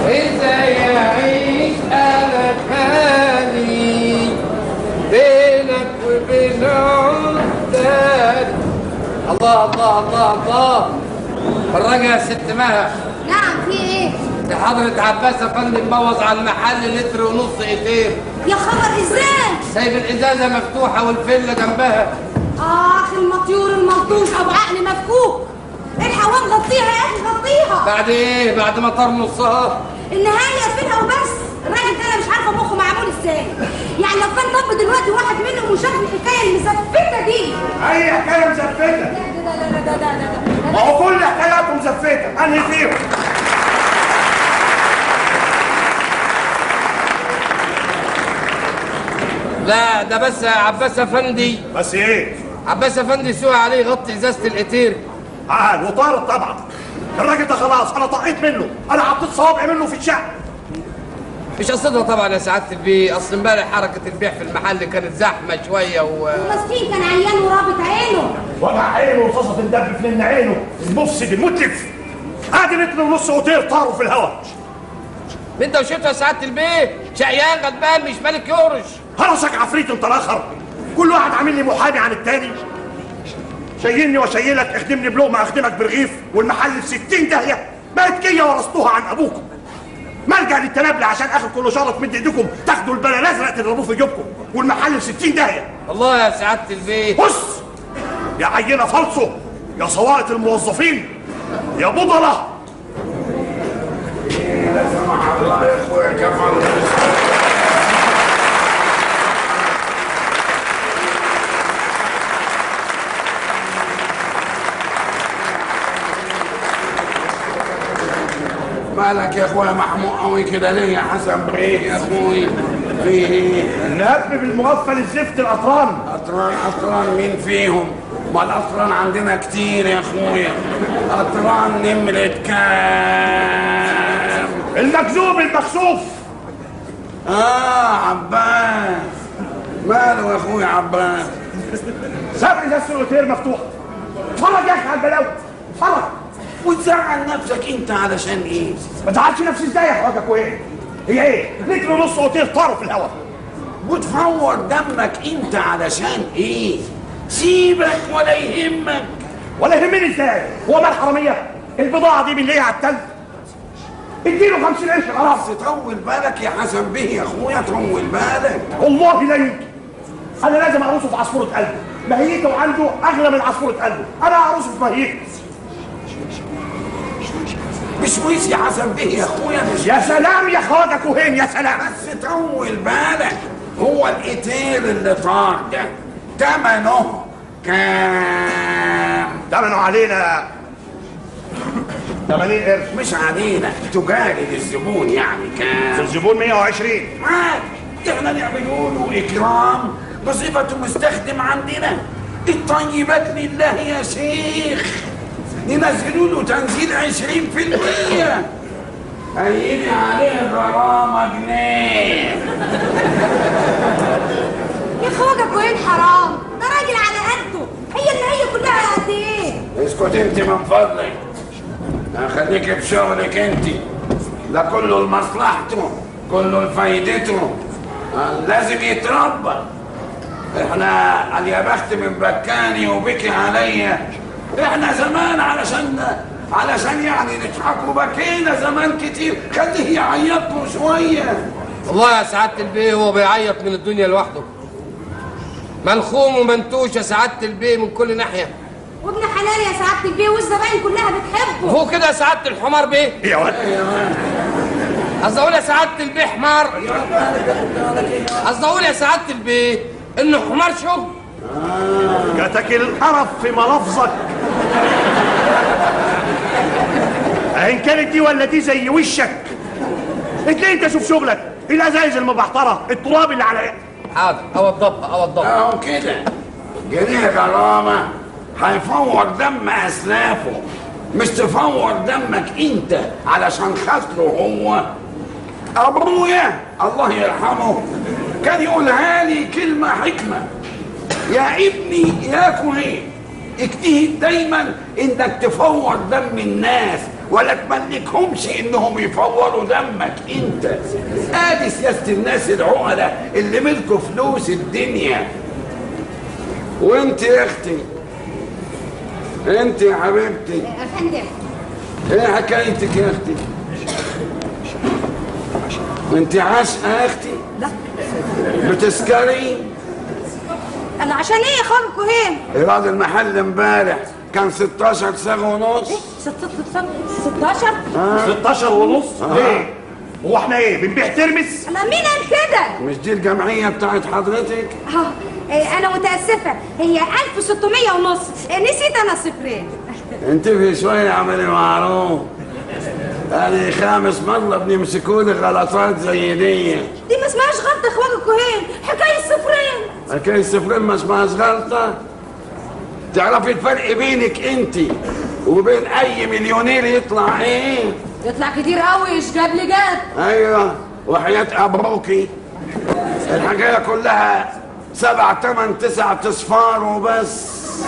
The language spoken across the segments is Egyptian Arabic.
ازاي اعيش انا بحالي بينك وبين عدتك الله الله الله الله فرجها يا ست مها نعم في ايه دي حضرة عباس افندي مبوظ على المحل لتر ونص ايتين يا خبر ازاي سايب الازازة مفتوحة والفلة جنبها اخ المطيور الملطوش ابو عقل مفكوك الحوام غطيها يا اخي غطيها بعد ايه بعد ما طار نصها النهايه فيها وبس الراجل ده انا مش عارفه مخه معمول ازاي يعني لو كان طب دلوقتي واحد منهم وشاف الحكايه المزفته دي اي حكايه مزفته لا ده لا لا ده ده ده ما هو كل حكاياته مزفته انهي فيهم لا ده بس يا عباس افندي بس ايه عباس افندي سوى عليه يغطي ازازة الاتير عاد وطارت طبعا الراجل ده خلاص انا طقيت منه انا حطيت صوابعي منه في الشقه مش قصدها طبعا يا سعادة البيه اصل امبارح حركة البيع في المحل كانت زحمة شوية و المسكين كان عيان ورابط عينه وجع عينه ورصاصه تندب في لن عينه المفسد المتلف ادي لتر ونص اوتير طاروا في الهواء انت وشفته يا سعادة البيه شقيان غلبان مش مالك يورش هرسك عفريت انت الاخر كل واحد عامل لي محامي عن التاني شيلني وشيلك اخدمني بلقمه اخدمك برغيف والمحل في 60 داهيه بقت كيه ورثتوها عن ابوكم ملجا للتنابلة عشان اخر كل شرط مد ايديكم تاخدوا البلا الازرق تضربوه في جيبكم والمحل في 60 داهيه الله يا سعادة البيه بص يا عينه فالصو يا صوارة الموظفين يا بضله لا سمح الله يا اخويا كفر مالك يا اخويا محمود قوي كده ليه يا حسن بريك يا اخوي في ايه النقب بالمغفل الزفت الاطران اطران اطران مين فيهم ما الاطران عندنا كتير يا اخويا اطران نمرة كام المكذوب المكسوف اه عباس ماله يا اخويا عباس ساب ازازه الاوتيل مفتوحه اتفرج يا اخي على البلاوي اتفرج وتزعل نفسك انت علشان ايه ما تزعلش نفسي ازاي يا حضرتك وايه هي ايه لتر ونص اوتيل طاروا في الهواء وتفور دمك انت علشان ايه سيبك ولا يهمك ولا يهمني ازاي هو مال حراميه البضاعه دي بنلاقيها على التلج اديله 50 قرش خلاص بس طول بالك يا حسن به يا اخويا طول بالك والله لا يمكن انا لازم اعرسه في عصفوره قلبه ماهيته عنده اغلى من عصفوره قلبه انا اعرسه في ماهيته بشويش يا حسن به يا اخويا مش يا سلام يا خواجه كوهين يا سلام بس طول بالك هو الايتيل اللي طار ده تمنه كام ثمنه علينا 80 قرش مش علينا تجاري للزبون يعني كام الزبون 120 عاد احنا نعملوا له اكرام بصفته مستخدم عندنا الطيبات لله يا شيخ ننزلوا له تنزيل 20% هيجي عليه غرامة جنيه يا خواجه كوين حرام ده راجل على قده هي اللي هي كلها قد ايه اسكت انت من فضلك خليك بشغلك انت ده كله لمصلحته كله لفايدته آه، لازم يتربى احنا يا بخت من بكاني وبكي عليا احنا زمان علشان علشان يعني نضحك وبكينا زمان كتير خليه يعيط له شويه والله يا سعادة البيه هو بيعيط من الدنيا لوحده ملخوم ومنتوش يا سعادة البيه من كل ناحية وابن حلال يا سعاده البيه والزباين كلها بتحبه هو كده يا سعادة الحمار بيه يا ولد قصدي اقول يا سعادة البيه حمار قصدي اقول يا سعادة البيه انه حمار شغل جاتك القرف في ملفظك ان كانت دي ولا دي زي وشك اتلاقي انت شوف شغلك الازايز المبحتره التراب اللي على حاضر اوضبها اوضبها اهو كده جنيه غرامة هيفور دم اسلافه مش تفور دمك انت علشان خاطره هو ابويا الله يرحمه كان يقولها لي كلمة حكمة يا ابني يا كوهين اجتهد دايما انك تفور دم الناس ولا تملكهمش انهم يفوروا دمك انت ادي سياسه الناس العقلاء اللي ملكوا فلوس الدنيا وانت يا اختي انت يا حبيبتي يا فندم ايه حكايتك يا اختي انت عاشقه يا اختي لا بتسكري انا عشان ايه يا خالد كوهين ايراد المحل امبارح كان 16 ساغ ونص 16 16 ونص ليه؟ هو احنا ايه بنبيع ترمس؟ انا مين قال كده مش دي الجمعيه بتاعت حضرتك اه إيه، انا متاسفه هي 1600 ونص إيه، نسيت انا صفرين انت في شويه اعملي معروف هذه خامس مرة بنمسكوا لي غلطات زي دي دي ما اسمهاش غلطه يا اخوان الكوهين حكايه صفرين حكاية صفرين ما اسمهاش غلطة تعرفي الفرق بينك انت وبين اي مليونير يطلع ايه يطلع كتير قوي ايش جاب لي جاب ايوه وحياة ابروكي الحكاية كلها سبع تمن تسع تصفار وبس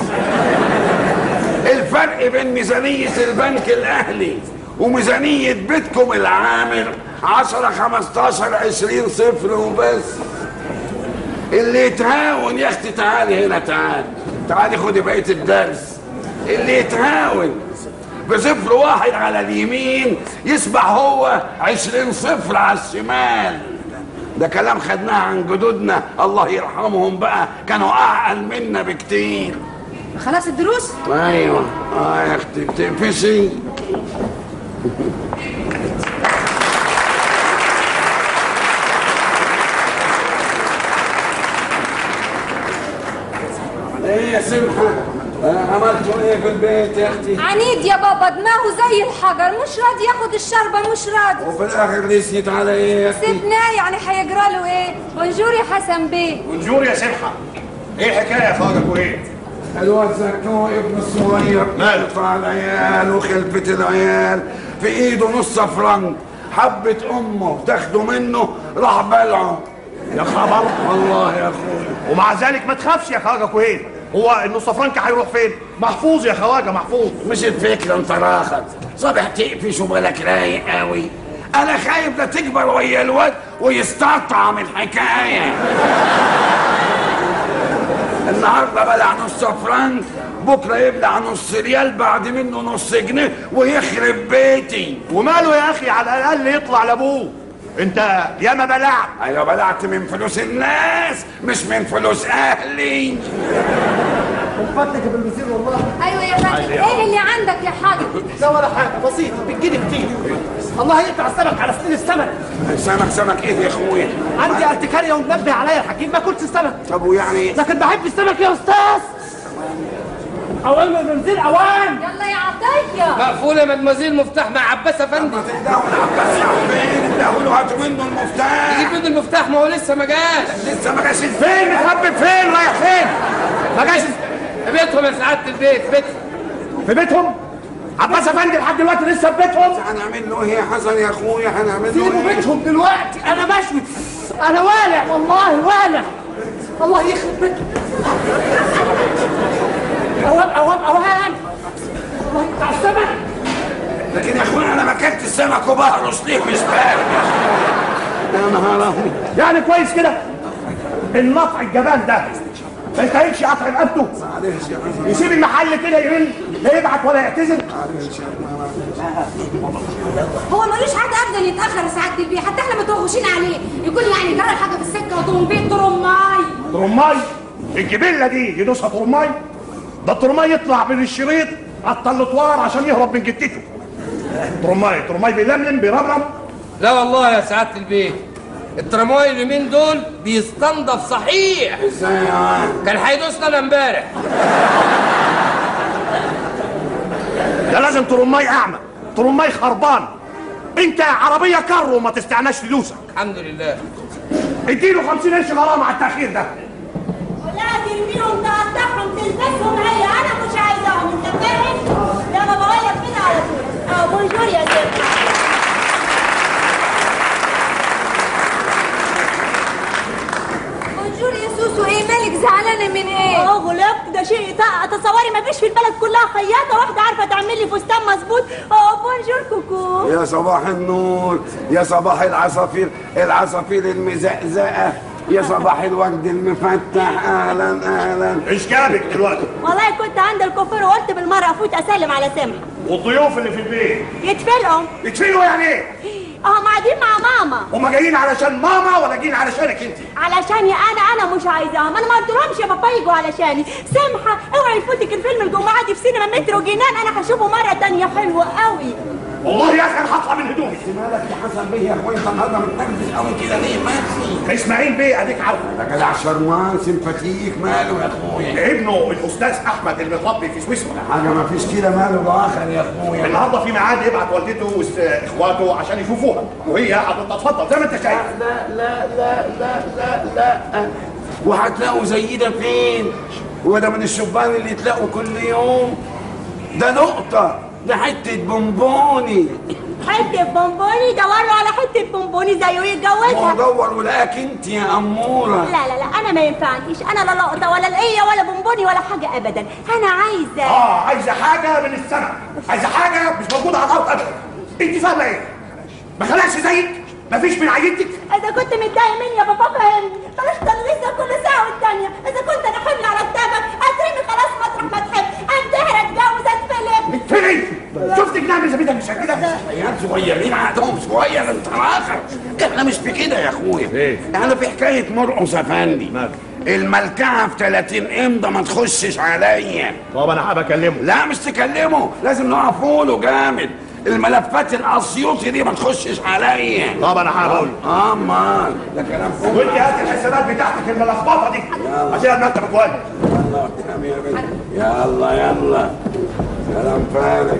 الفرق بين ميزانية البنك الاهلي وميزانية بيتكم العامر عشرة خمستاشر عشرين صفر وبس اللي يتهاون يا اختي تعالي هنا تعالي تعالي خدي بقية الدرس اللي يتهاون بصفر واحد على اليمين يسبح هو عشرين صفر على الشمال ده كلام خدناه عن جدودنا الله يرحمهم بقى كانوا اعقل منا بكتير خلاص الدروس ايوه اه يا اختي بتقفشي ايه يا سمحه آه، عملتوا ايه في البيت يا اختي عنيد يا بابا دماغه زي الحجر مش راضي ياخد الشربة مش راضي وفي الاخر رسيت على ايه يا اختي سيبناه يعني هيجرى له ايه بونجور يا حسن بيه ونجور يا سمحة ايه الحكاية يا خالد وايه؟ الواد زكو ابن الصغير ماله؟ قطع العيال وخلفة العيال في ايده نص فرنك حبة امه تاخده منه راح بلعه يا خبر والله يا اخويا ومع ذلك ما تخافش يا خواجه كوهين هو النص فرنك هيروح فين؟ محفوظ يا خواجه محفوظ مش الفكرة انت راخد صبح تقفش وبالك رايق قوي انا خايف لا تكبر ويا الواد ويستطعم الحكاية النهارده بلع نص فرنك بكره يبلع نص ريال بعد منه نص جنيه ويخرب بيتي وماله يا اخي على الاقل يطلع لابوه انت ياما بلعت ايوه بلعت من فلوس الناس مش من فلوس اهلي ايوه يا فندم ايه اللي عندك يا حاج لا ولا حاجة بسيط بتجيلي كتير الله يقطع السمك على سنين السمك سمك سمك ايه يا اخويا عندي ارتكارية ومنبه عليا الحكيم ما كنتش السمك طب ويعني لكن بحب السمك يا استاذ اوان من بنزين اوان يلا يا عطيه مقفولة يا مدمزيل مفتاح مع عباس افندي تداول عباس يا فين تداول هاتوا منه المفتاح يجيب منه المفتاح ما هو لسه ما جاش لسه ما جاش فين متهبب فين رايح فين ما جاش في بيتهم يا سعادة البيت بيتهم في بيتهم عباس افندي لحد دلوقتي لسه في بيتهم هنعمل له ايه يا حسن يا اخويا هنعمل له سيبوا ايه بيتهم دلوقتي انا مشوي انا والع والله والع الله يخرب بيتهم اوان اوان اوان الله يقطع السمك لكن يا اخويا انا ما اكلت السمك وبهرس ليه مش بارد يا نهار ابيض يعني كويس كده النطع الجبان ده ما يستاهلش قطع رقبته معلش يا حسن يسيب المحل كده يرن لا يبعت ولا يعتذر هو ملوش حد ابدا يتاخر يا سعاده البيه حتى احنا متوغشين عليه يكون يعني جرى حاجه في السكه وطول بيه ترماي ترماي الجبله دي يدوسها ترماي ده الترماي يطلع من الشريط على الطلطوار عشان يهرب من جدته ترماي ترماي بيلملم بيرمرم لا والله يا سعادة البيت الترامواي اليومين دول بيستنضف صحيح ازاي يا عم؟ كان هيدوسنا انا امبارح ده لازم ترماي اعمى ترماي خربان انت عربيه كر وما تستعناش فلوسك الحمد لله اديله 50 قرش غرامه على التاخير ده لا ترميهم تقطعهم تلبسهم هي انا مش عايزاهم انت فاهم لما بقول لك كده على طول اه بونجور يا ست بونجور يا سوسو ايه مالك زعلانه من ايه اه غلبت ده شيء يطقع تصوري ما فيش في البلد كلها خياطه واحده عارفه تعمل لي فستان مظبوط اه بون بونجور كوكو يا صباح النور يا صباح العصافير العصافير المزقزقة يا صباح الوجد المفتح اهلا اهلا ايش جابك دلوقتي والله كنت عند الكوفير وقلت بالمره افوت اسلم على سمح والضيوف اللي في البيت يتفلقوا يتفيلوا يعني ايه اهم قاعدين مع ماما هما جايين علشان ماما ولا جايين علشانك انت علشاني انا انا مش عايزاهم انا ما قلتلهمش يا بابا يجوا علشاني سامحه اوعي يفوتك الفيلم الجمعه دي في سينما مترو جنان انا هشوفه مره تانية حلوه قوي والله يا اخي انا هطلع من هدومي مالك يا حسن بيه يا اخويا انت النهارده متنرفز قوي كده ليه ماشي اسماعيل بيه اديك عارف ده جدع شرمان سمباتيك ماله يا اخويا ابنه الاستاذ احمد اللي متربي في سويسرا حاجه ما فيش كده ماله باخر يا اخويا النهارده في ميعاد يبعت والدته واخواته عشان يشوفوها وهي هتتفضل زي ما انت شايف لا لا لا لا لا لا وهتلاقوا زي ده فين هو ده من الشبان اللي يتلاقوا كل يوم ده نقطة ده حتة بونبوني حته بونبوني دوروا على حته بونبوني زيه هو يتجوزها دور ولاك انت يا أمورة لا لا لا انا ما ينفعنيش انا لا لقطه ولا لقيه ولا بونبوني ولا حاجه ابدا انا عايزه اه عايزه حاجه من السماء عايزه حاجه مش موجوده على الارض ابدا انت فاهمه ايه ما خلقش زيك مفيش من عيلتك اذا كنت متضايق مني يا بابا فهمني بلاش تلغيزه كل ساعه والتانيه اذا كنت انا حمل على كتابك اترمي خلاص مطرح ما تحب انتحر اتجوز اتفلت فين شفت جناب زبيدك مش كده عيال صغيرين عقلهم صغير انت اخر احنا مش في كده يا اخويا ايه؟ احنا في حكايه مرقص افندي ماله؟ الملكعه في 30 امضه ما تخشش عليا طب انا حابب اكلمه لا مش تكلمه لازم نقف له جامد الملفات الاسيوطي دي ما تخشش عليا طب انا حابب اقول اه امال ده كلام فوق وانت هات الحسابات بتاعتك الملخبطه دي عشان المرتب كويس يلا قدام يا بنت يلا يلا كلام فارغ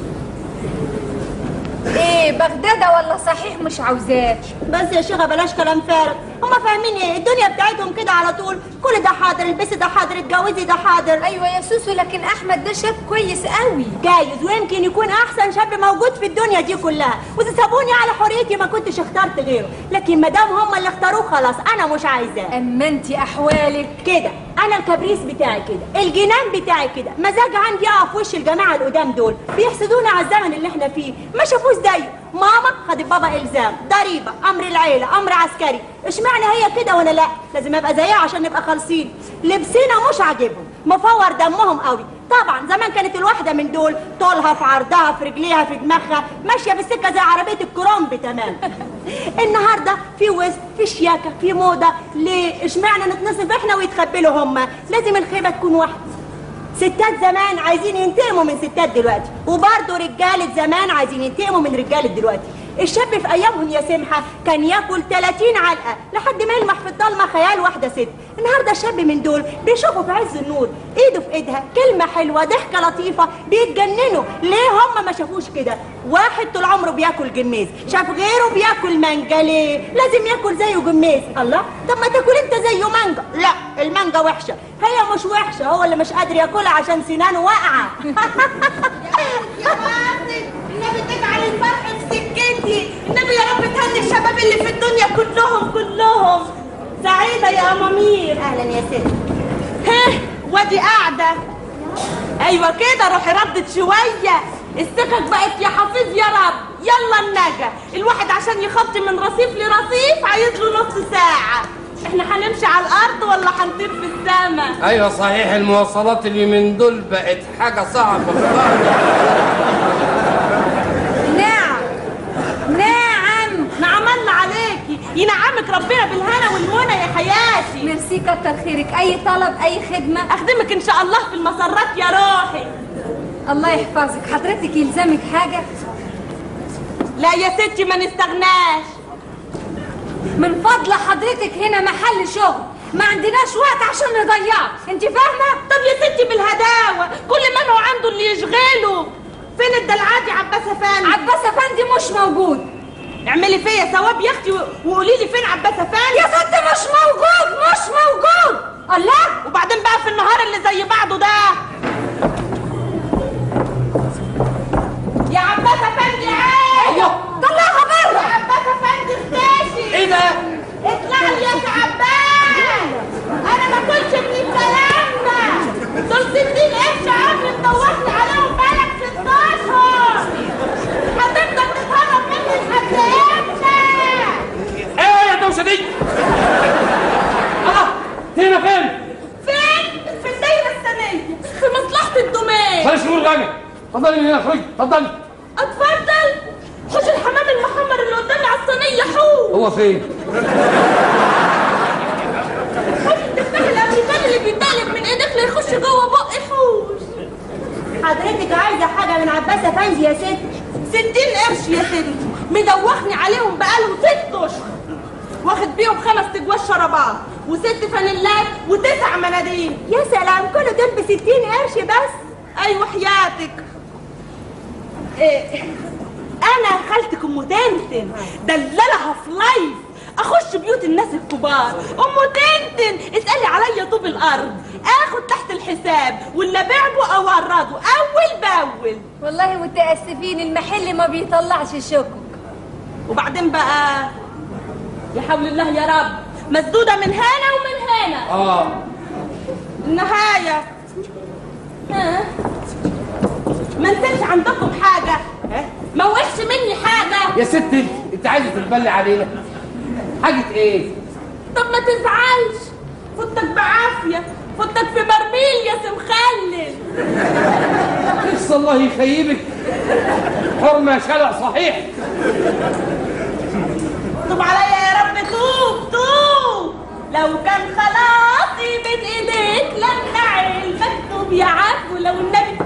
ايه بغدادة ولا صحيح مش عاوزاه بس يا شيخه بلاش كلام فارغ هما فاهمين ايه الدنيا بتاعتهم كده على طول كل ده حاضر البسي ده حاضر اتجوزي ده حاضر ايوه يا سوسو لكن احمد ده شاب كويس قوي جايز ويمكن يكون احسن شاب موجود في الدنيا دي كلها واذا سابوني على حريتي ما كنتش اخترت غيره لكن ما دام هم اللي اختاروه خلاص انا مش عايزاه اما انت احوالك كده انا الكبريس بتاعي كده الجنان بتاعي كده مزاج عندي اقف في وش الجماعه القدام دول بيحسدونا على الزمن اللي احنا فيه ما شافوش زيه ماما خدت بابا الزام ضريبه امر العيله امر عسكري اشمعنى هي كده وانا لا لازم ابقى زيها عشان نبقى خالصين لبسنا مش عاجبهم مفور دمهم قوي طبعا زمان كانت الواحده من دول طولها في عرضها في رجليها في دماغها ماشيه بالسكه زي عربيه الكرومب تمام النهارده في وسط في شياكه في موضه ليه اشمعنى نتنصف احنا ويتخبلوا هما لازم الخيبه تكون واحده ستات زمان عايزين ينتقموا من ستات دلوقتي وبرضه رجالة زمان عايزين ينتقموا من رجالة دلوقتي الشاب في ايامهم يا سمحه كان ياكل 30 علقه لحد ما يلمح في الضلمه خيال واحده ست النهارده شاب من دول بيشوفوا في عز النور ايده في ايدها كلمه حلوه ضحكه لطيفه بيتجننوا ليه هم ما شافوش كده واحد طول عمره بياكل جميز شاف غيره بياكل مانجا ليه لازم ياكل زيه جميز الله طب ما تاكل انت زيه مانجا لا المانجا وحشه هي مش وحشه هو اللي مش قادر ياكلها عشان سنانه واقعه يا باطل النبي تجعل الفرح في سكتي النبي يا رب تهني الشباب اللي في الدنيا كلهم كلهم سعيدة يا أمامير اهلا يا ست ها وادي قاعدة أيوة كده روحي ردت شوية السكك بقت يا حفيظ يا رب يلا النجا الواحد عشان يخطي من رصيف لرصيف عايز له نص ساعة احنا هنمشي على الأرض ولا هنطير في السماء ايوه صحيح المواصلات اللي من دول بقت حاجه صعبه نعم نعم نعم الله عليكي ينعمك ربنا بالهنا والمنى يا حياتي ميرسي كتر خيرك اي طلب اي خدمة اخدمك ان شاء الله في المسرات يا روحي الله يحفظك حضرتك يلزمك حاجة لا يا ستي ما نستغناش من فضل حضرتك هنا محل شغل ما عندناش وقت عشان نضيعه انت فاهمة طب يا ستي بالهداوة كل من هو عنده اللي يشغله فين الدلعادي عباس افندي عباس افندي مش موجود اعملي فيا ثواب يا اختي وقولي لي فين عباس افندي يا ست مش موجود مش موجود الله وبعدين بقى في النهار اللي زي بعضه ده يا عباس افندي عايز طلعها بره يا عباس افندي اختاشي ايه ده اطلع لي يا تعبان انا ما كنتش من الكلام ده دول 60 قرش عمري مدوخني عليهم بالك 16 اتفضلي من هنا اخرجي اتفضلي اتفضل خش الحمام المحمر اللي قدامي على الصينيه حوش هو فين؟ خش التفاح الامريكاني اللي بيتقلب من ايدك ليخش جوه بقي حوش حضرتك عايزه حاجه من عباس افندي يا ست ستين قرش يا ستي مدوخني عليهم بقالهم ست اشهر واخد بيهم خمس تجوال شرابات وست فانيلات وتسع مناديل يا سلام كل دول ب 60 قرش بس ايوه حياتك إيه انا خالتك ام تنتن دللها في لايف اخش بيوت الناس الكبار ام تنتن اسالي عليا طوب الارض اخد تحت الحساب ولا ابيعه او ارده اول باول والله متاسفين المحل ما بيطلعش الشكر وبعدين بقى يا حول الله يا رب مسدوده من هنا ومن هنا اه النهايه ها ما نسيتش عندكم حاجه ها ما وقفش مني حاجه يا ست انت انت عايزه تتبلي علينا حاجه ايه؟ طب ما تزعلش فوتك بعافيه فوتك في برميل يا سمخلل بس الله يخيبك حرمه شلع صحيح طب عليا يا رب توب توب لو كان خلاصي بين ايديك لمع المكتوب يا عفو لو النبي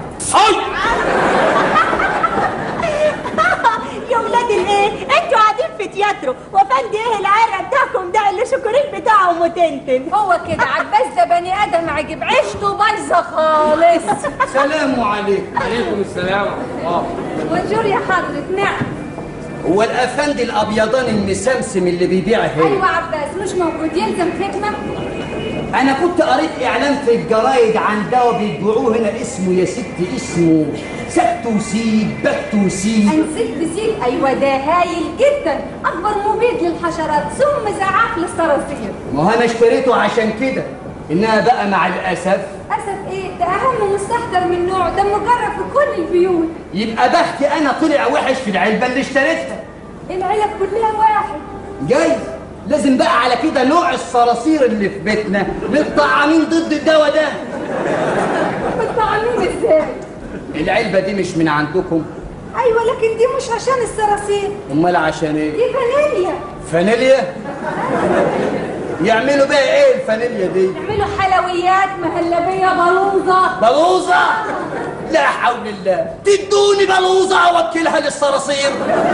يا ولاد الايه انتوا قاعدين في تياترو وفندي ايه العرق بتاعكم ده اللي شكرين بتاعه متنتن هو كده عباس ده بني ادم عجب عيشته بايظه خالص سلام عليكم عليكم السلام ورحمه الله بونجور يا حضرة نعم هو الافندي الابيضان المسمسم اللي بيبيع هنا ايوه عباس مش موجود يلزم خدمه انا كنت قريت اعلان في الجرايد عن دواء بيبيعوه هنا اسمه يا ستي اسمه سكتوسيد بكتوسيد انسيت بسيط ايوه ده هايل جدا اكبر مبيد للحشرات ثم زعاف للصراصير ما هو انا اشتريته عشان كده انها بقى مع الاسف اسف ايه ده اهم مستحضر من نوعه ده مجرب في كل البيوت يبقى بختي انا طلع وحش في العلبه اللي اشتريتها العيله كلها واحد جايز لازم بقى على كده نوع الصراصير اللي في بيتنا متطعمين ضد الدواء ده متطعمين ازاي العلبه دي مش من عندكم ايوه لكن دي مش عشان الصراصير امال عشان ايه دي فانيليا فانيليا يعملوا بقى ايه الفانيليا دي يعملوا حلويات مهلبيه بلوزه بلوزة لا حول الله تدوني بلوزة اوكلها للصراصير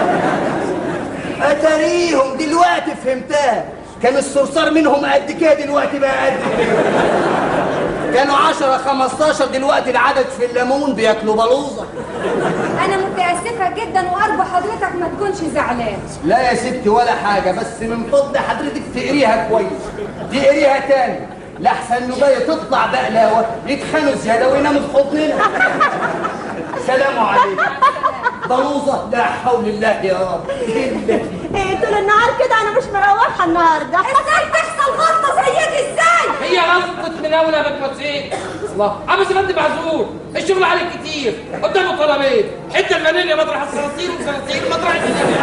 اتاريهم دلوقتي فهمتها كان الصرصار منهم قد كده دلوقتي بقى قد كده كانوا 10 15 دلوقتي العدد في الليمون بياكلوا بلوزة انا متاسفه جدا وارجو حضرتك ما تكونش زعلان لا يا ستي ولا حاجة بس من فضل حضرتك تقريها كويس تقريها تاني لحسن نباية تطلع بقلاوة يتخانوا زيادة ويناموا في حضننا سلام عليكم بلوزة لا حول الله يا رب ايه طول النهار كده انا مش مروحه النهارده ازاي تحصل غلطه زي دي ازاي هي غلطة من أول بكمتين الله عم زمان معذور الشغل عليك كتير قدامه طلبين حتة الفانيليا مطرح الصراصير والصراصير مطرح الفانيليا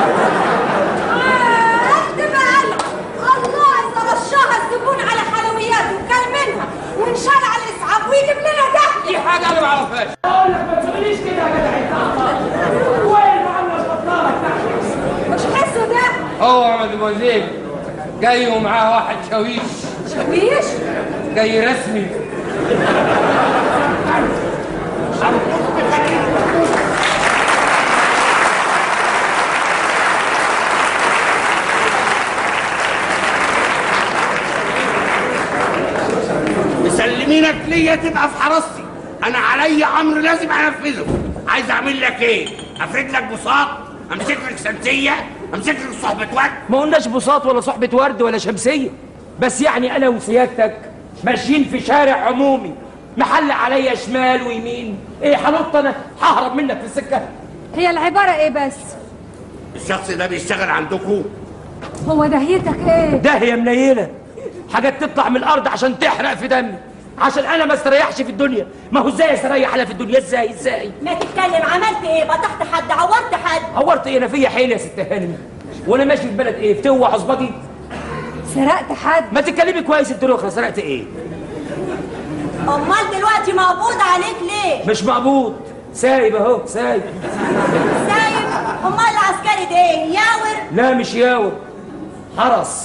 اكتب قلب الله اذا رشاها الزبون على حلويات وكل منها وانشال على الاسعاف ويجيب لنا ده دي حاجة أنا ما أعرفهاش اقول لك ما تقوليش كده يا جدع وين معلم البطاله بتاعتك مش حسه ده هو مدموزيل جاي ومعاه واحد شاويش شويش جاي رسمي مسلمينك ليا تبقى في حراستي انا عليا امر لازم انفذه عايز اعمل لك ايه افرد لك بساط امسك لك شمسيه امسك لك صحبه ورد ما قلناش بساط ولا صحبة ورد ولا شمسية بس يعني أنا وسيادتك ماشيين في شارع عمومي محل عليا شمال ويمين إيه هنط أنا ههرب منك في السكة هي العباره ايه بس الشخص ده بيشتغل عندكم هو دهيتك ايه ده هي منيلة حاجات تطلع من الأرض عشان تحرق في دمي عشان أنا ما استريحش في الدنيا ما هو إزاي استريح أنا في الدنيا إزاي إزاي ما تتكلم عملت ايه بطحت حد عورت حد عورت إيه أنا فيا حيل يا ست هانم وأنا ماشي في البلد إيه فتوة عصبجي سرقت حد ما تتكلمي كويس انت الاخرى سرقت ايه امال دلوقتي مقبوض عليك ليه مش مقبوض سايب اهو سايب سايب امال العسكري ده ايه ياور لا مش ياور حرس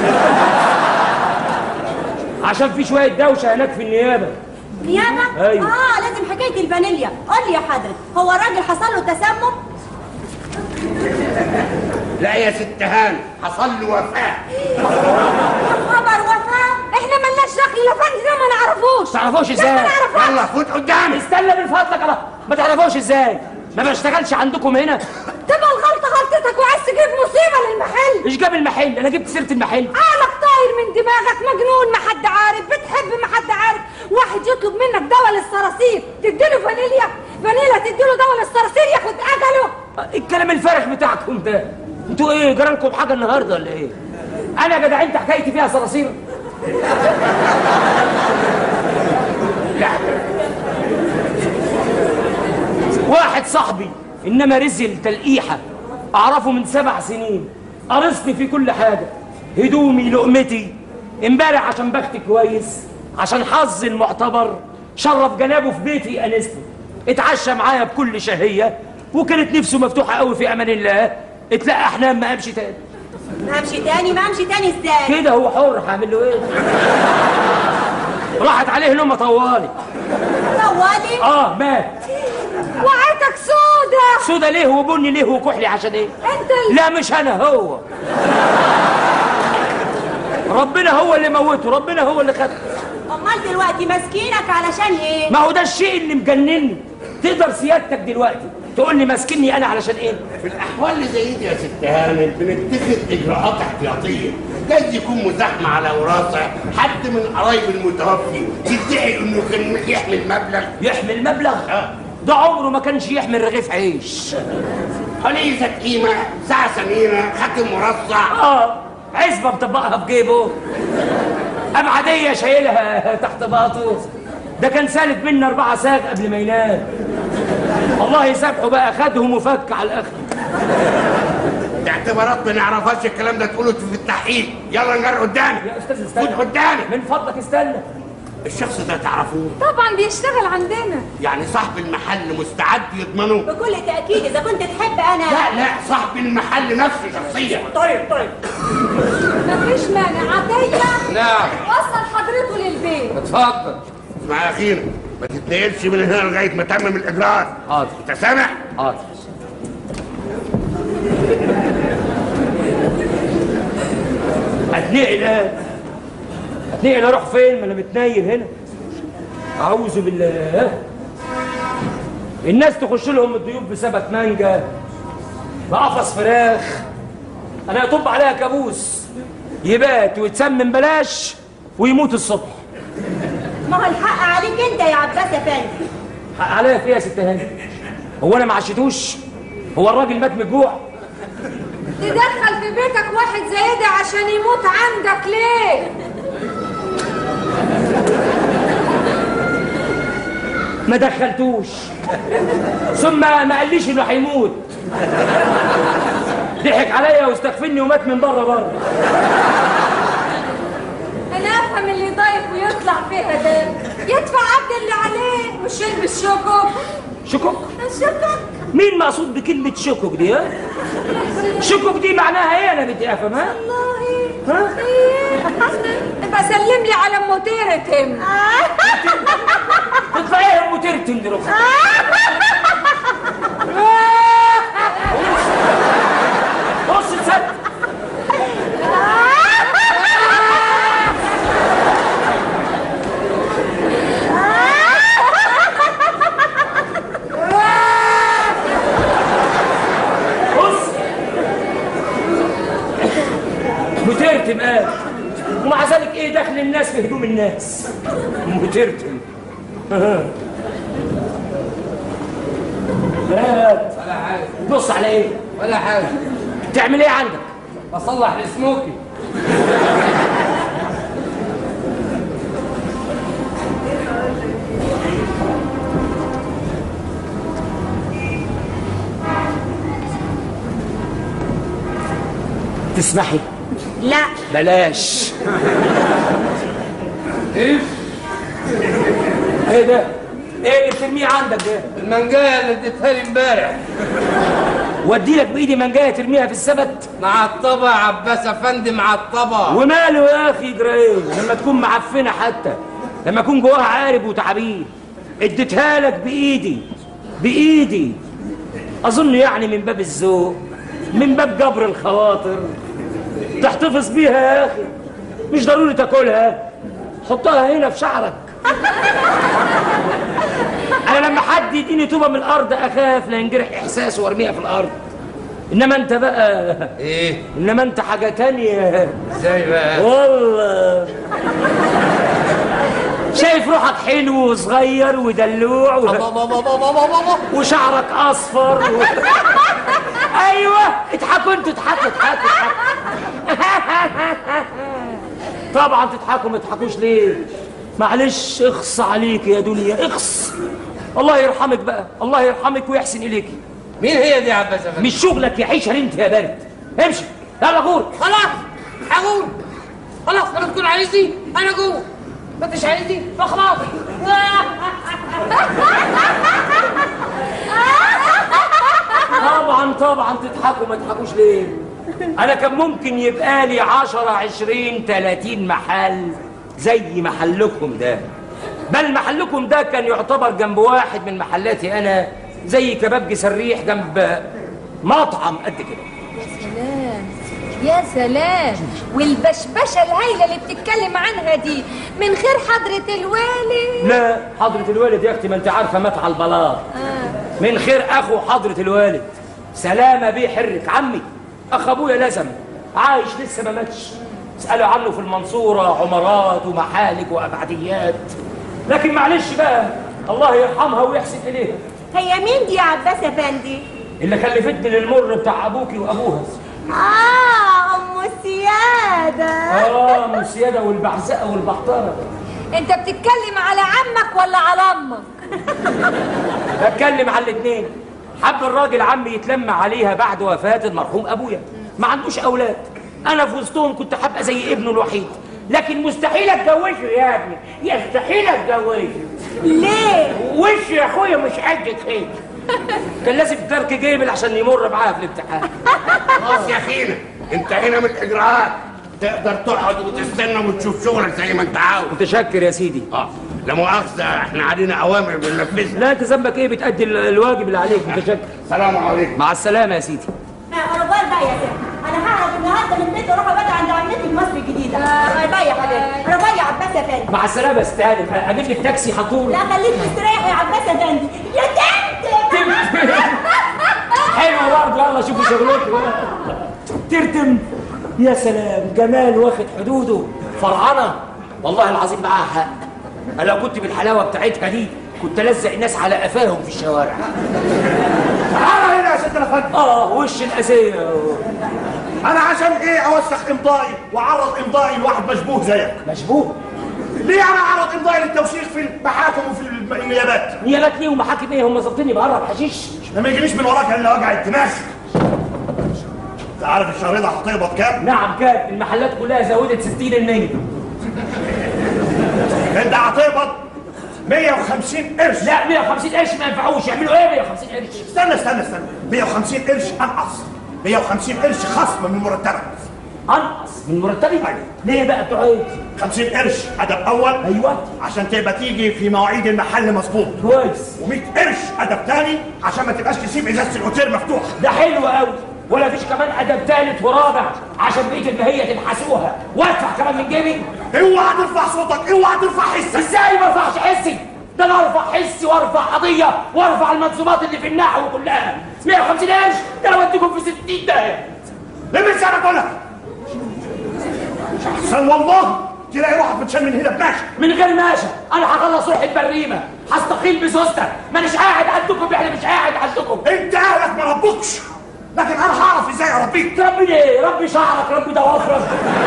عشان في شويه دوشه هناك في النيابه نيابه أيوة. اه لازم حكايه الفانيليا قول لي يا حضرتك هو الراجل حصل له تسمم لا يا ست هان حصل له وفاه خبر وفاه احنا ملناش دخل الافندي ده ما نعرفوش تعرفوش ازاي لا ما نعرفوش يلا فوت قدامي استنى من فضلك الله ما تعرفوش ازاي ما بشتغلش عندكم هنا تبقى الغلطه غلطتك وعايز تجيب مصيبه للمحل ايش جاب المحل انا جبت سيره المحل عقلك طاير من دماغك مجنون ما حد عارف بتحب ما حد عارف واحد يطلب منك دواء للصراصير تديله فانيليا فانيليا تديله دواء للصراصير ياخد اجله الكلام الفارغ بتاعكم ده انتوا ايه جرالكم حاجه النهارده ولا ايه انا يا جدع انت حكايتي فيها صراصير لا واحد صاحبي انما رزل تلقيحه اعرفه من سبع سنين قرصني في كل حاجه هدومي لقمتي امبارح عشان بختي كويس عشان حظي المعتبر شرف جنابه في بيتي انسني اتعشى معايا بكل شهيه وكانت نفسه مفتوحه قوي في امان الله اتلقى احلام ما امشي تاني ما امشي تاني ما امشي تاني ازاي كده هو حر هعمل له ايه راحت عليه نومه طوالي طوالي اه مات وعيتك سودة سودا ليه وبني ليه وكحلي عشان ايه انت ال- لا مش انا هو ربنا هو اللي موته ربنا هو اللي خده امال دلوقتي ماسكينك علشان ايه ما هو ده الشيء اللي مجنني تقدر سيادتك دلوقتي تقول لي ماسكني انا علشان ايه في الاحوال اللي زي دي يا ست هانم بنتخذ اجراءات احتياطيه جايز يكون مزاحمه على وراثه حد من قرايب المتوفي يدعي انه كان يحمل مبلغ يحمل مبلغ ده عمره ما كانش يحمل رغيف عيش خليزه قيمه ساعه ثمينه خاتم مرصع اه عزبه مطبقها في جيبه ابعديه شايلها تحت باطه ده كان سالك منا اربعه ساق قبل ما ينام الله يسامحه بقى خدهم وفك على الاخر دي اعتبارات ما نعرفهاش الكلام ده تقوله في التحقيق يلا نجر قدامي يا استاذ استنى فوت قدامي من فضلك استنى الشخص ده تعرفوه طبعا بيشتغل عندنا يعني صاحب المحل مستعد يضمنه بكل تاكيد اذا كنت تحب انا لا لا صاحب المحل نفسه شخصيا طيب طيب مفيش مانع عطيه نعم وصل حضرته للبيت اتفضل اسمع يا اخينا ما تتنقلش من هنا لغايه ما تمم الاجراءات حاضر انت سامع؟ حاضر هتنقل ايه هتنقل اروح فين ما انا متنيل هنا اعوذ بالله الناس تخش لهم الضيوف بسبت مانجا بقفص فراخ انا يطب عليها كابوس يبات ويتسمم بلاش ويموت الصبح ما هو الحق عليك انت يا عباس افندي حق عليا في ايه يا ست هاني هو انا ما عشتوش هو الراجل مات من الجوع تدخل في بيتك واحد زي ده عشان يموت عندك ليه ما دخلتوش ثم ما قاليش انه هيموت ضحك عليا واستغفلني ومات من بره بره انا افهم اللي يضايق ويطلع فيها ده يدفع عبد اللي عليه مش يلبس شوكوك شكوك الشوكوك مين مقصود بكلمة شكوك دي ها؟ شكوك دي معناها ايه انا بدي افهم ها؟ والله ها؟ إيه. ابقى سلم لي على مديرتهم تطلع ايه ام ترتم دي رخصة بص تصدق بص مترتم قال ومع ذلك ايه دخل الناس في هدوم الناس مترتم بات ولا حاجه بص على ايه ولا حاجه تعمل ايه عندك بصلح السموكي تسمحي لا بلاش ايه ايه ده ايه اللي بترميه عندك ده المنجايه اللي اديتها لي امبارح وادي لك بايدي منجايه ترميها في السبت مع الطبع يا عباس افندي مع الطبع وماله يا اخي يجرى ايه لما تكون معفنه حتى لما اكون جواها عارب وتعابين اديتها لك بايدي بايدي اظن يعني من باب الذوق من باب جبر الخواطر تحتفظ بيها يا اخي مش ضروري تاكلها حطها هنا في شعرك انا لما حد يديني طوبه من الارض اخاف لا ينجرح احساسه وارميها في الارض انما انت بقى ايه انما انت حاجه تانية ازاي بقى والله شايف روحك حلو وصغير ودلوع و... وشعرك اصفر و... ايوه اضحكوا انتوا اضحكوا اضحكوا اضحكوا طبعا تضحكوا ما تضحكوش ليه معلش اخص عليك يا دنيا اخص الله يرحمك بقى الله يرحمك ويحسن اليكي مين هي دي يا عباس افندي مش شغلك يعيش انت يا بارد امشي يلا قول خلاص هقول خلاص لما تكون عايزني انا جوه ما انتش عايزني فخلاص طبعا طبعا تضحكوا ما تضحكوش ليه انا كان ممكن يبقى لي 10 20 30 محل زي محلكم ده بل محلكم ده كان يعتبر جنب واحد من محلاتي انا زي كبابجي سريح جنب مطعم قد كده سلام يا سلام والبشبشه الهايله اللي بتتكلم عنها دي من خير حضره الوالي لا حضرة الوالد يا اختي ما انت عارفه مات على البلاط من خير اخو حضرة الوالد سلامة بيه حرك عمي اخ ابويا لزم عايش لسه ما ماتش اسالوا عنه في المنصورة عمارات ومحالك وابعديات لكن معلش بقى الله يرحمها ويحسن اليها هي مين دي يا عباس افندي اللي خلفتني للمر بتاع ابوكي وابوها اه ام سياده اه ام السياده والبعزقه والبحتره انت بتتكلم على عمك ولا على امك بتكلم على الاثنين حب الراجل عمي يتلم عليها بعد وفاة المرحوم أبويا ما عندوش أولاد أنا في وسطهم كنت هبقى زي ابنه الوحيد لكن مستحيل أتجوزه يا ابني يستحيل أتجوزه ليه وش يا أخويا مش قد خير كان لازم ترك جيبل عشان يمر معاها في الامتحان خلاص يا اخينا انتهينا من الاجراءات تقدر تقعد وتستنى وتشوف شغلك زي ما انت عاوز متشكر يا سيدي اه لا مؤاخذة احنا علينا اوامر بننفذها لا انت ذنبك ايه بتأدي ال- الواجب اللي عليك متشكر السلام عليكم مع السلامة يا سيدي انا بقى بقى يا سيدي انا ههرب النهارده من البيت واروح ابات عند عمتي في مصر الجديده باي باي يا حبيبي انا باي يا عباس افندي مع السلامة يا استاذ اجيب لك تاكسي حطول لا خليك مستريح يا عباس افندي يا تمت حلو برضه يلا شوفوا شغلكم ترتم يا سلام جمال واخد حدوده فرعنه والله العظيم معاها حق انا لو كنت بالحلاوه بتاعتها دي كنت الزق الناس على قفاهم في الشوارع تعالى هنا يا سيدنا الافندي اه وش الاسيه انا عشان ايه اوسخ امضائي واعرض امضائي لواحد مشبوه زيك مشبوه ليه انا اعرض امضائي للتوثيق في المحاكم وفي النيابات نيابات ليه ومحاكم ايه هم ظابطيني بهرب حشيش ده ما يجيليش من وراك الا وجع الدماغ انت عارف الشهر ده هتقبض كام؟ نعم كان المحلات كلها زودت 60 المية انت هتقبض 150 قرش لا 150 قرش ما ينفعوش يعملوا ايه 150 قرش استنى استنى استنى 150 قرش انقص 150 قرش خصم من مرتبك انقص من مرتبي ليه بقى بتوع ايه 50 قرش ادب اول ايوه عشان تبقى تيجي في مواعيد المحل مظبوط كويس و100 قرش ادب تاني عشان ما تبقاش تسيب ازازه الاوتيل مفتوح ده حلو قوي ولا فيش كمان ادب ثالث ورابع عشان بقيه المهيه تنحسوها وادفع كمان من جيبي اوعى ترفع صوتك اوعى ترفع حسك ازاي ما ارفعش حسي ده انا ارفع حسي وارفع قضيه وارفع المنظومات اللي في النحو كلها 150 قرش ده انا وديكم في 60 داهيه ليه مش انا بقولك احسن والله تلاقي روحك بتشال من هنا بماشي من غير ماشى انا هخلص روحي البريمه هستقيل بسوسته مانيش قاعد عندكم احنا مش قاعد عندكم انت اهلك ما ربوكش لكن انا هعرف ازاي اربيك ربي ايه ربي شعرك ربي ضوافرك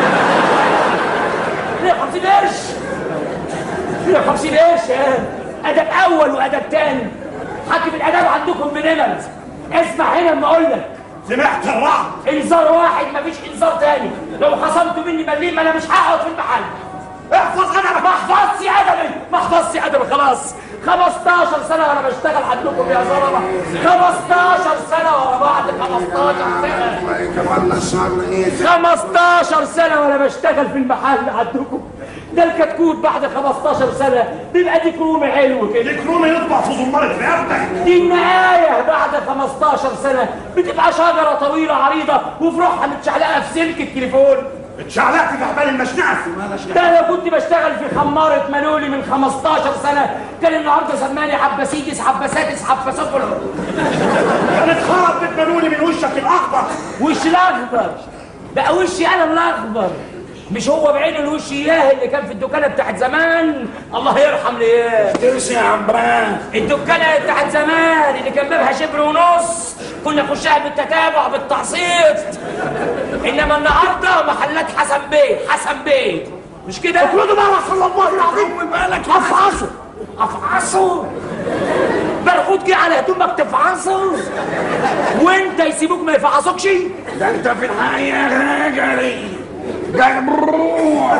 150 قرش 150 قرش اه. ادب اول وادب تاني حاكم الاداب عندكم بنمل اسمع هنا اما اقول لك سمعت الرعد انذار واحد مفيش انذار تاني لو خصمتوا مني مليم انا مش هقعد في المحل احفظ ادبك ما احفظش ادبي ما حفظتش ادب خلاص 15 سنه وانا بشتغل عندكم يا ظلمه 15 سنه ورا بعض 15 سنه الله يكبرنا الشر ايه 15 سنة وأنا بشتغل في المحل عندكم ده الكتكوت بعد 15 سنة بيبقى ديك رومي حلو كده ديك رومي يطبع في زمارة رقبتك دي النهاية بعد 15 سنة بتبقى شجرة طويلة عريضة وفي روحها متشعلقة في سلك التليفون اتشعلقت في حبال المشنقة ده انا كنت بشتغل في خمارة منولي من 15 سنة كان النهارده سماني حباسيدس حباساتس حباسوبولو كانت خرب بتبنوني من وشك الاخضر وش الاخضر بقى وشي انا الاخضر مش هو بعين الوش اياه اللي كان في الدكانه بتاعت زمان الله يرحم ليه ترسي يا عمران الدكانه بتاعت زمان اللي كان بابها شبر ونص كنا نخشها بالتتابع بالتقسيط انما النهارده محلات حسن بيه حسن بيه مش كده اطردوا بقى صلى الله العظيم بالك افعصوا افعصوا برغوت جه على هدومك تفعصوا وانت يسيبوك ما يفعصوكش ده انت في الحقيقة غاجري جبروع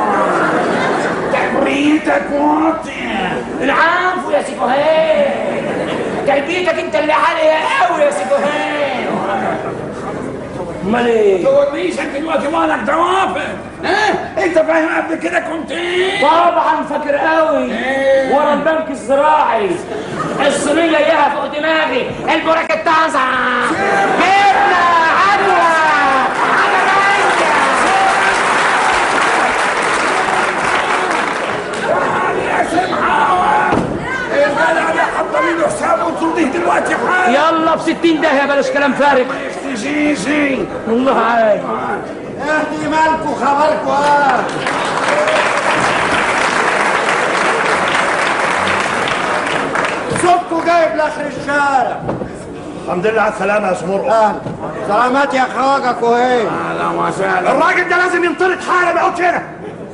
تبريتك واطية العفو يا سيفوهان تربيتك انت اللي عالية قوي يا سيفوهان امال ايه توريشك دلوقتي مالك دوافع ها انت فاهم قبل كده كنت ايه طبعا فاكر قوي ورا البنك الزراعي الصينيه اياها فوق دماغي البراكه التعزع جبنه عدوى يا سمحة الجدع ده حضري له حسابه وترضيه دلوقتي حالا يلا في 60 داهيه بلاش كلام فارغ افتشيشي والله عارف اهدي مالكوا خبركوا اه صوتكوا جايب لاخر الشارع الحمد لله على السلامة يا سمر اهلا سلامات يا خواجه كوهين اهلا وسهلا الراجل ده لازم ينطرد حالا ما يقعدش هنا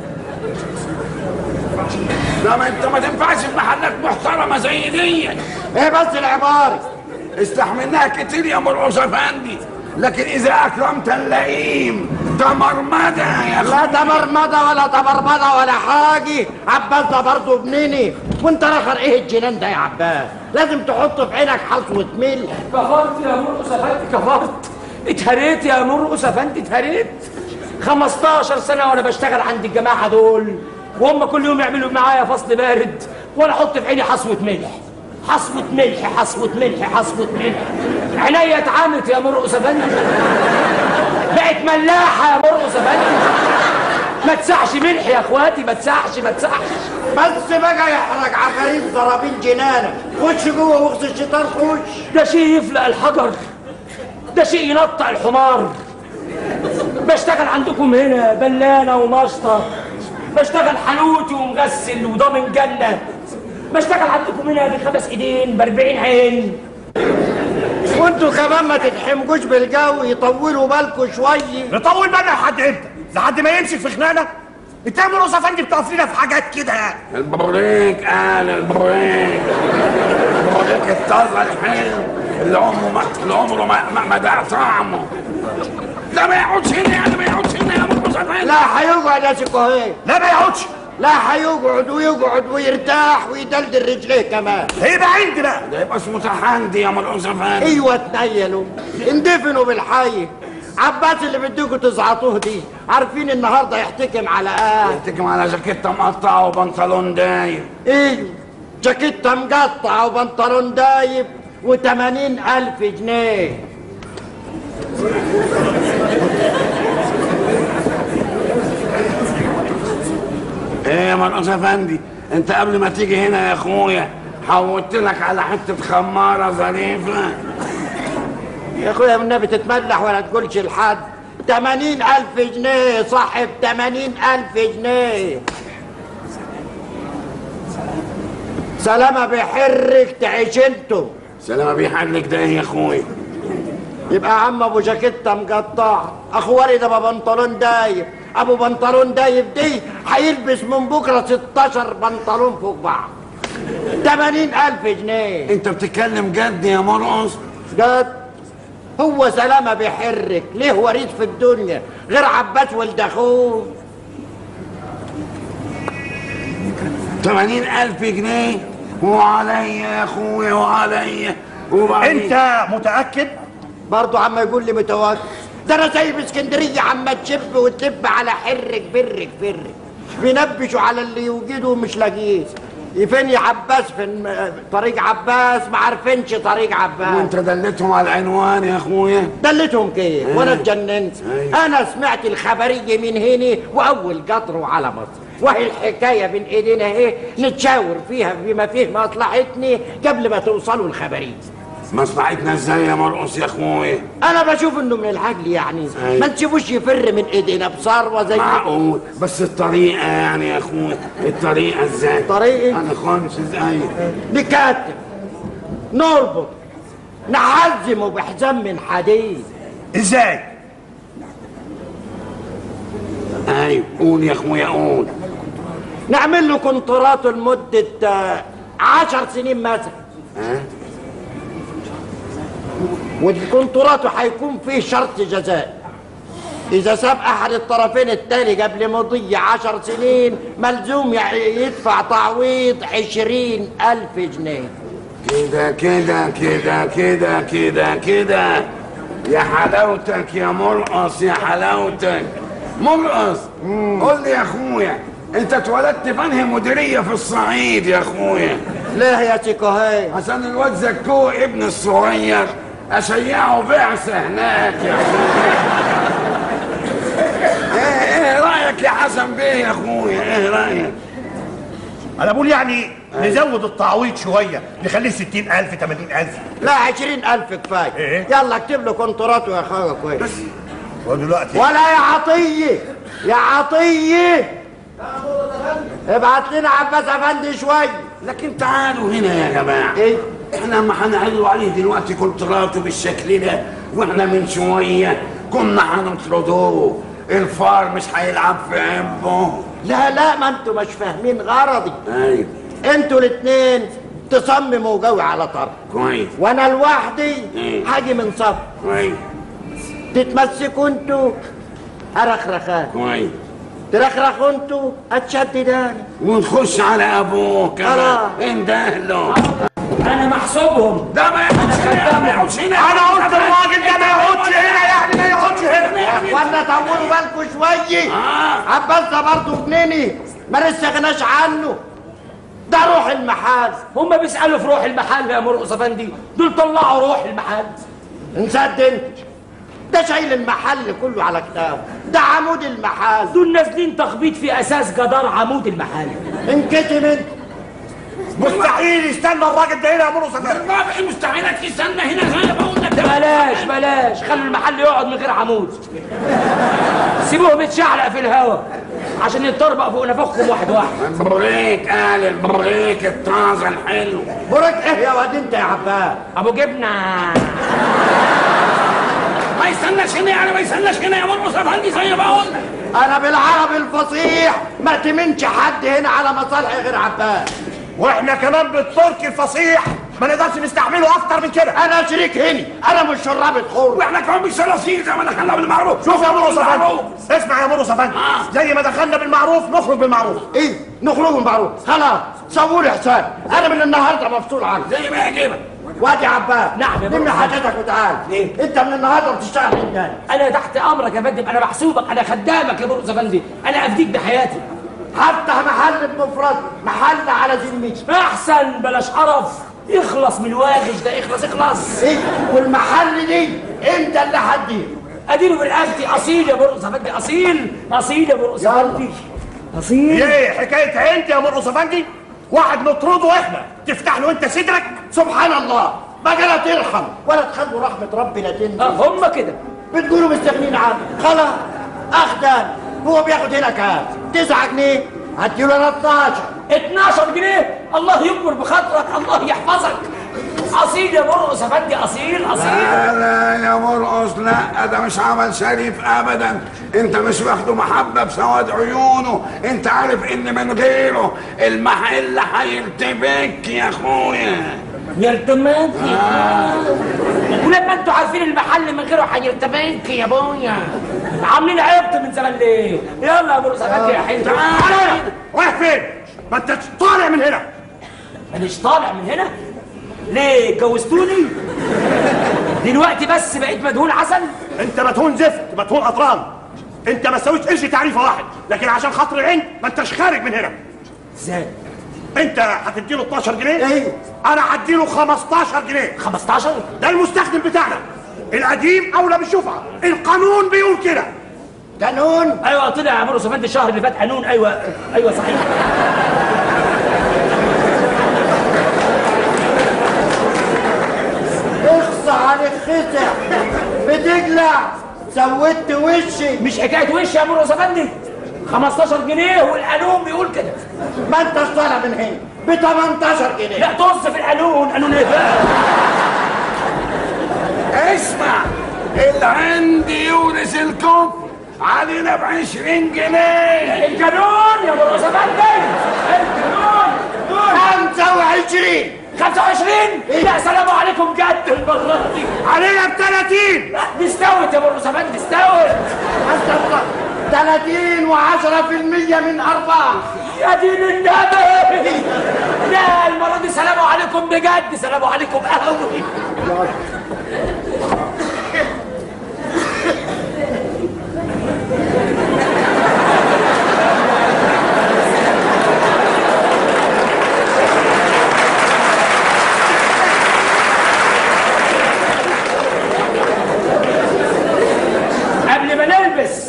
لا ما انت ما تنفعش في محلات محترمة زي دي ايه بس العبارة استحملناها كتير يا مرقص افندي لكن اذا اكرمت اللئيم تمرمدة يا لا اخي ده مرمضة ولا تبرمضة ولا حاجة عباس ده برضه ابنني وانت رخر ايه الجنان ده يا عباس لازم تحط في عينك حصوة ملح كفرت يا مرقص افندي كفرت اتهريت يا مرقص افندي اتهريت 15 سنه وانا بشتغل عند الجماعه دول وهم كل يوم يعملوا معايا فصل بارد وانا احط في عيني حصوه ملح حصوه ملح حصوه ملح حصوه ملح عينيا اتعمت يا مرقص افندي بقت ملاحه يا مرقص افندي ما تسعش ملح يا اخواتي ما تسعش ما تسعش بس بقى يحرج عفاريت ضرابين جنانك خش جوه وقت الشيطان خش ده شيء يفلق الحجر ده شيء ينطع الحمار بشتغل عندكم هنا بلانة ومشطة بشتغل حنوتي ومغسل وضامن جنة بشتغل عندكم هنا بخمس ايدين باربعين عين وانتوا كمان ما تتحمجوش بالجو يطولوا بالكوا شويه نطول بالنا لحد امتى؟ لحد ما يمسك في خناقه؟ انت يا مرقص افندي بتقف لنا في حاجات كده يعني البريك قال البريك البريك الطازة الحلو اللي عمره ما اللي عمره ما ما, ما داق طعمه ده ما يقعدش هنا يعني ما يقعدش هنا يا مرقص افندي لا هيقعد يا سيكوهين لا ما يقعدش لا هيقعد ويقعد ويرتاح ويدلدل رجليه كمان هيبقى عندي بقى ده يبقى اسمه تحندي يا مرقص افندي ايوه تنيلوا اندفنوا بالحي عباس اللي بدكوا تزعطوه دي عارفين النهارده يحتكم على ايه تكم على جاكيته مقطعه وبنطلون داير ايوه جاكيته مقطعه وبنطلون دايب وتمانين الف جنيه ايه يا مرقص افندي انت قبل ما تيجي هنا يا اخويا حولت لك على حته خماره ظريفه يا اخويا والنبي تتملح ولا تقولش لحد تمانين الف جنيه صاحب تمانين الف جنيه سلامة بحرك تعيش انتوا سلامة بيحلك ده إيه يا اخويا يبقى عم ابو جاكيته مقطع اخو ولد ابو بنطلون دايب ابو بنطلون دايب دي هيلبس من بكره 16 بنطلون فوق بعض 80 الف جنيه انت بتتكلم جد يا مرقص جد هو سلامه بيحرك ليه وريد في الدنيا غير عباس ولد اخوه 80 ألف جنيه وعليا يا أخويا وعليا وبعدين انت متاكد برضه عم يقول لي متوكل ده انا سايب اسكندريه عم تشب وتلب على حرك برك فرك بينبشوا على اللي يوجده مش لاقيه فين يا عباس فين طريق عباس ما عارفينش طريق عباس وانت دلتهم على العنوان يا اخويا دلتهم كيف وانا أيوة. اتجننت أيوة. انا سمعت الخبريه من هنا واول قطر على مصر وهي الحكايه بين ايدينا ايه نتشاور فيها بما فيه مصلحتني قبل ما توصلوا الخبريه مصلحتنا ازاي يا مرقص يا اخويا انا بشوف انه من العقل يعني أيوة. ما نسيبوش يفر من ايدينا بثروه زي معقول بس الطريقة يعني يا اخويا الطريقة ازاي طريقة؟ انا خالص ازاي نكاتب نربط نعزمه بحزام من حديد ازاي ايوه قول يا اخويا قول نعمل له كونترات لمدة آه، عشر سنين مثلا ها والكونترات هيكون فيه شرط جزاء إذا ساب أحد الطرفين التاني قبل مضي عشر سنين ملزوم يع- يدفع تعويض عشرين ألف جنيه كده كده كده كده كده كده يا حلاوتك يا مرقص يا حلاوتك مرقص قول لي يا اخويا انت اتولدت في انهي مديريه في الصعيد يا اخويا ليه يا سيكوهي عشان الواد زكو ابن الصغير اشيعه بعثه هناك يا اخويا ايه ايه رايك يا حسن بيه يا اخويا ايه رايك انا بقول يعني نزود التعويض شويه نخليه 60000 80000 لا عشرين ألف كفاية إيه؟ يلا اكتب له كونتراته يا أخويا كويس ودلوقتي ولا يا عطية يا عطية ابعت لنا عباس افندي شوي لكن تعالوا هنا يا جماعه ايه احنا ما هنعرضوا عليه دلوقتي كونتراته بالشكل ده واحنا من شويه كنا هنطردوه الفار مش هيلعب في عبه لا لا ما انتوا مش فاهمين غرضي ايوه انتوا الاثنين تصمموا جوي على طرف كويس وانا لوحدي إيه. هاجي من صف كويس تتمسكوا انتوا ارخرخان كويس ترخرخوا انتوا اتشددان ونخش على ابوه كمان خلاص. اندهله انا محسوبهم ده ما يقعدش هنا ما يقعدش هنا انا قلت الراجل ده ما يقعدش هنا يعني ما يقعدش هنا وانا طولوا بالكم شويه آه. عباس ده برضه جنيني ما نستغناش عنه ده روح المحل هم بيسالوا في روح المحل يا مرقص افندي دول طلعوا روح المحل انسد انت ده شايل المحل كله على كتابه ده عمود المحل دول نازلين تخبيط في اساس جدار عمود المحل انكتم انت مستحيل يستنى الراجل ده هنا يا مرقص الرابع مستحيلك تستنى هنا زي ما بقول لك بلاش بلاش خلوا المحل يقعد من غير عمود سيبوهم يتشعلق في الهوا عشان يتطربق فوق نفخهم واحد واحد بريك قال البريك الطازه الحلو برك ايه يا واد انت يا عباس ابو جبنه ما يستناش هنا يعني ما يستناش هنا يا مرقص افندي زي ما بقول لك انا بالعربي الفصيح ما تمنش حد هنا على مصالحي غير عباس واحنا كمان بالتركي الفصيح ما نقدرش نستحمله اكتر من كده انا شريك هني انا مش شرابة خور واحنا كمان بالثلاثين زي ما دخلنا بالمعروف شوف يا مرقص بالمعروف. افندي اسمع يا مرقص افندي آه. زي ما دخلنا بالمعروف نخرج بالمعروف ايه نخرج معروف خلاص سووا لي حساب انا من النهارده مفصول عنك زي ما يعجبك وادي عباس نعم يا لم بابا. حاجتك وتعال ليه؟ انت من النهارده بتشتغل عندنا انا تحت امرك يا فندم انا محسوبك انا خدامك يا مرقص افندي انا افديك بحياتي حتى محل بمفرد محل على ذمتي احسن بلاش قرف اخلص من الواغش ده اخلص اخلص ايه والمحل دي انت اللي هتدير اديله بالقد اصيل يا مرقص افندي اصيل اصيل يا مرقص يلا. افندي اصيل ايه حكايه عند يا مرقص افندي واحد نطرده احنا تفتح له انت صدرك سبحان الله بقى لا ترحم ولا تخلوا رحمة ربنا تنزل آه، هم كده بتقولوا مستغنين عنه خلاص اخدان هو بياخد هنا كام 9 جنيه هديله انا 12 12 جنيه الله يكبر بخاطرك الله يحفظك اصيل يا مرقص افندي اصيل اصيل لا لا يا مرقص لا ده مش عمل شريف ابدا انت مش واخده محبه بسواد عيونه انت عارف ان من غيره المحل هيرتبك يا اخويا يرتمك ولما انتوا عارفين المحل من غيره هيرتبك يا ابويا عاملين عبط من زمان ليه يلا يا مرقص افندي يا حلو تعالى رايح فين ما انت طالع من هنا مانيش طالع من هنا ليه اتجوزتوني دلوقتي بس بقيت مدهون عسل انت مدهون زفت مدهون قطران انت ما سويتش قرش تعريفه واحد لكن عشان خاطر العين ما انتش خارج من هنا ازاي انت هتديله 12 جنيه ايوه. انا هديله 15 جنيه 15 ده المستخدم بتاعنا القديم اولى بالشفعه القانون بيقول كده قانون ايوه طلع يا مرقص افندي الشهر اللي فات قانون ايوه ايوه صحيح اخص عليك خسع بتقلع سودت وشي مش حكايه وش يا مرقص افندي 15 جنيه والقانون بيقول كده ما انتش طالع من هنا ب 18 جنيه لا طز في القانون قانون ايه بقى؟ اسمع اللي عندي يورث الكم علينا بعشرين جنيه القانون يا مرقص افندي القانون 25 25 لا سلام عليكم جد المره دي علينا ب 30 لا دي استوت يا مرقص افندي استوت 30 و10% من ارباح يا دين النبي لا المرة دي سلام عليكم بجد سلام عليكم قوي قبل ما نلبس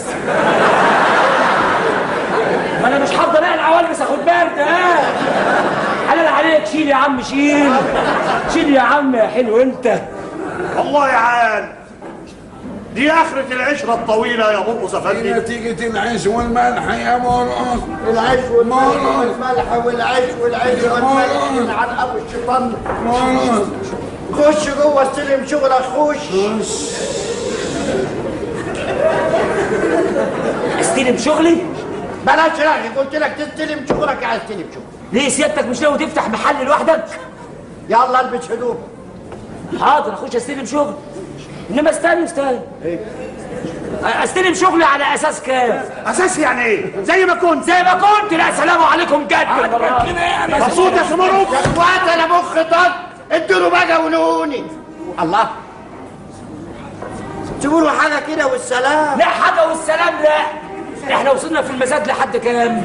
ما انا مش هفضل اقلع والبس اخد برد ها حلال عليك شيل يا عم شيل شيل يا عم يا حلو انت والله يا عال دي اخرة العشرة الطويلة يا مرقص دي افندي نتيجة العيش والملح يا مرقص العيش والملح مرقص. والملح والعيش والعيش والملح مرقص. عن ابو الشيطان مرقص خش جوه استلم شغلك خش استلم شغلي بلاش رغي قلت لك تستلم شغلك عايز تستلم شغلك ليه سيادتك مش ناوي تفتح محل لوحدك يلا البس هدوم حاضر اخش استلم شغل انما استنى استنى استلم شغلي على اساس كام اساسي يعني ايه زي ما كنت زي ما كنت لا سلام عليكم جد كده يعني مبسوط يا سمروك يا اخوات انا مخ طق ادوا بقى ونقوني الله سيبوا له حاجه كده والسلام لا حاجه والسلام لا احنا وصلنا في المزاد لحد كام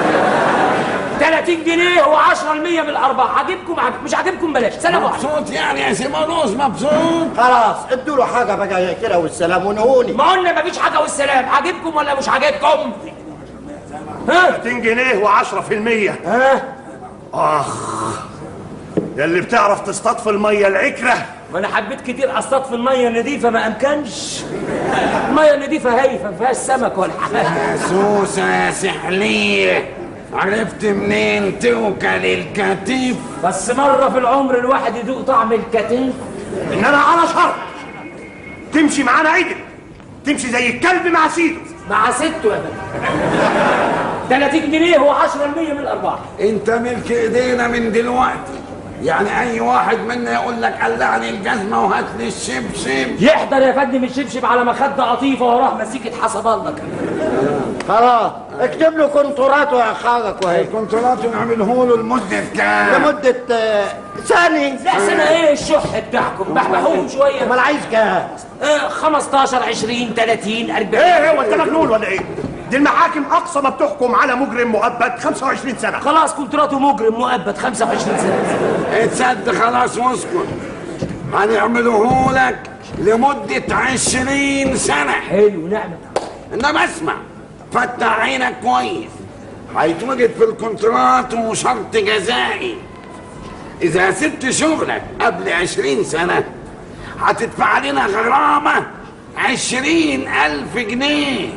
30 جنيه و10% من الارباح عاجبكم عاجب مش عاجبكم بلاش سلام عليكم مبسوط يعني يا سيمانوس مبسوط خلاص ادوا له حاجه بقى كده والسلام ونقوني ما قلنا مفيش حاجه والسلام عاجبكم ولا مش عاجبكم ها 30 جنيه و10% ها اخ يا اللي بتعرف تصطاد في المية العكرة ما انا حبيت كتير اصطاد في الميه النظيفه ما امكنش الميه النظيفه هايفه ما فيهاش سمك ولا حاجه يا سوسة يا سحلية عرفت منين توكل الكتيف بس مره في العمر الواحد يدوق طعم الكتف انما على شرط تمشي معانا عدل تمشي زي الكلب مع سيده مع سته يا بني 30 جنيه هو 10% من الارباح انت ملك ايدينا من دلوقتي يعني اي واحد منا يقول لك قلعني الجزمة وهات لي الشبشب يحضر يا فندم الشبشب على مخده قطيفه وراه مسيكه حسب الله كمان خلاص اكتب له كونتراته يا خالك وهي الكونترات نعمله له لمدة كام لمده آه، ثاني لا سنه ايه الشح بتاعكم بحبحوهم شويه امال عايز كام آه 15 20 30 40 ايه هو انت مجنون ولا ايه دي المحاكم اقصى ما بتحكم على مجرم مؤبد 25 سنة خلاص كونتراته مجرم مؤبد 25 سنه اتسد خلاص واسكت هنعمله لك لمدة عشرين سنة حلو نعمه انما اسمع فتح عينك كويس هيتوجد في الكونترات وشرط جزائي اذا سبت شغلك قبل عشرين سنة هتدفع لنا غرامة عشرين الف جنيه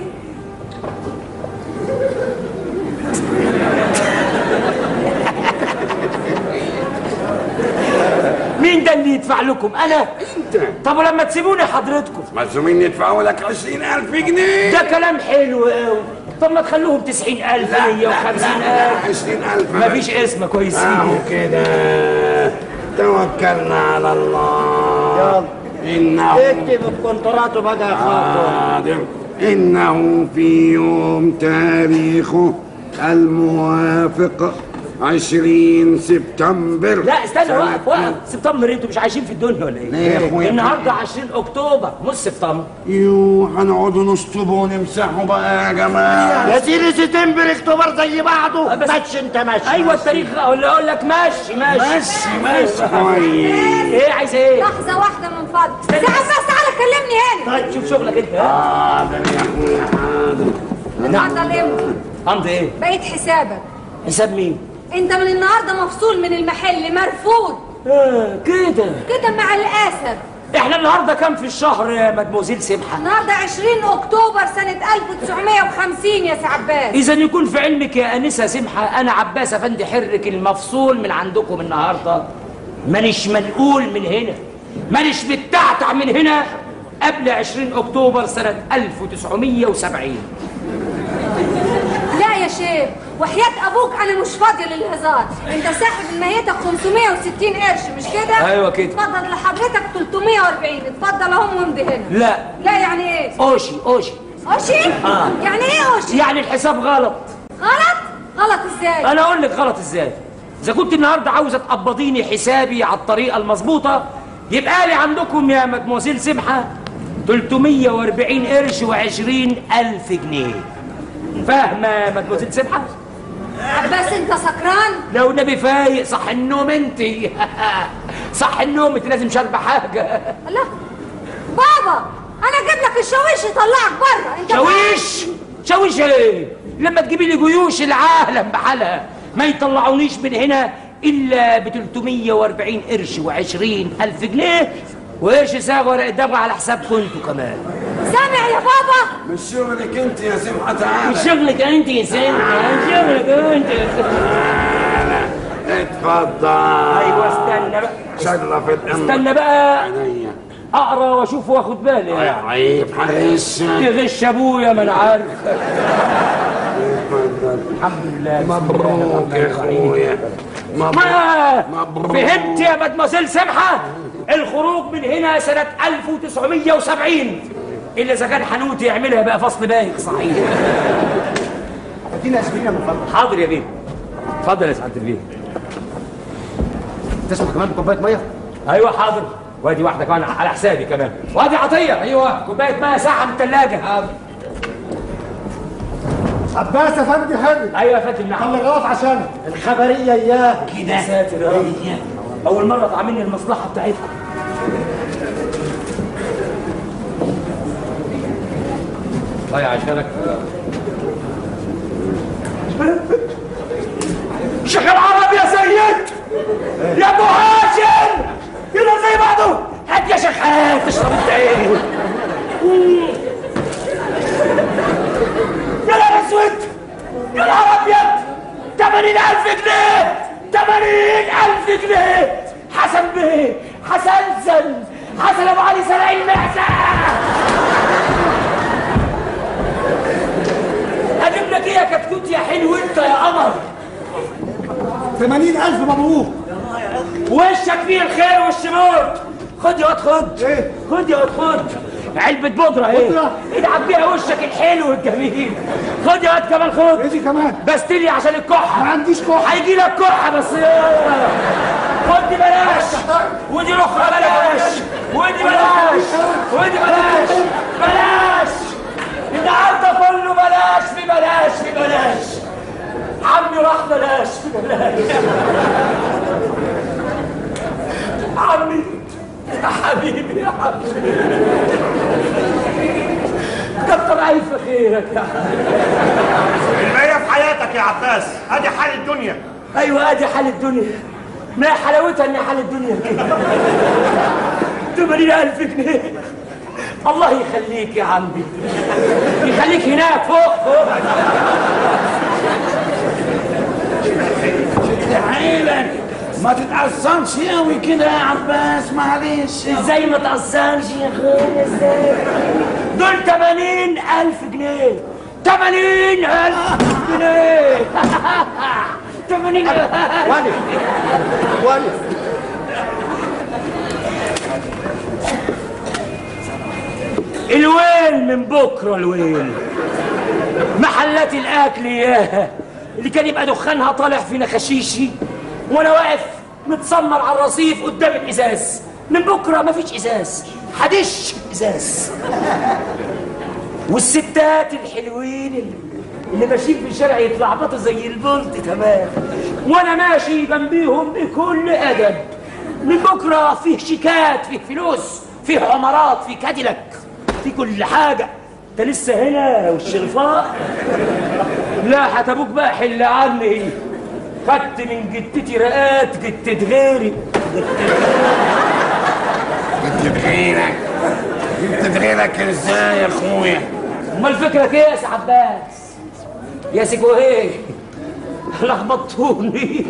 مين ده اللي يدفع لكم انا انت طب ولما تسيبوني حضرتكم ملزومين يدفعوا لك عشرين الف جنيه ده كلام حلو قوي طب ما تخلوهم 90000 150000 عشرين الف مفيش اسم كويسين اهو كده توكلنا على الله انه اكتب الكونتراته بقى يا خالك حاضر إنه في يوم تاريخه الموافق عشرين سبتمبر لا استنى سنة وقف وقف سبتمبر انتوا مش عايشين في الدنيا ولا ايه؟ ليه يا أخويا؟ النهارده 20 اكتوبر مش سبتمبر يو هنقعدوا نشطب ونمسحوا بقى يا جماعة يا سيدي سبتمبر اكتوبر زي بعضه ماشي انت ماشي ايوه التاريخ اقول اقول لك ماشي ماشي ماشي ماشي كويس ايه عايز ايه؟ لحظة واحدة من فضلك ساعة بس تعالى كلمني هنا طيب شوف شغلك انت ها؟ حاضر يا اخويا حاضر اتفضل امضي امضي ايه؟ بقيت حسابك حساب مين؟ انت من النهارده مفصول من المحل مرفوض آه كده كده مع الاسف احنا النهارده كام في الشهر يا مدموزيل سمحه؟ النهارده 20 اكتوبر سنة 1950 يا سعباس اذا يكون في علمك يا انسه سمحه انا عباس افندي حرك المفصول من عندكم النهارده مانيش منقول من هنا مانيش متعتع من هنا قبل 20 اكتوبر سنه 1970 لا يا شيخ وحياة ابوك انا مش فاضية للهزار انت ساحب من ميتك 560 قرش مش كده أيوة كده. اتفضل لحضرتك 340 اتفضل اهم وامضي هنا لا لا يعني ايه اوشي اوشي اوشي آه. يعني ايه اوشي يعني الحساب غلط غلط غلط ازاي انا اقول لك غلط ازاي اذا كنت النهارده عاوزه تقبضيني حسابي على الطريقه المظبوطه يبقى لي عندكم يا مدموزيل سمحه 340 قرش و20 الف جنيه فاهمه يا مدموزيل سمحه بس انت سكران لو نبي فايق صح النوم انت صح النوم انت لازم شاربه حاجه لا بابا انا اجيب لك الشاويش يطلعك بره انت شاويش شاويش ايه لما تجيبي لي جيوش العالم بحالها ما يطلعونيش من هنا الا ب 340 قرش و20 الف جنيه وقرش ساغ ورق الدم على حسابكم انتوا كمان سامع يا بابا مش شغلك انت يا سمحة تعالى مش شغلك انت يا سيدي مش شغلك انت يا سيدي. اتفضل ايوه استنى بقى شرف الامر استنى بقى عينيا اقرا واشوف واخد بالي عيب حريص يغش ابويا ما انا عارف اتفضل الحمد لله مبروك يا اخويا مبروك ما مبروك. فهمت يا مدمزيل سمحة الخروج من هنا سنة 1970 إلا إذا كان حنوتي يعملها بقى فصل بايخ صحيح ادينا اسبرينا من فضلك حاضر يا بيه اتفضل يا سعادة البيه تسمح كمان بكوبايه ميه أيوه حاضر وادي واحدة كمان على حسابي كمان وادي عطية أيوه كوباية مية ساعة من الثلاجة حاضر عباس افندي حلو أيوه يا فندم نعم خلي غلط عشانك الخبريه اياه كده ساتر يا رب أول مرة تعملني المصلحة بتاعتكم طيب عشانك شيخ العرب يا سيد يا ابو هاشم كده زي بعضه هات يا شيخ هات اشرب انت ايه يا نهار اسود يا نهار ابيض 80000 جنيه 80000 جنيه حسن بيه حسنسن حسن ابو علي سرع المعزه اجيب لك ايه يا كتكوت يا حلو انت يا قمر 80000 مبروك وشك فيه الخير والشموت خد يا واد خد ايه؟ خد يا واد خد علبة بودرة ايه بودرة؟ ادعك بيها وشك الحلو والجميل خد يا واد كمان خد ايه دي كمان بستلي عشان الكحة ما عنديش كحة. هيجي لك كحة بس خد دي بلاش ودي الاخرى بلاش ودي بلاش ودي بلاش بلاش النهارده كله بلاش في بلاش في بلاش عمي راح بلاش في بلاش عمي يا حبيبي يا حبيبي كتر الف خيرك يا حبيبي الباقيه في حياتك يا عباس ادي حال الدنيا ايوه ادي حال الدنيا ما حلاوتها ان حال الدنيا كده 80000 جنيه الله يخليك يا عمي يخليك هناك فوق فوق عيلك ما تتعصبش قوي كده يا عباس معلش ازاي ما تقصرش يا اخويا ازاي دول 80000 جنيه 80000 جنيه 80000 والد والد الويل من بكره الويل محلات الاكل ياها اللي كان يبقى دخانها طالع في نخشيشي وانا واقف متسمر على الرصيف قدام الازاز من بكره مفيش ازاز حدش ازاز والستات الحلوين اللي, اللي ماشيين في الشارع يتلعبطوا زي البلط تمام وانا ماشي جنبيهم بكل ادب من بكره فيه شيكات فيه فلوس فيه عمارات فيه كاديلاك في كل حاجه انت لسه هنا والشرفاء لا حتبوك بقى حل عني خدت من جدتي رقات جدة غيري انت تغيرك انت تغيرك ازاي يا اخويا امال فكرك ايه يا سي عباس يا سي جوهيه لخبطتوني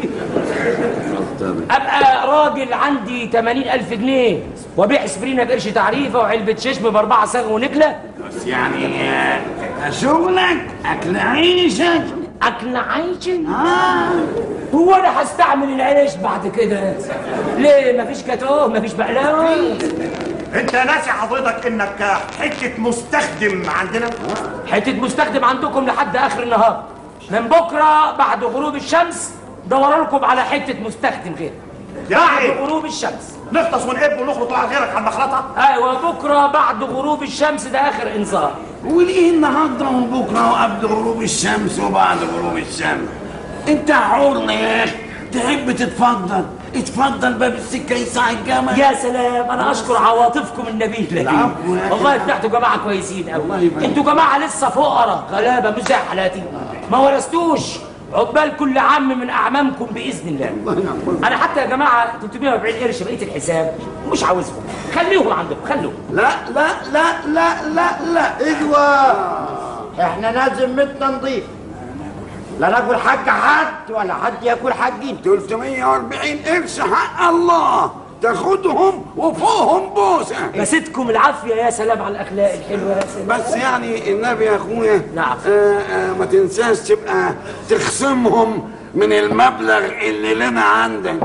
ابقى راجل عندي 80 الف جنيه وابيع اسبرينا بقرش تعريفه وعلبه ششم باربعه صاغ ونكله بس يعني آه، شغلك اكل عيشك اكل عيشي هو انا هستعمل العيش بعد كده ليه مفيش كاتوه مفيش بقلاوه انت ناسي حضرتك انك حته مستخدم عندنا حته مستخدم عندكم لحد اخر النهار من بكره بعد غروب الشمس دور لكم على حته مستخدم غير بعد يعني غروب الشمس نغطس ونقب ونخلط على غيرك على المخرطه ايوه بكره بعد غروب الشمس ده اخر انذار وليه النهارده وبكره وقبل غروب الشمس وبعد غروب الشمس انت حر يا اخي تحب تتفضل اتفضل باب السكه يساع الجمل يا سلام انا اشكر عواطفكم النبيله العفو يا أخي. والله طلعتوا جماعه كويسين الله قوي يبارك. انتوا جماعه لسه فقراء غلابه مش زي حالاتي ما ورثتوش عقبال كل عام من اعمامكم باذن الله انا حتى يا جماعه 340 قرش بقيه الحساب مش عاوزهم خليهم عندكم خلوهم لا لا لا لا لا لا ايوه احنا ناس ذمتنا نضيف لا ناكل حق حد ولا حد ياكل حقين 340 قرش حق الله تاخدهم وفوقهم بوسه مسيتكم العافيه يا سلام على الاخلاق الحلوه يا سلام بس يعني النبي يا اخويا نعم. آه آه ما تنساش تبقى تخصمهم من المبلغ اللي لنا عندك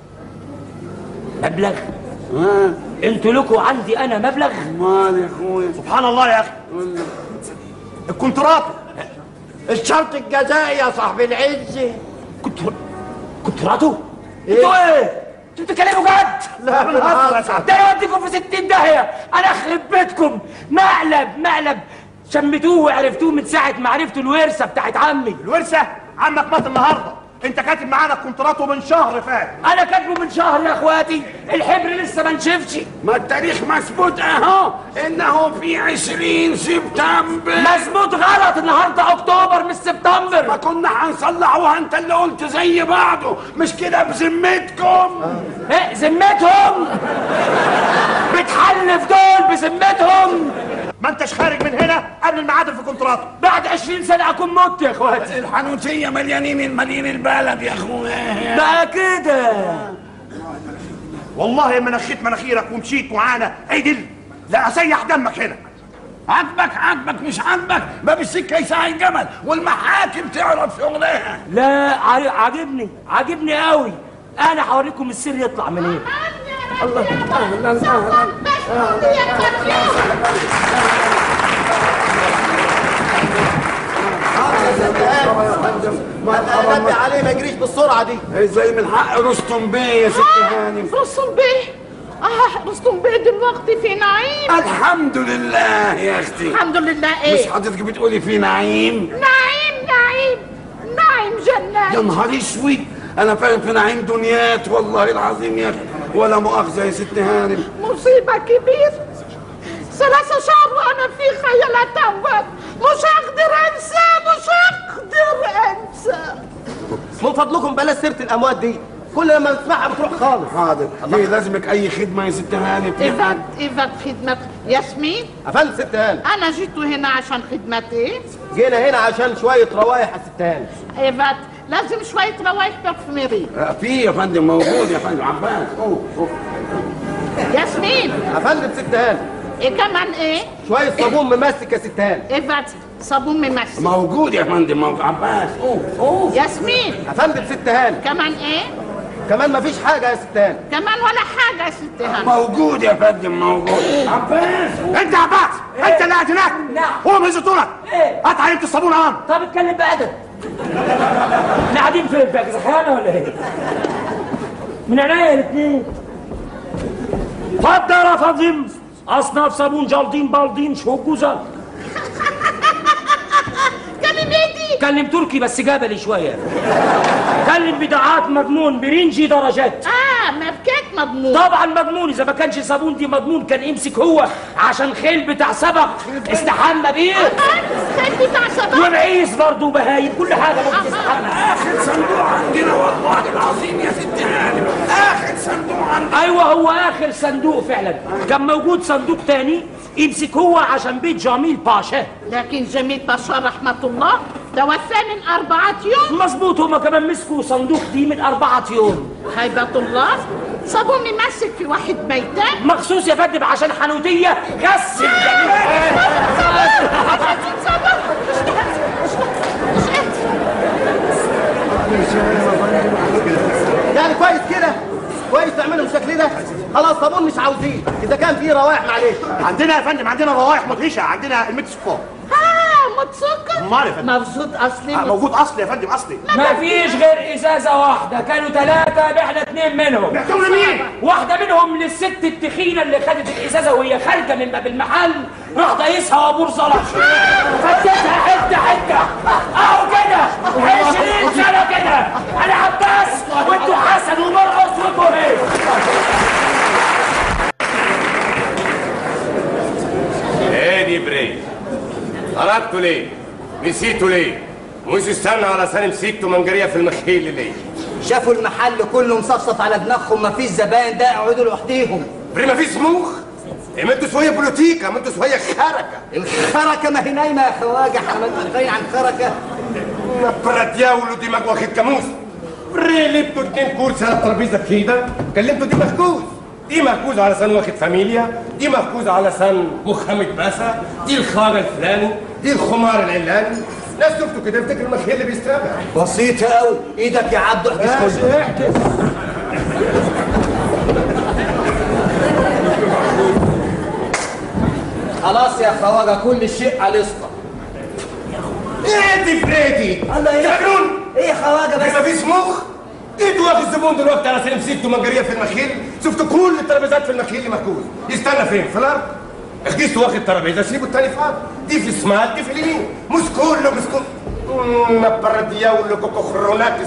مبلغ ها انتوا لكم عندي انا مبلغ مال يا اخويا سبحان الله يا اخي الكونترات الشرط الجزائي يا صاحب العز كنت كنت راتو انتوا ايه انتوا بتتكلموا جد لا بالعكس يا سعد. ده يوديكم في 60 داهيه انا اخرب بيتكم مقلب مقلب شمتوه وعرفتوه من ساعه ما عرفتوا الورثه بتاعت عمي الورثه عمك مات النهارده انت كاتب معانا كونتراته من شهر فات انا كاتبه من شهر يا اخواتي الحبر لسه ما نشفش ما التاريخ مثبوت اهو انه في 20 سبتمبر مظبوط غلط النهارده اكتوبر مش ما سبتمبر كنا هنصلحوها انت اللي قلت زي بعضه مش كده بذمتكم ايه ذمتهم بتحلف دول بذمتهم ما انتش خارج من هنا قبل الميعاد في كونتراته بعد 20 سنه اكون مت يا اخواتي الحنوتية مليانين المدينة البلد يا اخويا بقى كده والله ما نخيت مناخيرك ومشيت معانا عدل لا اسيح دمك هنا عاجبك عاجبك مش عاجبك باب السكة يساعي الجمل والمحاكم تعرف شغلها لا عا- عاجبني عاجبني قوي انا هوريكم السر يطلع منين ما نبي عليه ما يجريش بالسرعه دي زي من حق رستم بيه يا ست هانم رستم بيه اه رستم بيه دلوقتي في نعيم الحمد لله يا اختي الحمد لله مش ايه حضرتك بتقولي في نعيم نعيم نعيم نعيم جنات يا نهار اسود انا فاهم في نعيم دنيات والله العظيم يا اخي ولا مؤاخذه يا ست هانم مصيبة كبيرة ثلاثة شهر وأنا في خيالات أموات مش هقدر أنسى مش هقدر أنسى من فضلكم بلاش سيره الاموات دي كل لما نسمعها بتروح خالص حاضر ليه لازمك اي خدمه يا ست هانم إيفات إيفات خدمة ياسمين افندم ست هانم أنا جيت هنا عشان خدمة إيه؟ جينا هنا عشان شويه روايح يا ست هانم إيفات لازم شوية روايح بارفميري آه، في يا فندم موجود يا فندم عباس أوه، أوه. ياسمين افندم ست هانم إيه كمان إيه؟ شويه صابون ممسك يا ست هانم إيفات صابون ممسك موجود يا فندم موجود عباس اوه اوه ياسمين افندم ست هانم كمان إيه؟ كمان مفيش حاجه يا ستان كمان ولا حاجة يا ست هانم موجود يا فندم موجود عباس انت يا عباس انت اللي قاعد هناك نعم. هو من زيتونك ايه هات عينة الصابون اهو طب اتكلم بأدب احنا قاعدين فين بقى زحانة ولا ايه من عينيا الاثنين اتفضل يا فاطم اصناف صابون جالدين بالدين شو جوزة كلمتي كلم تركي بس جبلي شوية كلم بضاعات مضمون برنجي درجات اه ماركات مضمون طبعا مضمون اذا ما كانش صابون دي مضمون كان يمسك هو عشان خيل بتاع سبق استحمى بيه خلي بتاع سبق ونعيس برضه بهايم كل حاجه ممكن تستحمى اخر صندوق عندنا والله العظيم يا ست هانم اخر صندوق عندنا ايوه هو اخر صندوق فعلا كان موجود صندوق تاني يمسك هو عشان بيت جميل باشا لكن جميل بشار رحمة الله توفى من أربعة يوم مظبوط هما كمان مسكوا صندوق دي من أربعة يوم هيبة الله صابون ممسك في واحد بيتان مخصوص يا فندم عشان حنوتية غسل يعني كويس كده كويس تعملوا بالشكل ده خلاص صابون مش عاوزين اذا كان في روائح معلش عندنا يا فندم عندنا روائح مدهشه عندنا الميت صفار ها متسكر امال يا فندم مبسوط أصلي آه، موجود اصلي يا فندم اصلي ما فيش غير ازازه واحده كانوا ثلاثه بعنا اثنين منهم بعتهم لمين؟ واحده منهم للست التخينه اللي خدت الازازه وهي خارجه من باب المحل راح دايسها وابور صلاح فتتها حته حته اهو كده 20 سنه كده انا عباس وانتوا حسن ومرقص وكهيل ايه دي بري خرجتوا ليه نسيتوا ليه مش استنى على سنة مسكتوا منجرية في المخيل ليه شافوا المحل كله مصفصف على دماغهم مفيش زباين ده يقعدوا لوحديهم بري ما فيش مخ إيه ما انتوا شوية بوليتيكا ما انتوا شوية خركة الخركه ما هي نايمه يا خواجه احنا متاخرين عن خركه نبرت يا ولو دماغ واخد كاموس بري لبتوا اتنين كرسي على الترابيزة كده كلمتوا دي مخكوز دي مخكوز على سن واخد فاميليا دي مخكوز على سن مخمة باسا دي الخارة الفلاني دي الخمار العلاني ناس شفتوا كده افتكر المخيل اللي بيسترابع بسيطه قوي ايدك يا عبد احجز كله خلاص يا خواجه كل شيء على الاسطى ايه دي فريدي الله يا تعملون ايه يا خواجه ما بس فيش مخ ايه واقف الزبون دلوقتي على سلم مسكته منجريه في المخيل شفتوا كل الترابيزات في المخيل مكوز يستنى فين في الارض اخديته واخد ترابيزه سيبوا التاني فاضي دي في الشمال دي في اليمين مش كله مش كله نبرد يولو كوكوخروناتس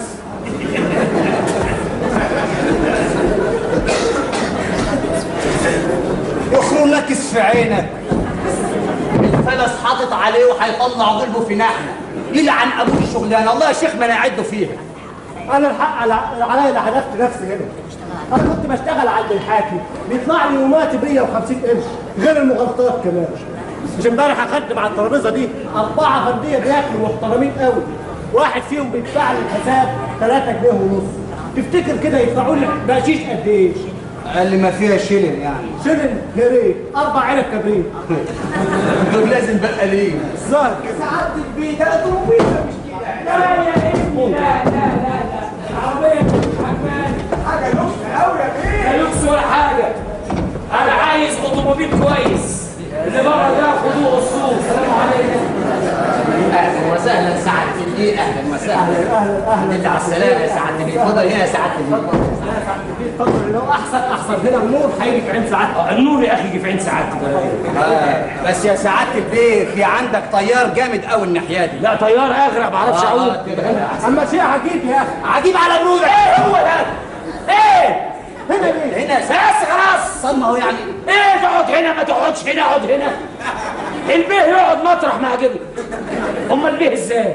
يخرج نكس في عينك الفلس حاطط عليه وهيطلع قلبه في نحله يلعن ابوه الشغلانه الله يا شيخ ما انا اعده فيها انا الحق على- عليا اللي حدفت نفسي هنا انا كنت بشتغل عند الحاكم بيطلع لي يوماتي 150 قرش غير المغالطات كمان مش امبارح اخدت على الترابيزه دي اربعه فرديه بياكلوا محترمين قوي واحد فيهم بيدفع لي الحساب 3 جنيه ونص تفتكر كده يدفعوا لي بقشيش قد ايه؟ اقل ما فيها شيلن يعني شيلن يا ريت اربع علب كبريت دول لازم بقالين الظاهر كده سعادة البيت انا طوبيته مش كده لا يا ابني لا لا لا لا العربيه مش عجباني حاجه لطف قوي يا بيه لا لوكس ولا حاجه انا عايز اوتوموبيل كويس اللي بره ده خدوه السوق السلام عليكم اهلا وسهلا سعادة البيت اهلا وسهلا اهلا اهلا انت على السلامه يا سعادة البيت اتفضل هنا يا سعادة البيت اتفضل لو احسن احسن هنا النور هيجي في عين ساعتها النور يا اخي يجي في عين سعادتك آه، بس يا سعادة البيت في عندك طيار جامد قوي الناحية دي لا طيار اغرق معرفش آه، اعوم آه، كده هنا أحسن. اما شيء عجيب يا اخي عجيب على برودك ايه هو ده ايه هنا ليه؟ هنا بس خلاص صدمة اهو يعني ايه تقعد هنا ما تقعدش هنا اقعد هنا البيه يقعد مطرح ما عجبه امال البيه ازاي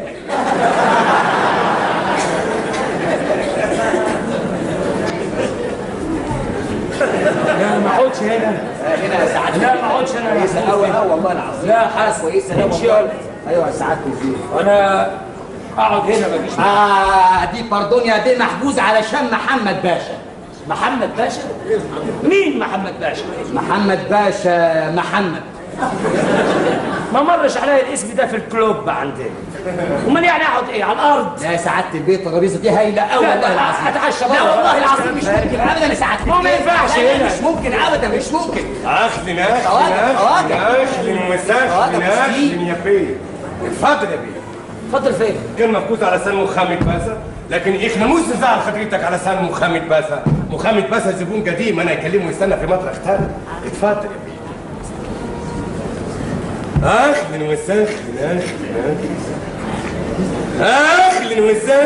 لا ما اقعدش هنا هنا يا سعادة لا البيت ما اقعدش هنا كويسة قوي قوي والله العظيم لا حاسس كويسة قوي امشي والله. يلا. ايوه يا سعادة البيت انا اقعد هنا ما فيش آه دي باردونيا دي محجوز علشان محمد باشا محمد باشا مين محمد باشا محمد باشا محمد ما مرش عليا الاسم ده في الكلوب عندنا امال يعني اقعد ايه على الارض لا يا سعاده البيت الترابيزه دي هايله قوي لا، والله لا، العظيم أتعشى لا بره. والله العظيم مش ممكن ابدا يا سعاده ما هو ما البيت. ينفعش لا، هنا. مش ممكن ابدا مش ممكن اهلا اهلا خواجة، خواجة. اهلا اهلا وسهلا خواجة، اهلا مسكين. يا بيه اتفضل يا بيه اتفضل فين كان مفكوس على سن مخامة باسا لكن احنا مش نزعل خدريتك على سن مخامة باسا مخامة باسا زبون قديم انا يكلمه يستنى في مطرح تاني اتفضل يا بيه اهلا وسهلا اهلا اهلا وسهلا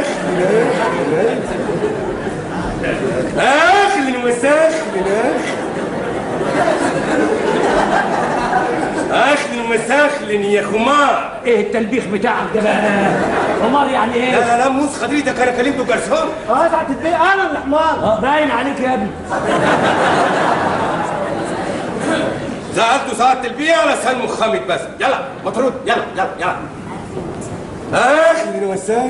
اهلا وسهلا اهلا وسهلا يا خمار ايه التلبيخ بتاعك ده بقى حمار يعني ايه لا لا لا موس خدريتك انا كلمته جرسون اه ساعة البيت انا اللي حمار اه باين عليك يا ابني زعلته ساعة البيع على سن مخامة بس يلا مطرود يلا يلا يلا اهلا وسهلا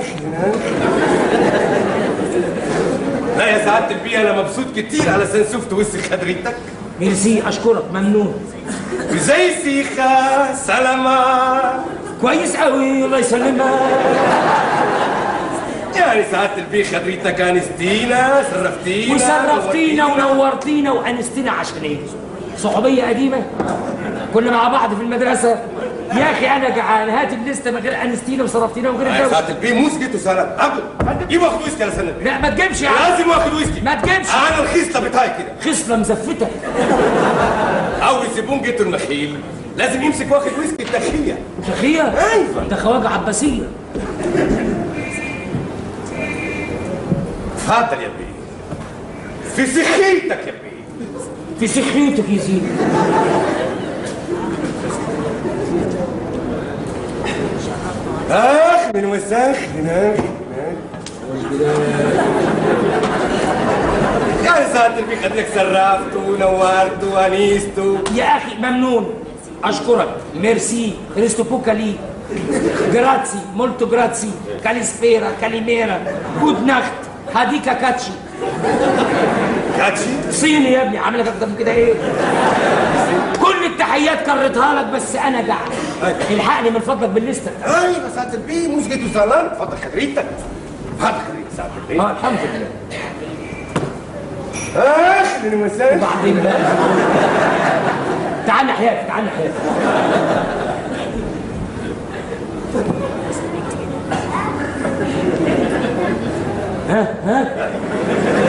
لا يا سعادة البيع انا مبسوط كتير على سن شفت وسط خدريتك ميرسي اشكرك ممنون وزي سيخة سلامة كويس قوي الله يسلمك يعني سعادة البيع خدريتك انستينا سرفتينا وشرفتينا ونورتينا وانستينا عشان ايه صحوبيه قديمه كنا مع بعض في المدرسه يا اخي انا جعان هات الليسته من غير انستينا وصرفتينا ومن غير يا الجو سعادة البيع موس جيتوا سلام قبل جيب واخد ويسكي على سنة لا ما تجيبش يا عم لازم واخد ويسكي ما تجيبش انا الخصلة بتاعي كده خصله مزفته اول زبون جيته المخيل لازم يمسك واخد ويسكي الداخلية شخيه ايوه ده خواجه عباسيه اتفضل يا بيه في سخيتك يا بيه في سخيتك يا سيدي اخ من وساخ هناك يا ساتر بيه خدلك سرفت ونورت وانيست يا اخي ممنون اشكرك ميرسي ريستو بوكا لي جراتسي مولتو جراتسي كاليسبيرا كاليميرا جود ناخت هاديكا كاتشي كاتشي صيني يا ابني عامل لك اكتر من كده ايه كل التحيات كررتها لك بس انا جعان الحقني من فضلك بالليسته ايوه ساتر بيه مش جيتوا سلام اتفضل خدريتك اتفضل خدريتك ساتر بيه اه الحمد لله اخ من وساخ وبعدين بقى تعال ناحيتي تعال ناحيتي ها ها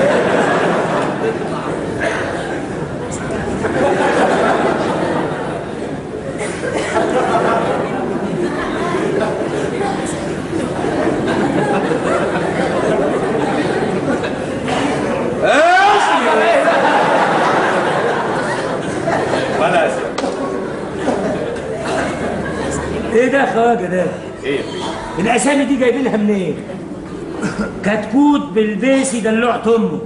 بلاش ايه ده يا خواجه ده ايه الاسامي دي جايبينها منين كتكوت بالبيسي دلوعت امه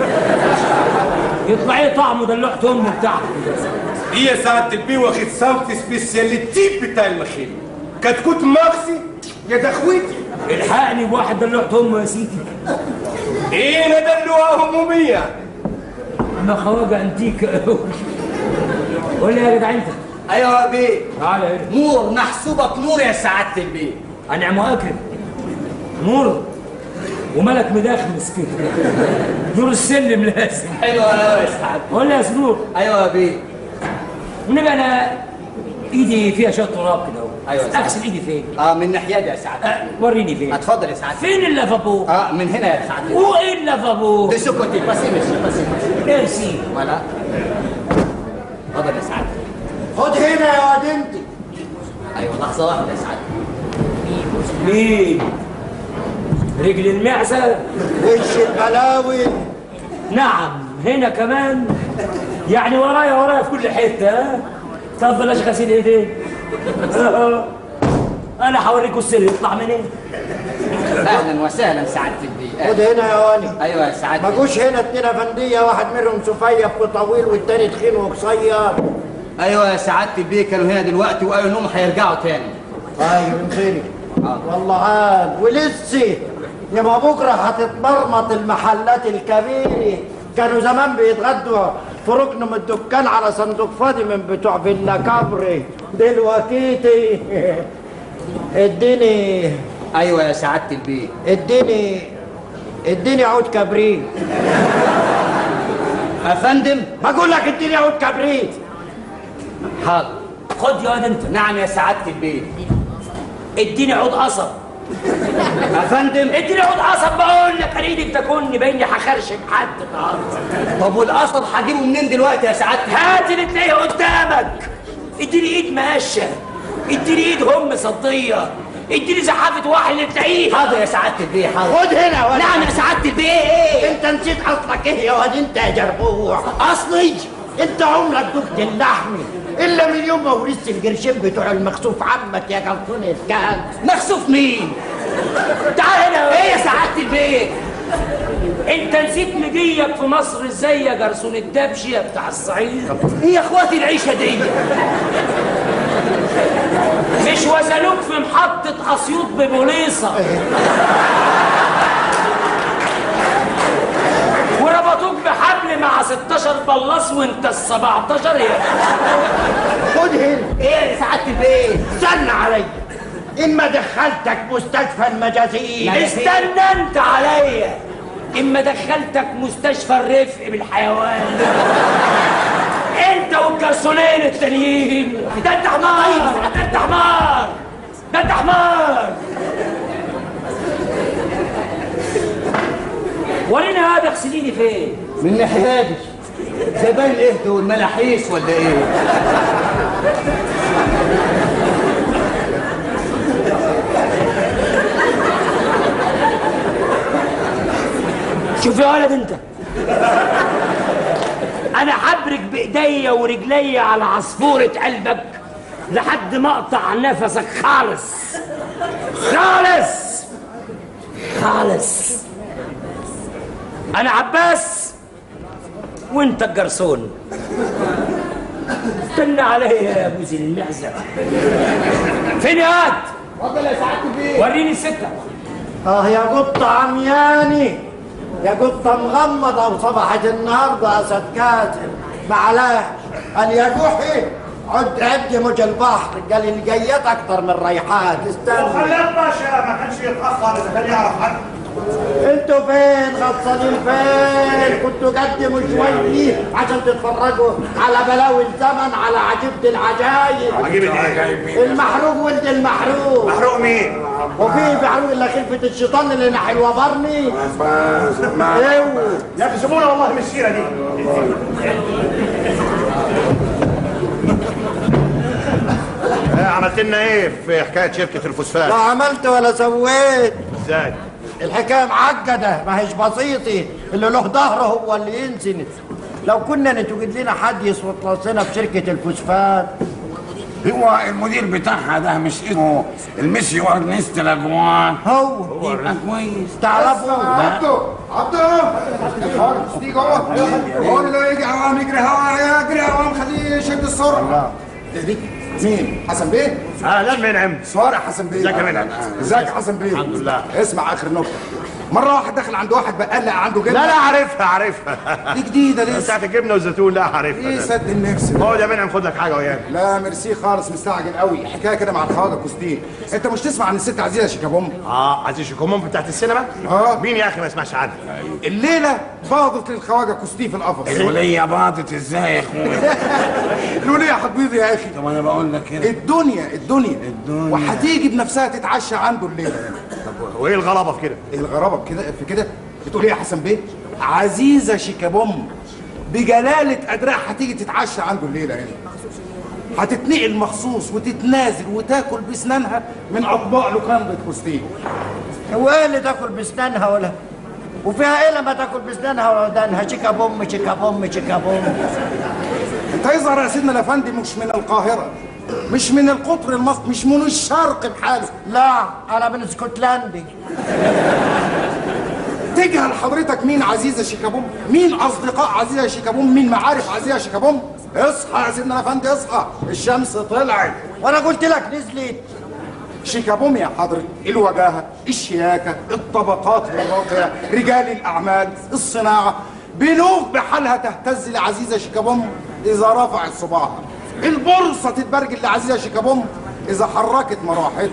يطلع ايه طعمه دلوعت امه بتاعته دي يا سعادة البيه واخد صنف سبيسياليتي بتاع المخيل كتكوت ماكسي يا دخويتي الحقني بواحد دلوعت امه يا سيدي ايه ندلوها همومية انا خواجه انتيك قول لي يا جدع انت ايوه يا بيه تعالى هنا نور محسوبك نور يا سعاده البيه انعم واكرم نور وملك مداخمس كده نور السلم لازم ايوه ايوه يا سعاده قول لي يا سنور ايوه يا بيه ونبقى انا ايدي فيها شويه تراب كده اهو أيوة يا سعادة. اغسل ايدي فين اه من ناحيه دي يا سعاده أه وريني فين اتفضل يا سعاده فين اللافابو اه من هنا يا سعاده وايه اللافابو de ce côté passez monsieur passez passez ميرسي voilà اتفضل يا سعاده خد هنا يا واد انت ايوه لحظه واحده يا سعاده مين رجل المعزه وش البلاوي نعم هنا كمان يعني ورايا ورايا في كل حته ها طب بلاش غسيل ايدين انا هوريكوا السر يطلع منين اهلا وسهلا سعاده البيه خد هنا يا واني ايوه يا سعاده ما جوش هنا اتنين افنديه واحد منهم سفيف وطويل والتاني تخين وقصير ايوه يا سعاده البيه كانوا هنا دلوقتي وقالوا انهم هيرجعوا تاني ايوه من خيري والله عاد ولسه يا ما بكره هتتمرمط المحلات الكبيره كانوا زمان بيتغدوا في ركن من الدكان على صندوق فاضي من بتوع فيلا كابري دلوقتي اديني ايوه يا سعاده البيت اديني اديني عود كبريت افندم بقول لك اديني عود كبريت حاضر خد يا واد انت نعم يا سعاده البيت اديني عود قصب افندم اديني عود قصب بقول لك اريدك تكوني بايني هخرشم حد النهارده طب والقصب هجيبه منين دلوقتي يا سعاده البيت هات اللي تلاقيه قدامك اديني ايد مقشه اديني ايد هم صديه اديني زحافه واحد اللي تلاقيه حاضر يا سعاده البيت حاضر خد هنا ولا نعم يا سعاده البيت انت نسيت اصلك ايه يا واد انت يا جربوع اصلي انت عمرك دقت اللحمي الا من يوم ما ورثت القرشين بتوع المخسوف عمك يا جلطون الكهن مخسوف مين تعال هنا ايه يا سعاده البيت انت نسيت مجيك في مصر ازاي يا جرسون الدبشيه بتاع الصعيد ايه يا اخواتي العيشه دي مش وزنوك في محطة أسيوط ببوليصة وربطوك بحبل مع 16 بلاص وانت ال 17 يا خد هنا ايه يا سعاده البيت استنى عليا ان ما دخلتك مستشفى المجازين استنى انت عليا اما دخلتك مستشفى الرفق بالحيوان انت والجرسونين التانيين ده انت حمار ده انت حمار ده انت حمار وريني هذا اغسليني فين من ناحيتي زباين ايه دول ملاحيس ولا ايه شوف يا ولد انت انا حبرك بايديا ورجليا على عصفورة قلبك لحد ما اقطع نفسك خالص خالص خالص انا عباس وانت الجرسون استنى عليا يا ابو زي المعزه فين يا واد اتفضل يا سعاده البيت وريني السكه اه يا قطة عمياني يا قطة مغمضة وصبحت النهاردة أسد كاتب معلاه قال يا جوحي عد عد موج البحر قال اللي جيت أكتر من ريحات استنى وخليت باشا ما كانش يتاخر اذا كان يعرف حد انتوا فين غطسانين فين كنتوا قدموا شوية عشان تتفرجوا على بلاوي الزمن على عجيبة العجايب عجيب ايه المحروق ولد المحروق محروق مين وفي محروق الا خلفة الشيطان اللي نحي الوبرني بس ما ايوه يا اخي سيبونا والله من السيره دي آه، عملت لنا ايه في حكايه شركه الفوسفات لا عملت ولا سويت ازاي الحكايه معقده ما هيش بسيطه اللي له ظهر هو اللي ينزل لو كنا نتوجد لنا حد يصوت راسنا في شركه الفوسفات هو المدير بتاعها ده مش اسمه المسيو ارنست لاجوان هو يبقى كويس تعرفوا عبده عبده دي جوه قول له يجي عوام يجري هوا يجري عوام خليه يشد السرعه تهديك مين حسن بيه اهلا منعم صارع حسن بيه ازيك يا منعم ازيك يا حسن بيه الحمد لله. اسمع اخر نكته مره واحد داخل عند واحد بقال لقى عنده جبنه لا لا عارفها عارفها دي جديده لسه بتاعت الجبنه والزيتون لا عارفها ايه ده. سد النفس اقعد يا منعم خد لك حاجه وياك لا ميرسي خالص مستعجل قوي حكايه كده مع الخواجه كوستين انت مش تسمع عن الست عزيزه شيكابوم اه عزيز شيكومون بتاعت السينما اه مين يا اخي ما يسمعش عنها الليله باضت للخواجه كوستين في القفص الولية باضت ازاي يا اخويا الوليه هتبيض يا اخي طب انا بقول لك كده الدنيا الدنيا الدنيا. وهتيجي بنفسها تتعشى عنده الليله وايه الغرابه في كده ايه الغرابه بكده في كده بتقول ايه يا حسن بيه عزيزه شيكابوم بجلاله قدرها هتيجي تتعشى عنده الليله هنا هتتنقل مخصوص وتتنازل وتاكل بسنانها من اطباق لوكاندا كوستين هو ايه اللي تاكل بسنانها ولا وفيها ايه لما تاكل بسنانها ولا ودانها شيكا بوم شيكا بوم شيكا بوم انت يظهر يا سيدنا الافندي مش من القاهره مش من القطر المصري مش من الشرق بحاله لا انا من اسكتلندي تجهل حضرتك مين عزيزه شيكابوم مين اصدقاء عزيزه شيكابوم مين معارف عزيزه شيكابوم اصحى يا سيدنا الافندي اصحى الشمس طلعت وانا قلت لك نزلت شيكابوم يا حضرتك الوجاهه الشياكه الطبقات الراقيه رجال الاعمال الصناعه بنوك بحالها تهتز لعزيزه شيكابوم اذا رفعت صباعها البورصه تتبرجل لعزيزه شيكابوم اذا حركت مراحتها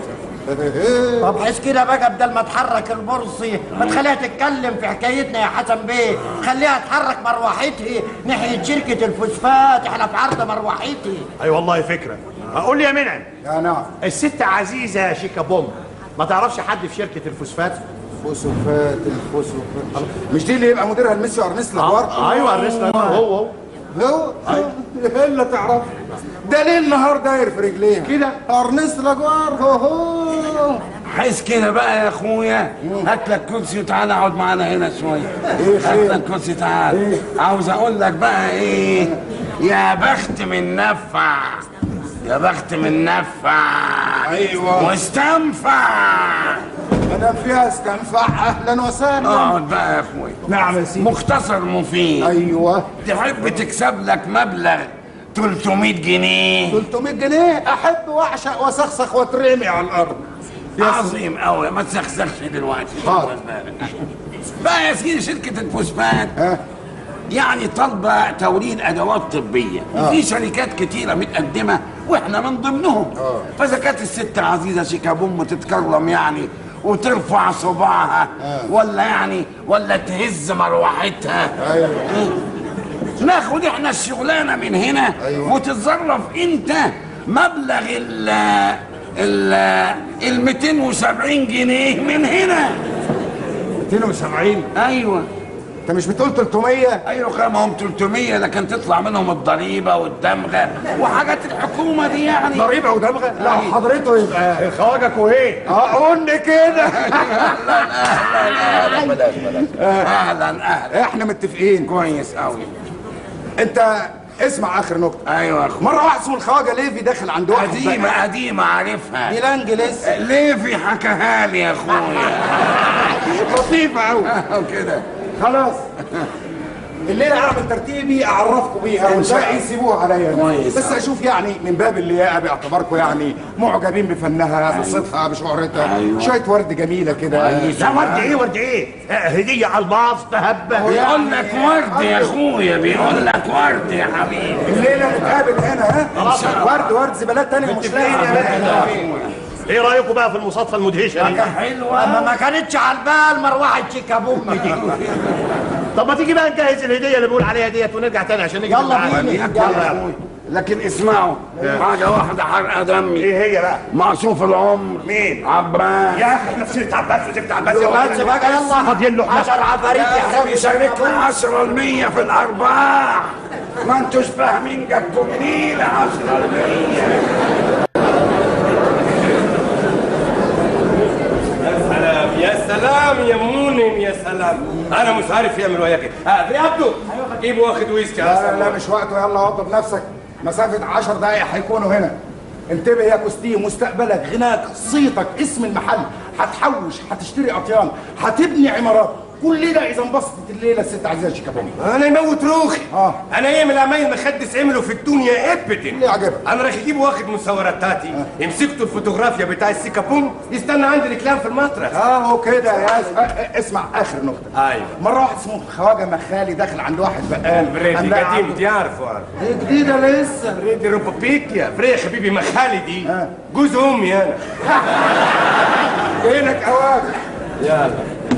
طب حس كده بقى بدل ما تحرك البرصي ما تخليها تتكلم في حكايتنا يا حسن بيه خليها تحرك مروحتها ناحيه شركه الفوسفات احنا في عرض مروحتها اي والله فكره اقول لي يا منعم يا نعم الست عزيزه شيكا بوم ما تعرفش حد في شركه الفوسفات فوسفات الفوسفات مش دي اللي يبقى مديرها الميسي ارنست لاجوار آه، ايوه ارنست لاجوار، هو هو هو الا تعرف ده ليه النهار داير في رجليها كده ارنست لاجوار هو هو حس كده بقى يا اخويا هات لك كرسي وتعالى اقعد معانا هنا شويه هات لك كرسي تعالى عاوز اقول لك بقى ايه يا بخت من نفع يا بخت من نفع ايوه واستنفع ما دام فيها استنفع اهلا وسهلا اقعد بقى يا اخويا نعم يا سيدي مختصر مفيد ايوه تحب تكسب لك مبلغ 300 جنيه 300 جنيه احب واعشق واسخسخ واترمي على الارض عظيم قوي ما تسخسخش دلوقتي حاضر. بقى يا سيدي شركة الفوسفات يعني طالبة توريد أدوات طبية آه. في شركات كتيرة متقدمة وإحنا من ضمنهم فإذا كانت الست العزيزة شيكابوم تتكرم يعني وترفع صباعها ولا يعني ولا تهز مروحتها ايوه ناخد احنا الشغلانه من هنا أيوة. وتتصرف انت مبلغ ال ال ال 270 جنيه من هنا 270 ايوه انت مش بتقول 300 ايوه كما هم 300 لكن تطلع منهم الضريبه والدمغه وحاجات الحكومه دي يعني ضريبه ودمغه لا حضرته يبقى خواجه كوهين اقول كده اهلا بلاش بلاش اهلا اهلا احنا متفقين كويس قوي انت اسمع اخر نكته ايوه يا اخويا مره واحد اسمه الخواجه ليفي دخل عند واحد قديمه بقى. قديمه عارفها دي لانجلس ليفي حكاها لي يا اخويا لطيفه قوي كده خلاص الليله اعمل ترتيبي اعرفكم بيها والباقي سيبوها عليا أنا. كويس. بس اشوف يعني من باب اللياقه باعتباركم يعني معجبين بفنها بصوتها بشهرتها أيوة. شويه ورد جميله كده لا ورد ايه ورد ايه آه، هديه الماظ تهبه بيقول لك ورد يا اخويا بيقول لك ورد يا حبيبي الليله نتقابل هنا ها شاء الله. ورد ورد زبالات تانية مش متفقين يا لاقي ايه رايكم بقى في المصادفه المدهشه دي حلوه اما ما كانتش على البال مروحه شيكا بوم دي طب ما تيجي بقى نجهز الهديه اللي بقول عليها ديت ونرجع تاني عشان نيجي يلا بالميعاد. بينا. يلا يلا لكن اسمعوا حاجه واحده حرقه دمي ايه هي بقى معصوف العمر مين عباس يا اخي احنا في سيره عباس وزفت عباس يا بس بقى يلا فاضيين له عشر عفاريت لازم يحرقوا يشاركنا 10 المية في الارباح ما انتوش فاهمين جاتكم منين 10 المية يا سلام يا سلام يا مونن يا سلام انا مش عارف يعمل وياك ايه اه في عبده جيب واخد ويسكي لا أصلاً. لا مش وقته يلا وضب نفسك مسافة عشر دقايق هيكونوا هنا انتبه يا كوستي مستقبلك غناك صيتك اسم المحل هتحوش هتشتري اطيان هتبني عمارات كل ده اذا انبسطت الليله الست عزيزه شيكابوني انا يموت روحي اه. انا ايه من العمايل مخدس عملوا في الدنيا ابدا اللي عجبك انا راح اجيب واخد مصوراتاتي يمسكتوا الفوتوغرافيا بتاع السيكا بوم يستنى عندي ركلام في المطرح اه كده يا اس... آه، اسمع اخر نقطه ايوه مره واحد اسمه خواجه مخالي داخل عند واحد بقال بريدي قال لا يا قديم عم، دي عارفه عارف. دي جديده لسه بريدي روبابيكيا فري حبيبي مخالي دي جوز امي انا جاي لك اوامر يلا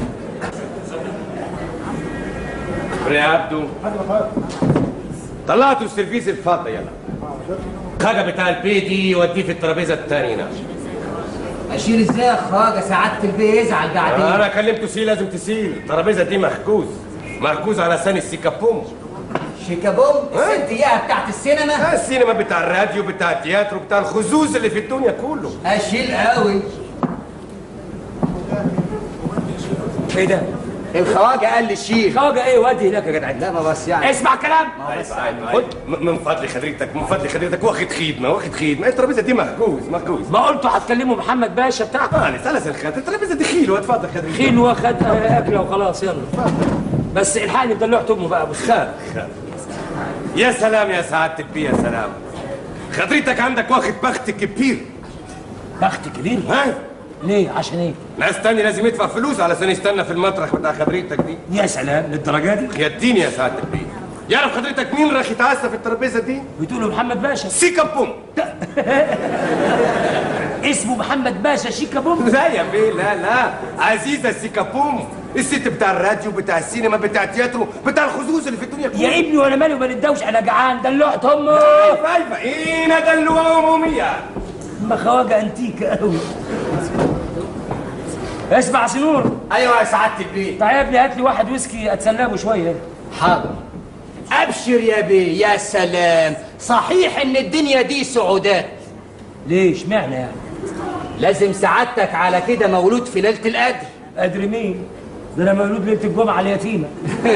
فري عبدو طلعتوا السيرفيس الفاضي يلا خاجة بتاع البيدي وديه في الترابيزه الثانيه اشيل ازاي يا خواجه سعاده البيه يزعل بعدين انا كلمته سي لازم تسيل الترابيزه دي محجوز محجوز على سن السيكابوم شيكابوم الست اياها بتاعت السينما السينما بتاع الراديو بتاع التياترو بتاع الخزوز اللي في الدنيا كله اشيل قوي ايه ده؟ الخواجه قال لي شيل خواجه ايه ودي هناك يا جدع لا ما بس يعني اسمع كلام خد م- من فضل خدريتك من فضل خدريتك واخد خدمه واخد خدمه الترابيزه دي محجوز محجوز ما قلتوا هتكلموا محمد باشا بتاعك انا ثلاث الخات الترابيزه دي خيلو اتفضل خدريتك خين واخد آه، اكله وخلاص يلا بس الحقني بدلوعة امه بقى ابو سلام يا سلام يا سعاده البيه يا سلام خدريتك عندك واخد بخت كبير بخت كبير ها ليه عشان ايه ناس تاني لازم يدفع فلوس علشان يستنى في المطرح بتاع خدريتك دي يا سلام للدرجه دي يديني يا سعاده البيه يعرف خدريتك مين راح يتعسى في الترابيزه دي بتقولوا محمد باشا سيكا بوم اسمه محمد باشا شيكا بوم لا يا بيه لا لا عزيزة السيكابوم الست بتاع الراديو بتاع السينما بتاع التياترو بتاع الخصوص اللي في الدنيا كلها يا ابني وانا مالي وما ندوش انا جعان دلوعت امه فايفة ايه دلوها امومية اما خواجه انتيكه قوي اسمع يا سنور ايوه يا سعاده البيه تعالى يا ابني هات لي واحد ويسكي اتسلاه شويه حاضر ابشر يا بيه يا سلام صحيح ان الدنيا دي سعودات ليش معنى يعني لازم سعادتك على كده مولود في ليله القدر قدر مين ده انا مولود ليله الجمعه اليتيمه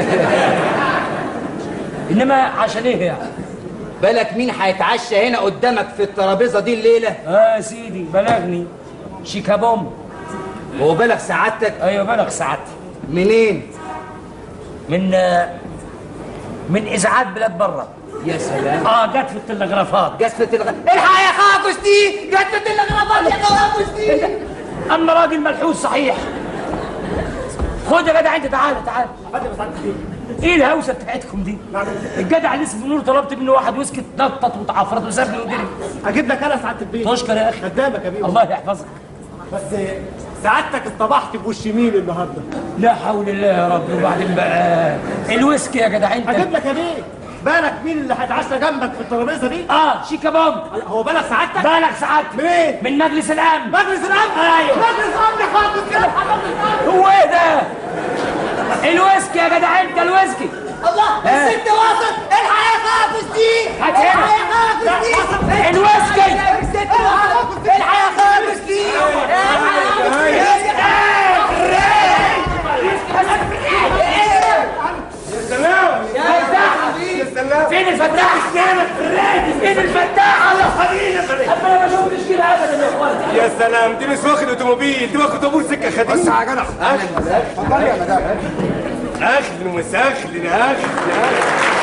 انما عشان ايه يعني بالك مين هيتعشى هنا قدامك في الترابيزه دي الليله اه يا سيدي بلغني شيكا بوم هو بالك سعادتك ايوه بلغ سعادتي منين من آه، من اذاعات بلاد بره يا سلام اه جت في التلغرافات جت في التلغ الحق يا خاكوس دي جت في التلغرافات يا خاكوس دي اما راجل ملحوس صحيح خد يا جدع انت تعالى تعالى ايه الهوسه بتاعتكم دي؟ الجدع اللي اسمه نور طلبت منه واحد ويسكي اتنطط وتعفرت وسابني وجري اجيب لك انا سعاده البيت تشكر يا اخي قدامك يا بيه الله يحفظك بس سعادتك اصطبحت بوش مين النهارده لا حول الله يا رب وبعدين بقى الويسكي يا جدع انت اجيب لك يا بيه بالك مين اللي هيتعشى جنبك في الترابيزه دي اه شيكا بوم هو بالك سعادتك بالك سعادتك منين من مجلس الامن مجلس الامن ايوه مجلس الامن خالص كده هو ايه ده؟ الويسكي يا جدع انت الويسكي الله الست وصلت الحق يا خاكوس دي هات الحق هنا. يا خاكوس دي الويسكي الست وصلت الحق يا خاكوس دي سلام يا سلام فين الفتاح؟ فين الفتاح؟ الله حبيبي اما انا ما شفتش كده ابدا يا اخوان يا سلام دي مش واخد اوتوموبيل دي واخد طابور سكه خديم بس يا جدع اتفضل يا مدام اهلا وسهلا اهلا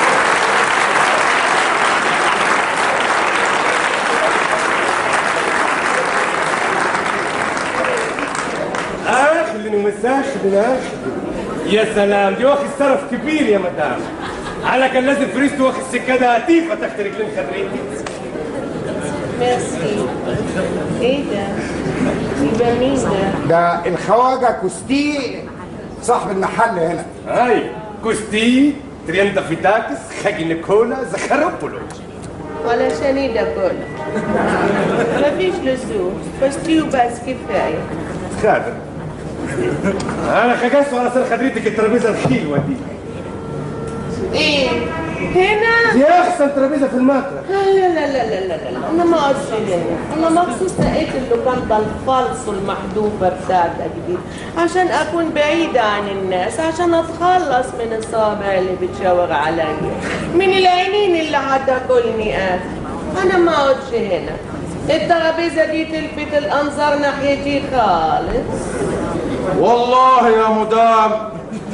اهلا وسهلا اهلا يا سلام دي واخد صرف كبير يا مدام انا كان لازم فريست واخد سكاده هتيفه تحت رجلين خضريتي ميرسي ايه ده؟ يبقى مين ده؟ ده الخواجه كوستي صاحب المحل هنا هاي كوستي تريندا فيتاكس خاجي نيكولا زخاروبولو علشان ايه ده كله؟ مفيش لزوم بس دي وبس كفايه خادر انا خجلت على سر خدريتك الترابيزه الحلوه دي ايه؟ هنا؟ دي احسن ترابيزه في المطرح لا لا لا لا لا لا لا انا ما اقعدش هنا انا مخصوص لقيت اللوكاندا الفالص المحذوفه بتاعتك دي عشان اكون بعيده عن الناس عشان اتخلص من الصابع اللي بتشاور عليا من العينين اللي هتاكلني قافل انا ما اقعدش هنا الترابيزه دي تلفت الانظار ناحيتي خالص والله يا مدام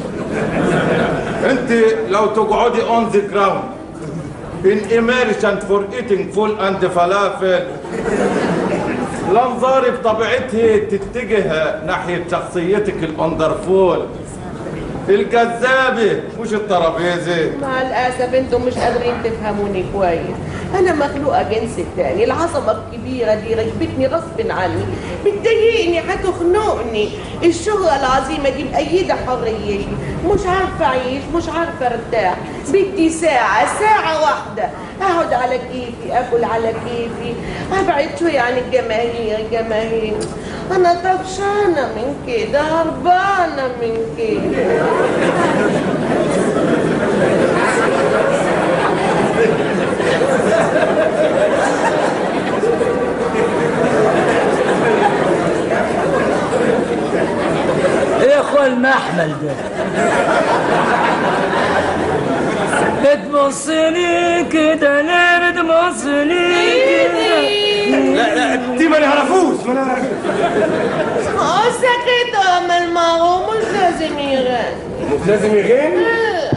انت لو تقعدي اون ذا جراوند in American for eating full and فلافل الانظار بطبيعتها تتجه ناحية شخصيتك الاندرفول الجذابة مش الترابيزة مع الاسف انتم مش قادرين تفهموني كويس انا مخلوقه جنس التاني العصبه الكبيره دي ركبتني غصب عني بتضايقني هتخنقني الشهرة العظيمه دي مأيده حريتي مش عارفه اعيش مش عارفه ارتاح بدي ساعه ساعه واحده اقعد على كيفي اكل على كيفي ابعد شويه عن الجماهير الجماهير انا طفشانه من كده هربانه من كده ايه يا اخويا المحمل ده بتبصني كده ليه بتبصني كده لا لا دي ما نعرفوش ما نعرفوش اه سكت عمل معه مش لازم يغني مش لازم يغني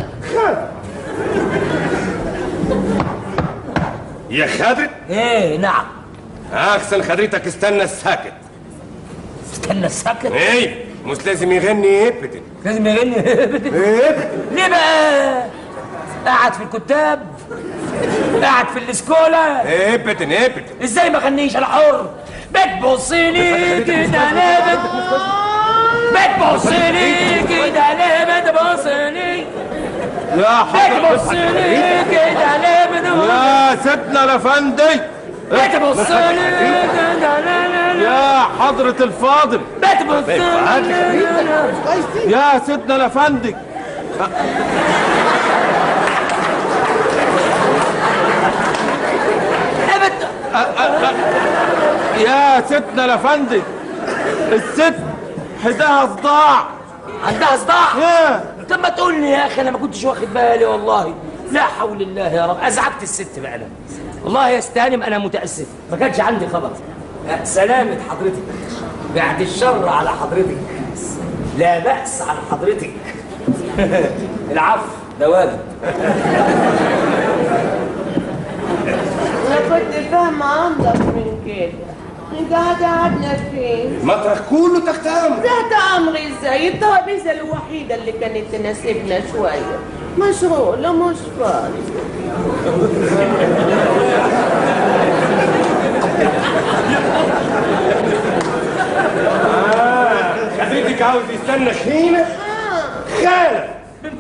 يا خضر ايه نعم احسن خضرتك استنى الساكت استنى السكت ايه مش لازم يغني ابدا لازم يغني ابدا ليه بقى قاعد في الكتاب قاعد في الاسكولا ابدا ابدا ازاي ما غنيش انا حر بتبص لي كده ليه بت- بتبص لي كده ليه بتبص لي يا بتبص لي كده ليه بتبص يا سيدنا الافندي بتبص لي كده ليه يا حضرة الفاضل بتبص لي يا سيدنا الافندي يا سيدنا الافندي الست حداها صداع عندها صداع يا طب ما تقول لي يا اخي انا ما كنتش واخد بالي والله لا حول الله يا رب ازعجت الست فعلا والله يا استهانم انا متاسف ما كانش عندي خبر أه، سلامة حضرتك بعد الشر على حضرتك لا بأس على حضرتك العفو ده واجب انا كنت فاهمة عندك من كده انت هتقعدنا فين؟ مطرح كله تحت امر تحت امري ازاي؟ الترابيزة الوحيدة اللي كانت تناسبنا شوية مشغولة مش فاضي حضرتك عاوز يستنى خينة خالة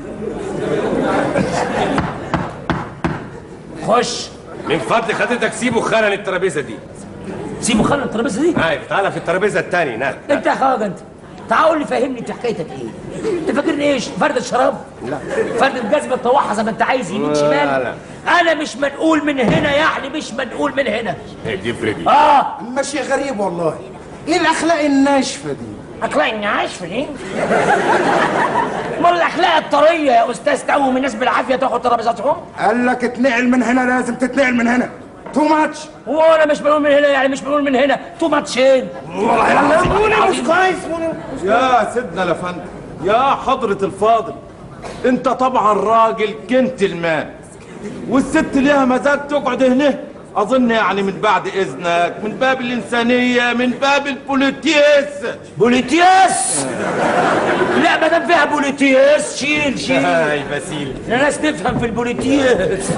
خش من فضل حضرتك سيبوا خالة الترابيزة دي سيبوا خلنا الترابيزه دي هاي تعالى في الترابيزة التانية هناك انت يا خواجه انت تعال لي فهمني انت حكايتك ايه انت فاكرني ايش فرد الشراب لا فرد الجزمه تطوعها زي ما انت عايز يمين لا، شمال لا. انا مش منقول من هنا يعني مش منقول من هنا هي دي فريدي اه ماشي غريب والله ايه الاخلاق الناشفه دي اخلاق النعاش في دي امال الاخلاق الطريه يا استاذ تقوم الناس بالعافيه تاخد ترابيزاتهم قال لك اتنقل من هنا لازم تتنقل من هنا تو ماتش هو انا مش بقول من هنا يعني مش بقول من هنا تو ماتشين والله مش كويس يا سيدنا الافندي يا حضرة الفاضل انت طبعا راجل جنتلمان والست ليها مزاج تقعد هنا اظن يعني من بعد اذنك من باب الانسانيه من باب البوليتيس بوليتياس لا ما دام فيها بوليتياس شيل شيل هاي بسيل احنا ناس نفهم في البوليتياس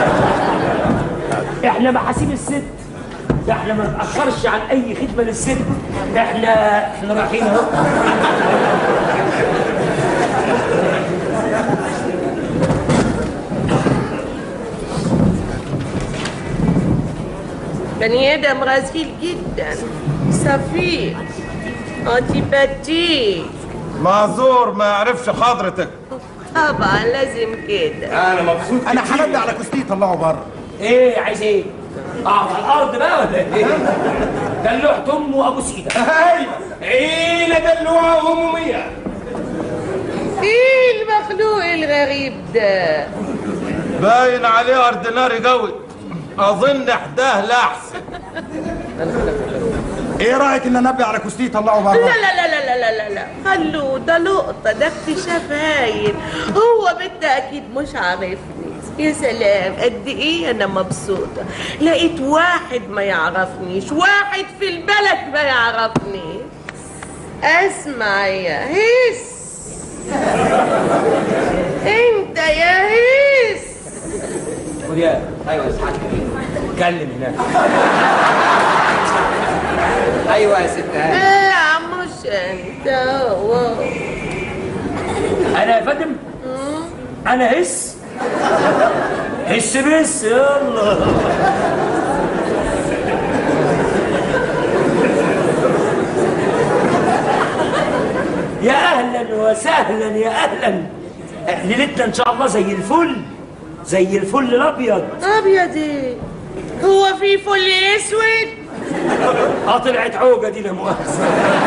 احنا محاسيب الست احنا ما نتاخرش عن اي خدمه للست احنا احنا رايحين اهو بني ادم غسيل جدا سفير انتيباتيك معذور ما يعرفش حضرتك طبعا لازم كده انا مبسوط انا هنبي على كوستي طلعه بره ايه عايز ايه اقعد على الارض بقى ولا ايه دلوعت امه وابوس ايدك هاي عيلة دلوعة أمومية ايه المخلوق الغريب ده باين عليه اردناري قوي اظن حداه لحسن ايه رايك ان انبي على كوستي طلعه لا بره لا لا لا لا لا لا لا خلوه ده لقطة ده اكتشاف هايل هو بالتأكيد مش عارفني يا سلام قد ايه انا مبسوطة لقيت واحد ما يعرفنيش واحد في البلد ما يعرفني اسمع يا هيس انت يا هيس وديان ايوه يا اسحاق اتكلم هناك ايوه يا ست هاني لا مش انت هو انا يا فندم انا هس هس بس يلا يا اهلا وسهلا يا اهلا ليلتنا ان شاء الله زي الفل زي الفل الابيض ابيض ايه هو في فل اسود اه طلعت عوجه دي لا مؤاخذه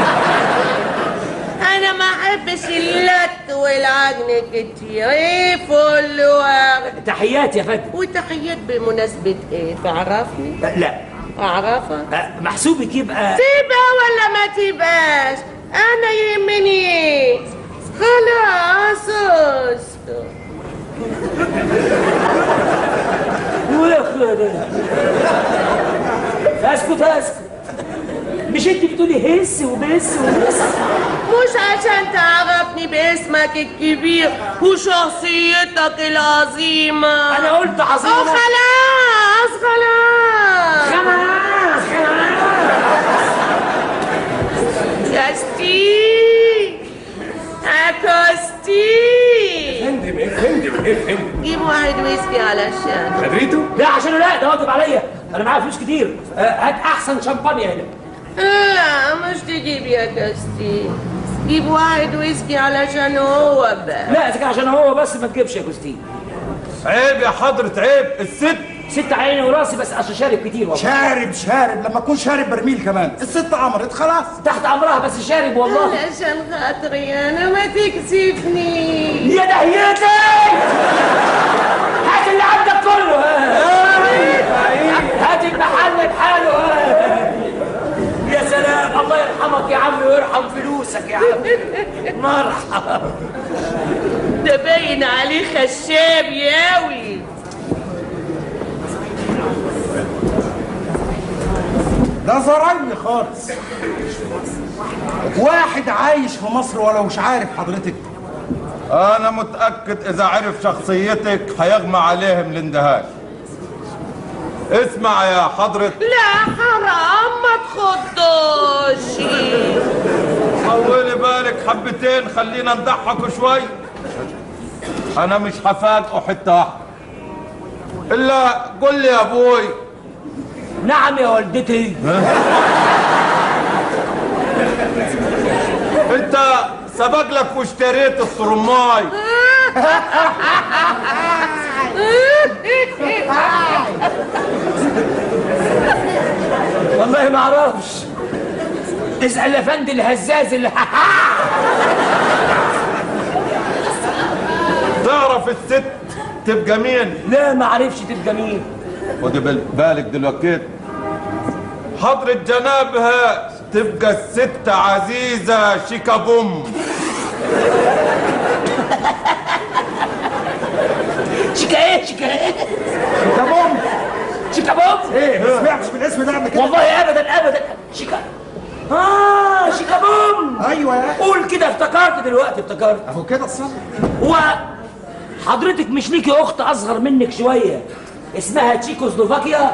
انا ما احبش اللت والعجن كتير ايه فل واحد تحياتي يا فندم وتحيات بمناسبة ايه تعرفني لا اعرفك آه، محسوبك يبقى تبقى ولا ما تبقاش انا يهمني ايه خلاص اسكت اسكت اسكت مش انت بتقولي هس وبس وبس مش عشان تعرفني باسمك الكبير وشخصيتك العظيمة أنا قلت عظيمة. أو خلاص خلاص خلاص خلاص افهم جيب واحد ويسكي علشان خدريته؟ لا عشان لا ده واجب عليا انا معايا فلوس كتير آه، هات احسن شمبانيا هنا لا مش تجيب يا كاستي جيب واحد ويسكي علشان هو بقى لا اذا كان عشان هو بس ما تجيبش يا كوستين عيب يا حضرة عيب الست ست عيني وراسي بس عشان شارب كتير والله شارب شارب لما اكون شارب برميل كمان الست عمرت خلاص تحت امرها بس شارب والله علشان خاطري انا ما تكسفني يا دهيتك هات اللي عندك كله ها. هات المحل بحاله ها. يا سلام الله يرحمك يا عم ويرحم فلوسك يا عم مرحبا ده باين عليه خشاب ياوي ده زرعي خالص واحد عايش في مصر ولو مش عارف حضرتك انا متاكد اذا عرف شخصيتك هيغمى عليهم الاندهاش اسمع يا حضرة لا حرام ما تخضوش طولي بالك حبتين خلينا نضحكوا شوي انا مش هفاجئه حتة واحدة الا قل لي يا ابوي نعم يا والدتي انت سبق لك واشتريت الصرماي والله ما اعرفش اسال افندي الهزاز اللي تعرف الست تبقى مين لا ما عرفش تبقى مين خدي بال- بالك دلوقتي حضرة جنابها تبقى الست عزيزة شيكابوم شيكا ايه شيكا ايه شيكا بوم شيكا بوم ايه ما سمعتش بالاسم ده قبل كده والله ابدا ابدا شيكا اه شيكا بوم ايوه يا قول كده افتكرت دلوقتي افتكرت اهو كده الصح هو حضرتك مش ليكي اخت اصغر منك شويه اسمها تشيكوسلوفاكيا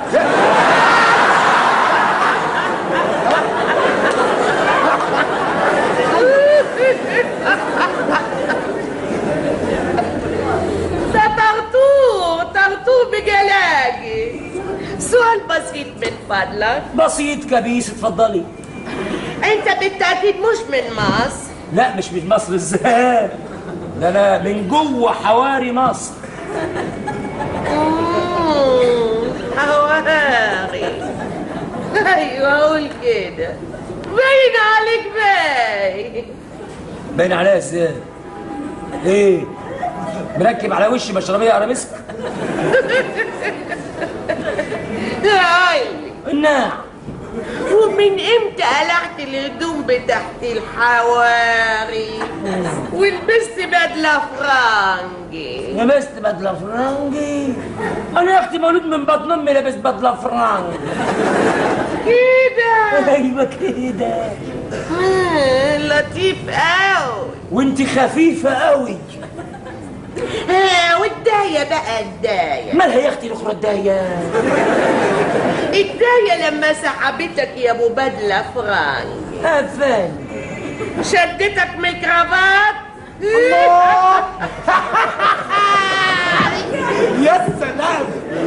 ده طرطور طرطور بجلاجي سؤال بسيط من فضلك بسيط كبيس اتفضلي انت بالتأكيد مش من مصر لا مش من مصر ازاي ده انا من جوه حواري مصر مم، حواري ايوه اقول كده باين عليك باين باين عليها ازاي ايه مركب على وشي مشربيه ارابيسك هاي الناع ومن امتى قلعت الهدوم بتحت الحواري ولبست بدله فرنجي لبست بدله فرنجي انا يا اختي مولود من بطن امي لابس بدله فرنجي كده ايوه كده آه، لطيف قوي وانت خفيفه قوي ها والداية بقى الداية مالها يا اختي الاخرى الدايه الداية لما سحبتك يا ابو بدلة فرنجي افن شدتك من الكرافات يا سلام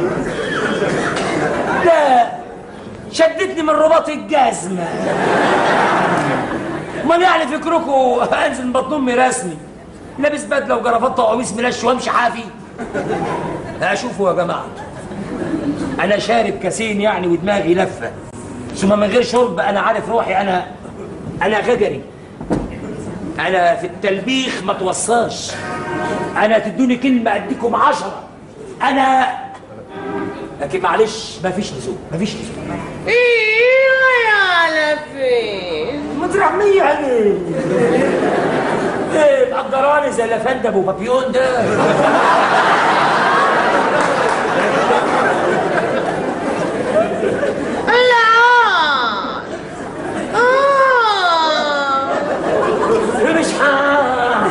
لا شدتني من رباط الجزمة امال يعني فكركم انزل من بطن امي رسمي لابس بدله وجرافطه وقميص ملش وامشي حافي لا شوفوا يا جماعه انا شارب كاسين يعني ودماغي لفه ثم من غير شرب انا عارف روحي انا انا غجري انا في التلبيخ ما توصاش انا تدوني كلمه اديكم عشرة انا لكن معلش مفيش لزوم مفيش لزوم ايه رايح على فين مترحمية عليه ايه مقدراني زي الافندي ابو بابيون ده لا اه مش ها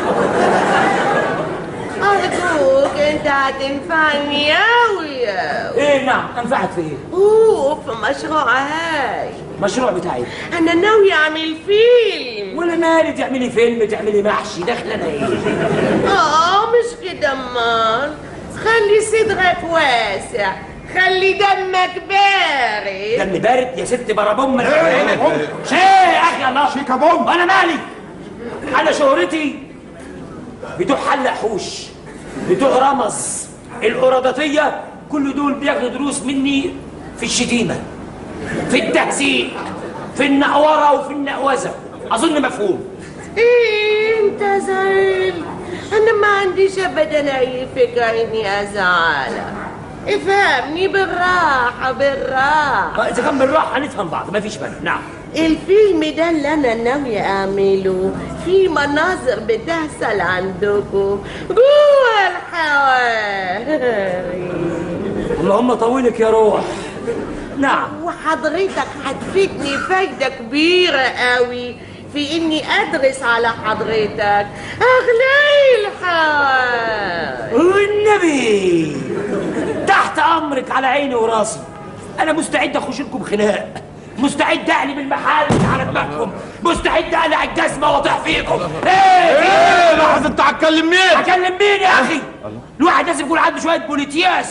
ارجوك انت هتنفعني اوي اوي ايه نعم انفعك في ايه اوه في مشروع هاي مشروع بتاعي انا ناوي اعمل فيلم ولا مالي تعملي فيلم تعملي محشي داخل انا ايه اه مش كده امال خلي صدرك واسع خلي دمك بارد دم بارد يا ست برابوم من ايه يا اخي الله شيكا بوم وانا مالي انا شهرتي بتوع حلق حوش بتوع رمز القراداتيه كل دول بياخدوا دروس مني في الشتيمه في التهزيق في النقوره وفي النقوزه اظن مفهوم إيه انت زعل انا ما عنديش ابدا اي فكره اني ازعلك افهمني بالراحه بالراحه اذا كان بالراحه هنفهم بعض مفيش مانع نعم الفيلم ده اللي انا ناوية اعمله في مناظر بتحصل عندكم جوه الحواري اللهم طولك يا روح نعم وحضرتك هتفيدني فايدة كبيرة قوي في اني ادرس على حضرتك اغلى الحواري والنبي تحت امرك على عيني وراسي انا مستعد اخش لكم خناق مستعد اقلب المحل على دماغكم مستعد اقلع الجزمه واطيح فيكم ايه ايه لحظه انت هتكلم مين هكلم مين يا اخي الواحد لازم يكون عنده شويه بوليتياس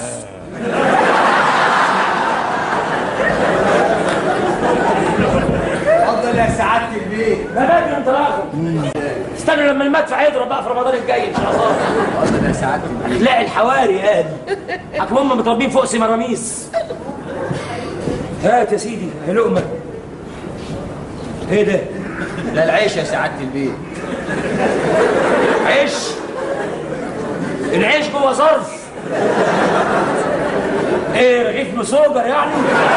اتفضل يا سعاده البيت ما بدري انت راغب استنوا لما المدفع يضرب بقى في رمضان الجاي ان شاء الله اتفضل يا سعاده البيت لا الحواري قال حكم هم متربين فوق سمراميس هات يا سيدي يا لقمه ايه ده؟ ده العيش يا سعاده البيت عيش العيش جوه ظرف ايه رغيف مسوجر يعني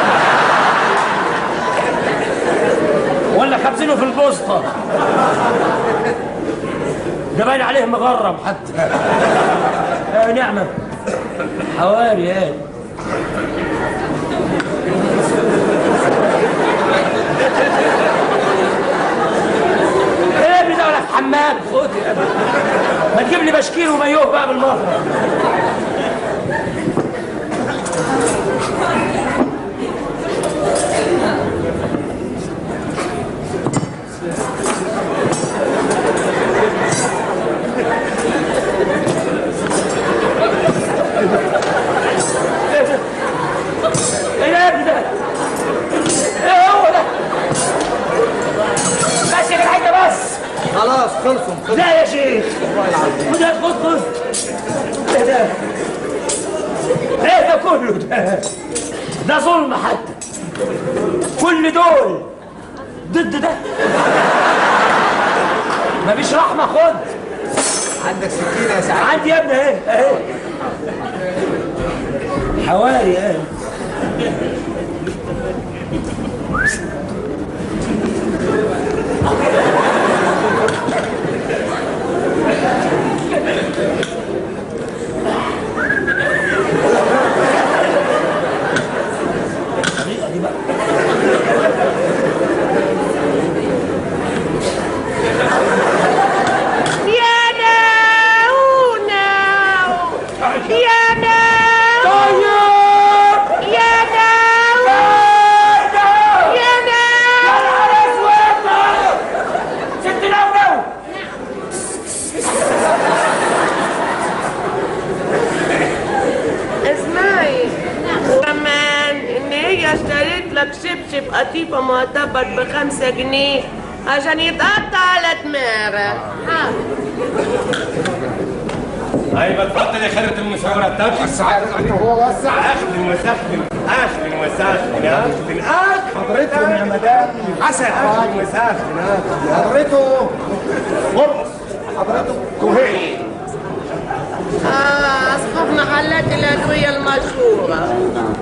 ولا خابزينه في البوسطه ده باين عليه مغرم حتى يا نعمه حواري ايه ايه ابني ده ولا في حمام خد يا ابني ما تجيب لي بشكير ومايوه بقى بالمره ايه ده يا ابني ده؟ ايه هو ده؟ بس يا جدعان ده بس خلاص خلصوا خلصوا لا يا شيخ خد هات خد خد ايه ده؟ ايه ده كله ده؟ ده ظلم حتى كل دول ضد ده مفيش رحمة خد عندك سكينه يا سعاده عندي يا ابني اهي اهي حواري اهي يا ناو ناو يا ناو طيب يا ناو يا ناو ست لولو اسمعي كمان ان هي اشتريت لك شبشب قطيفة معتبر بخمسة جنيه عشان يتقطع على دماغك ايوه اتفضل يا خيرة المشاورة بتاعتك السعادة هو وسع اهلا وسهلا اهلا وسهلا اهلا حضرتهم يا مدام حسن اهلا وسهلا حضرته مرقص حضرته كوهين آه أصحاب محلات الأدوية المشهورة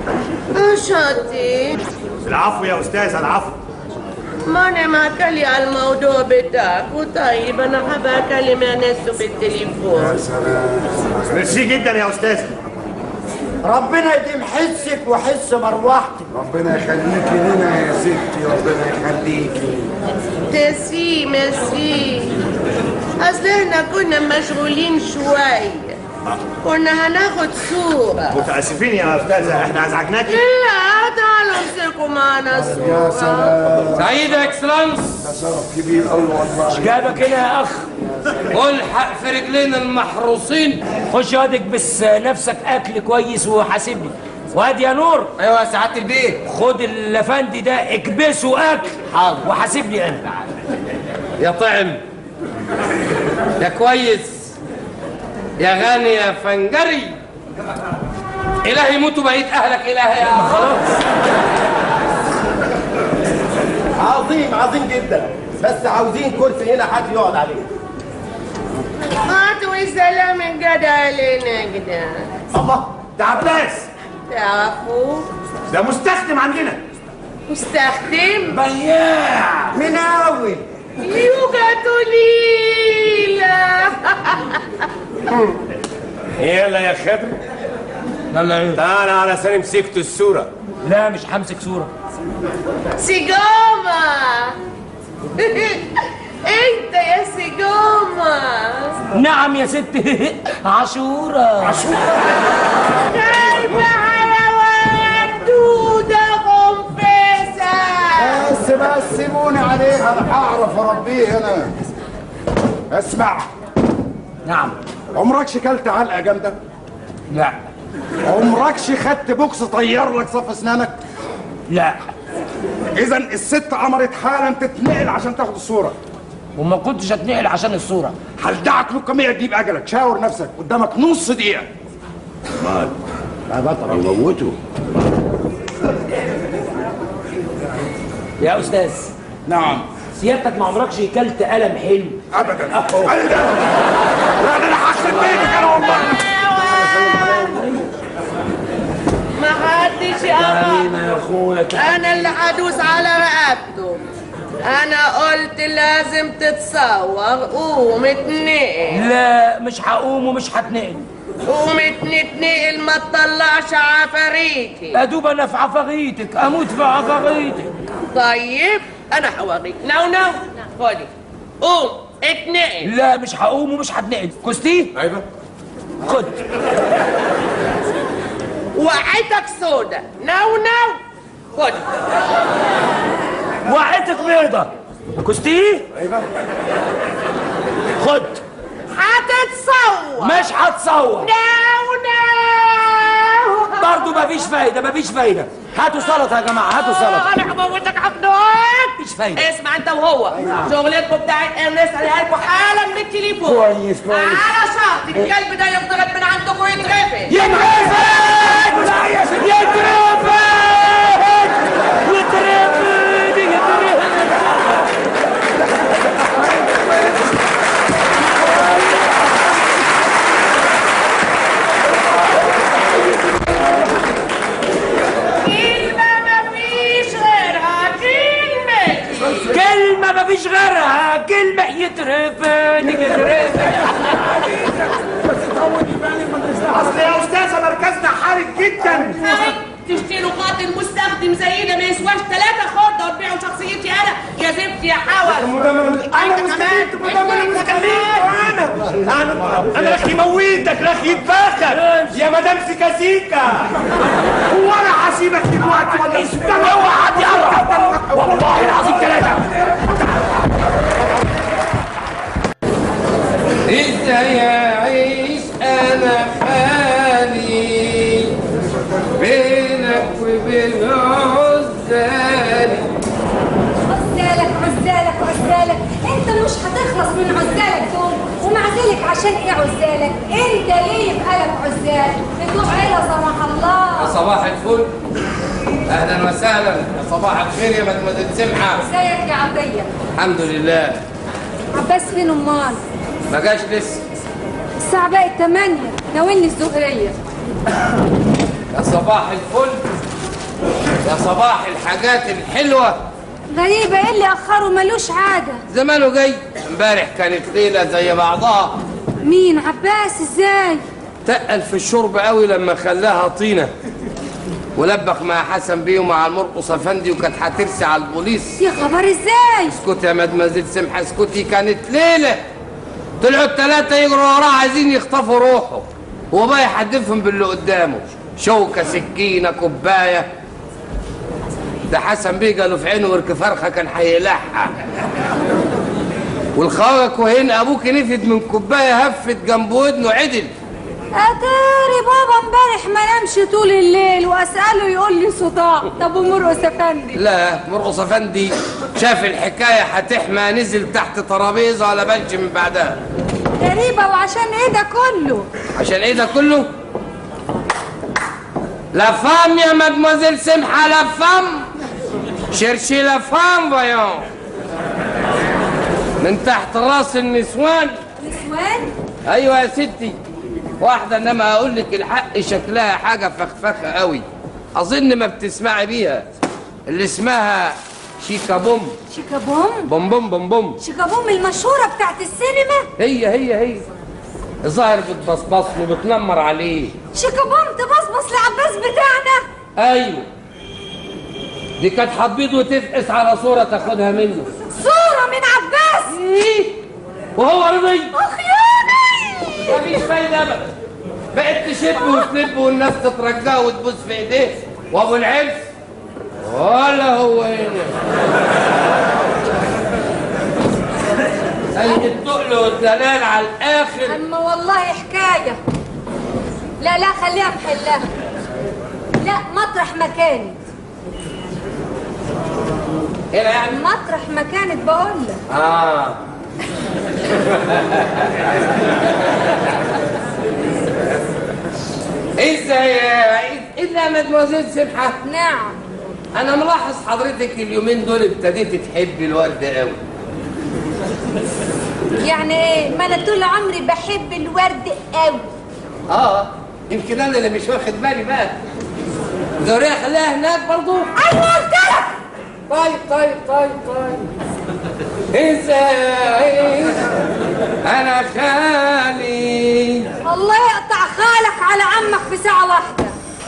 شاطي العفو يا استاذ العفو ما أنا ما أكلي على الموضوع بتاعك وطيب أنا حابة أكلم يا ناس في التليفون ميرسي جدا يا استاذ ربنا يديم حسك وحس مروحتك ربنا يخليكي هنا يا ستي ربنا يخليكي تسي ميرسي أصل إحنا كنا مشغولين شوية كنا هناخد صورة متاسفين يا استاذه احنا ازعجناكي لا تعالوا امسكوا معنا صورة سعيد يا اكسلانس ده شرف كبير قوي والله جابك هنا يا اخ والحق في رجلين المحروسين خش واد اكبس نفسك اكل كويس وحاسبني واد يا نور ايوه يا سعاده البيت خد الافندي ده اكبسه اكل حاضر وحاسبني انا يا طعم يا كويس يا غني يا فنجري إلهي موتوا بعيد أهلك إلهي يا خلاص عظيم عظيم جدا بس عاوزين كرسي هنا حد يقعد عليه هاتوا السلام قد علينا كده الله ده عباس تعرفوا ده مستخدم عندنا مستخدم بياع من اول يوجا ليلة يلا يا خضر يلا ايه تعال على سنة مسكت الصورة لا مش همسك صوره سيجوما انت يا سيجوما نعم يا ست عاشوره كلب حيوان دودة خنفسة بس بس سيبوني عليها انا هعرف اربيه انا اسمع نعم عمرك شكلت علقه جامده لا عمرك خدت بوكس طير لك صف اسنانك لا اذا الست امرت حالا تتنقل عشان تاخد الصوره وما كنتش اتنقل عشان الصوره هلدعك للقمية تجيب اجلك شاور نفسك قدامك نص دقيقه مال يا بطل موته يا استاذ نعم سيادتك ما عمركش كلت قلم حلو ابدا لا ده انا هخرب بيتك انا والله ما حدش يقرب مين يا اخويا انا اللي هدوس على رقبته انا قلت لازم تتصور قوم اتنقل لا مش هقوم ومش هتنقل قوم اتنقل ما تطلعش عفاريتي ادوب انا في عفاريتك اموت في عفاريتك طيب انا هوريك نو نو خدي قوم اتنقل لا مش هقوم ومش هتنقل كستي ايوه خد وقعتك سودا نو نو خدي وقعتك بيضة كستي ايوه خد هتتصور مش هتصور نو نو برضه مفيش فايدة مفيش فايدة هاتوا سلطة يا جماعة هاتوا سلطة انا هموتك حضنك مفيش فايدة اسمع انت وهو شغلتكم بتاعت الناس عليها لكم حالا من التليفون كويس، كويس. على شرط الكلب ده يضرب من عندكم ويترفد يترفد يترفد يترفد يترفد كلمة مفيش غيرها كلمتي كلمة مفيش غيرها كلمة يترفد يترفد اصل يا استاذه مركزنا حرج جدا تشتروا قاتل مستخدم زينا ما يسواش ثلاثة خردة وتبيعوا شخصيتي أنا يا زفت يا حول انا مستفيد مدام انا مستفيد انا انا انا اخي مويتك اخي يتباخر يا مدام سيكا سيكا وانا هسيبك دلوقتي ولا استنى اوعى يقرب والله العظيم ثلاثه ازاي اعيش انا حالي بينك وبين عزالي عزالك عزالك عزالك انت مش هتخلص من عزالك دول ومع ذلك عشان ايه عزالك انت ليه يبقى لك عزال بتوع عيله سمح الله يا صباح الفل اهلا وسهلا يا صباح الخير يا مدمزة سمحه ازيك يا عطيه الحمد لله عباس فين امال ما جاش لسه الساعه بقت 8 ناولني الزهريه يا صباح الفل يا صباح الحاجات الحلوه غريبه ايه اللي اخره ملوش عاده زمانه جاي امبارح كانت ليله زي بعضها مين عباس ازاي تقل في الشرب قوي لما خلاها طينه ولبخ مع حسن بيه ومع المرقص افندي وكانت هترسي على البوليس يا خبر ازاي اسكتي يا مدمزيل سمحه اسكتي كانت ليله طلعوا الثلاثه يجروا وراه عايزين يخطفوا روحه هو بقى يحدفهم باللي قدامه شوكه سكينه كوبايه ده حسن بيه قالوا في عينه ورك فرخه كان هيقلعها والخواجة كوهين ابوك نفد من كوبايه هفت جنب ودنه عدل اتاري بابا امبارح ما نامش طول الليل واساله يقول لي صداع طب ومرقص افندي لا مرقص افندي شاف الحكايه هتحمى نزل تحت ترابيزه ولا بنش من بعدها غريبه وعشان ايه ده كله عشان ايه ده كله لا فام يا مدموزيل سمحة لا فام شرشي لا فام فيون من تحت راس النسوان نسوان ايوه يا ستي واحده انما اقول لك الحق شكلها حاجه فخفخه قوي اظن ما بتسمعي بيها اللي اسمها شيكا بوم شيكابوم بوم بوم بوم بوم شيكابوم المشهوره بتاعت السينما هي هي هي الظاهر بتبصبص له بتنمر عليه شيكابوم تبصبص لعباس بتاعنا ايوه دي كانت حبيض وتفقس على صوره تاخدها منه صوره من عباس ايه وهو رضي اخ يا مفيش فايده ابدا بقت تشب وتلب والناس تترجاه وتبوس في ايديه وابو العرس ولا هو هنا زي التقل والدلال على الاخر اما والله حكايه لا لا خليها محلها لا مطرح ما كانت هنا يعني مطرح ما كانت بقول لك اه ازاي الا مدموزيل سمحه نعم انا ملاحظ حضرتك اليومين دول ابتديت تحبي الورد قوي يعني ايه ما انا طول عمري بحب الورد قوي اه يمكن انا اللي مش واخد بالي بقى زوريا خليها هناك برضو ايوه قلت لك طيب طيب طيب طيب ازاي انا خالي الله يقطع خالك على عمك في ساعه واحده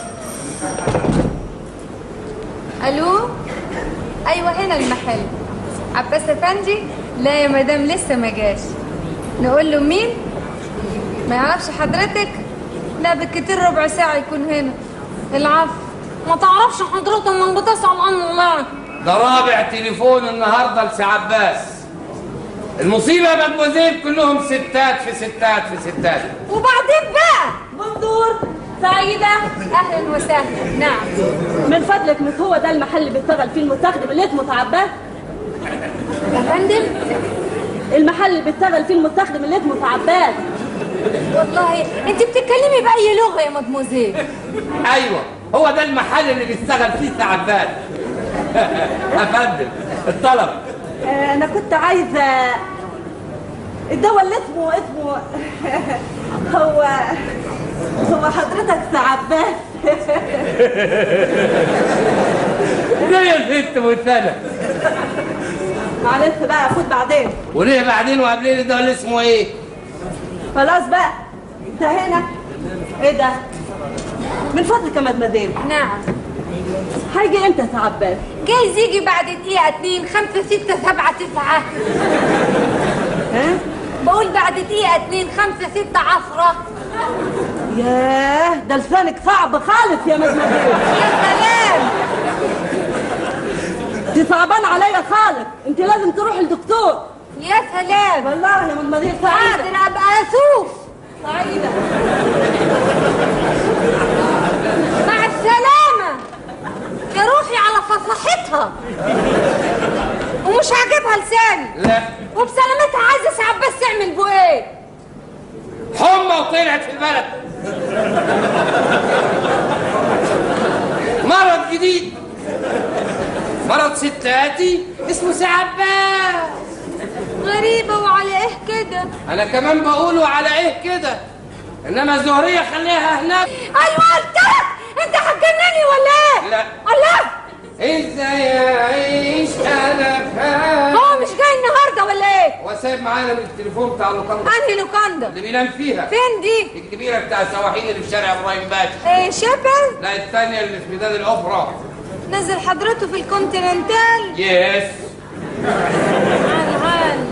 الو ايوه هنا المحل عباس افندي لا يا مدام لسه ما جاش نقول له مين ما يعرفش حضرتك لا بالكتير ربع ساعه يكون هنا العفو ما تعرفش حضرتك من بتسأل عن الله ده رابع تليفون النهارده لسي عباس المصيبه يا مدموزيل كلهم ستات في ستات في ستات وبعدين بقى بندور سعيدة أهلا وسهلا نعم من فضلك مش هو ده المحل اللي بيشتغل فيه المستخدم اللي اسمه عباس يا فندم المحل اللي بيشتغل فيه المستخدم اللي اسمه عباس والله انت بتتكلمي بأي لغة يا مدموزيل ايوه هو ده المحل اللي بيشتغل فيه سي عباس يا فندم الطلب آه، انا كنت عايزه الدواء اللي اسمه اسمه هو هو حضرتك عباس ليه يا ست مثنى معلش بقى خد بعدين وليه بعدين وقبلين ده اللي اسمه ايه خلاص بقى انتهينا ايه ده من فضلك يا مدمدين نعم هيجي امتى يا عباس جايز يجي بعد دقيقة اتنين خمسة ستة سبعة تسعة ها بقول بعد دقيقة اتنين خمسة ستة عشرة ياه ده لسانك صعب خالص يا مدمدين يا سلام دي صعبان عليا خالص انت لازم تروح للدكتور يا سلام والله يا مدمدين سعيدة حاضر ابقى اشوف سعيدة مع السلامة يا روحي على فصاحتها ومش عاجبها لساني لا وبسلامتها عايزة سي عباس تعمل بو ايه حمى وطلعت في البلد مرض جديد مرض ستاتي اسمه سي عباس غريبة وعلى ايه كده انا كمان بقوله على ايه كده انما زهريه خليها هناك ايوه قلت لك انت هتجنني ولا ايه لا الله ازاي اعيش انا فاهم هو مش جاي النهارده ولا ايه وسايب معانا من التليفون بتاع اللوكاندا انهي لوكاندا اللي بينام فيها فين دي الكبيره بتاع السواحين اللي في شارع ابراهيم باشا ايه شبل لا الثانيه اللي في ميدان الاوبرا نزل حضرته في الكونتيننتال يس عال عال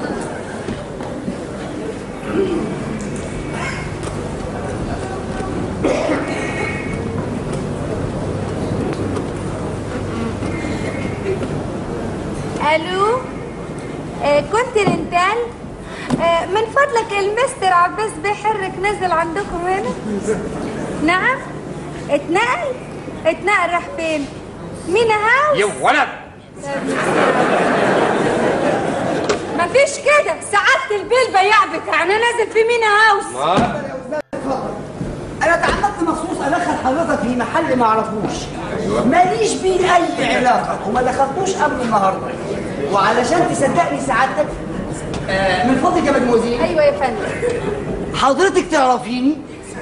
الو آه كونتيننتال فضلك المستر عباس بيحرك نزل عندكم هنا نعم اتنقل اتنقل راح فين مينا هاوس يا ولد مفيش كده سعادة البيه البياع بتاعنا نازل في مينا هاوس انا اتعمدت مخصوص ادخل حضرتك في محل ما اعرفوش ماليش بيه اي علاقه وما دخلتوش قبل النهارده وعلشان تصدقني سعادتك آه من فضلك يا مدموزين ايوه يا فندم حضرتك تعرفيني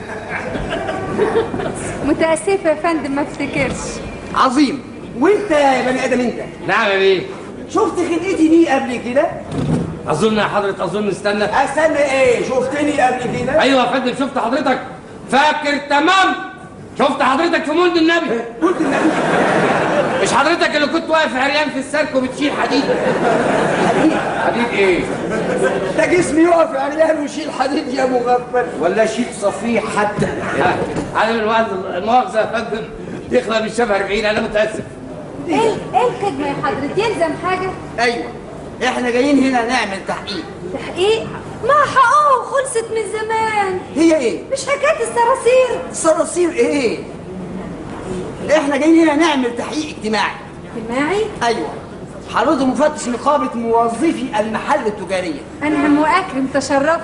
متاسفه يا فندم ما افتكرش عظيم وانت يا بني ادم انت نعم يا بيه شفت خلقتي دي قبل كده اظن يا حضرة اظن استنى استنى ايه شفتني قبل كده ايوه يا فندم شفت حضرتك فاكر تمام شفت حضرتك في مولد النبي مولد النبي مش حضرتك اللي كنت واقف عريان في السيرك وبتشيل حديد حديد حديد ايه ده جسمي يقف عريان ويشيل حديد يا مغفل ولا شيل صفيح حتى على المؤاخذة المؤاخذة يا فندم يخلق من شبه 40 انا متاسف ايه ايه الخدمه يا حضرتك يلزم حاجه ايوه احنا جايين هنا نعمل تحقيق تحقيق ما حقوق خلصت من زمان هي ايه مش حكايه الصراصير صراصير ايه احنا جايين هنا نعمل تحقيق اجتماعي اجتماعي ايوه حضرتك مفتش نقابه موظفي المحل التجاريه انعم واكرم تشرفنا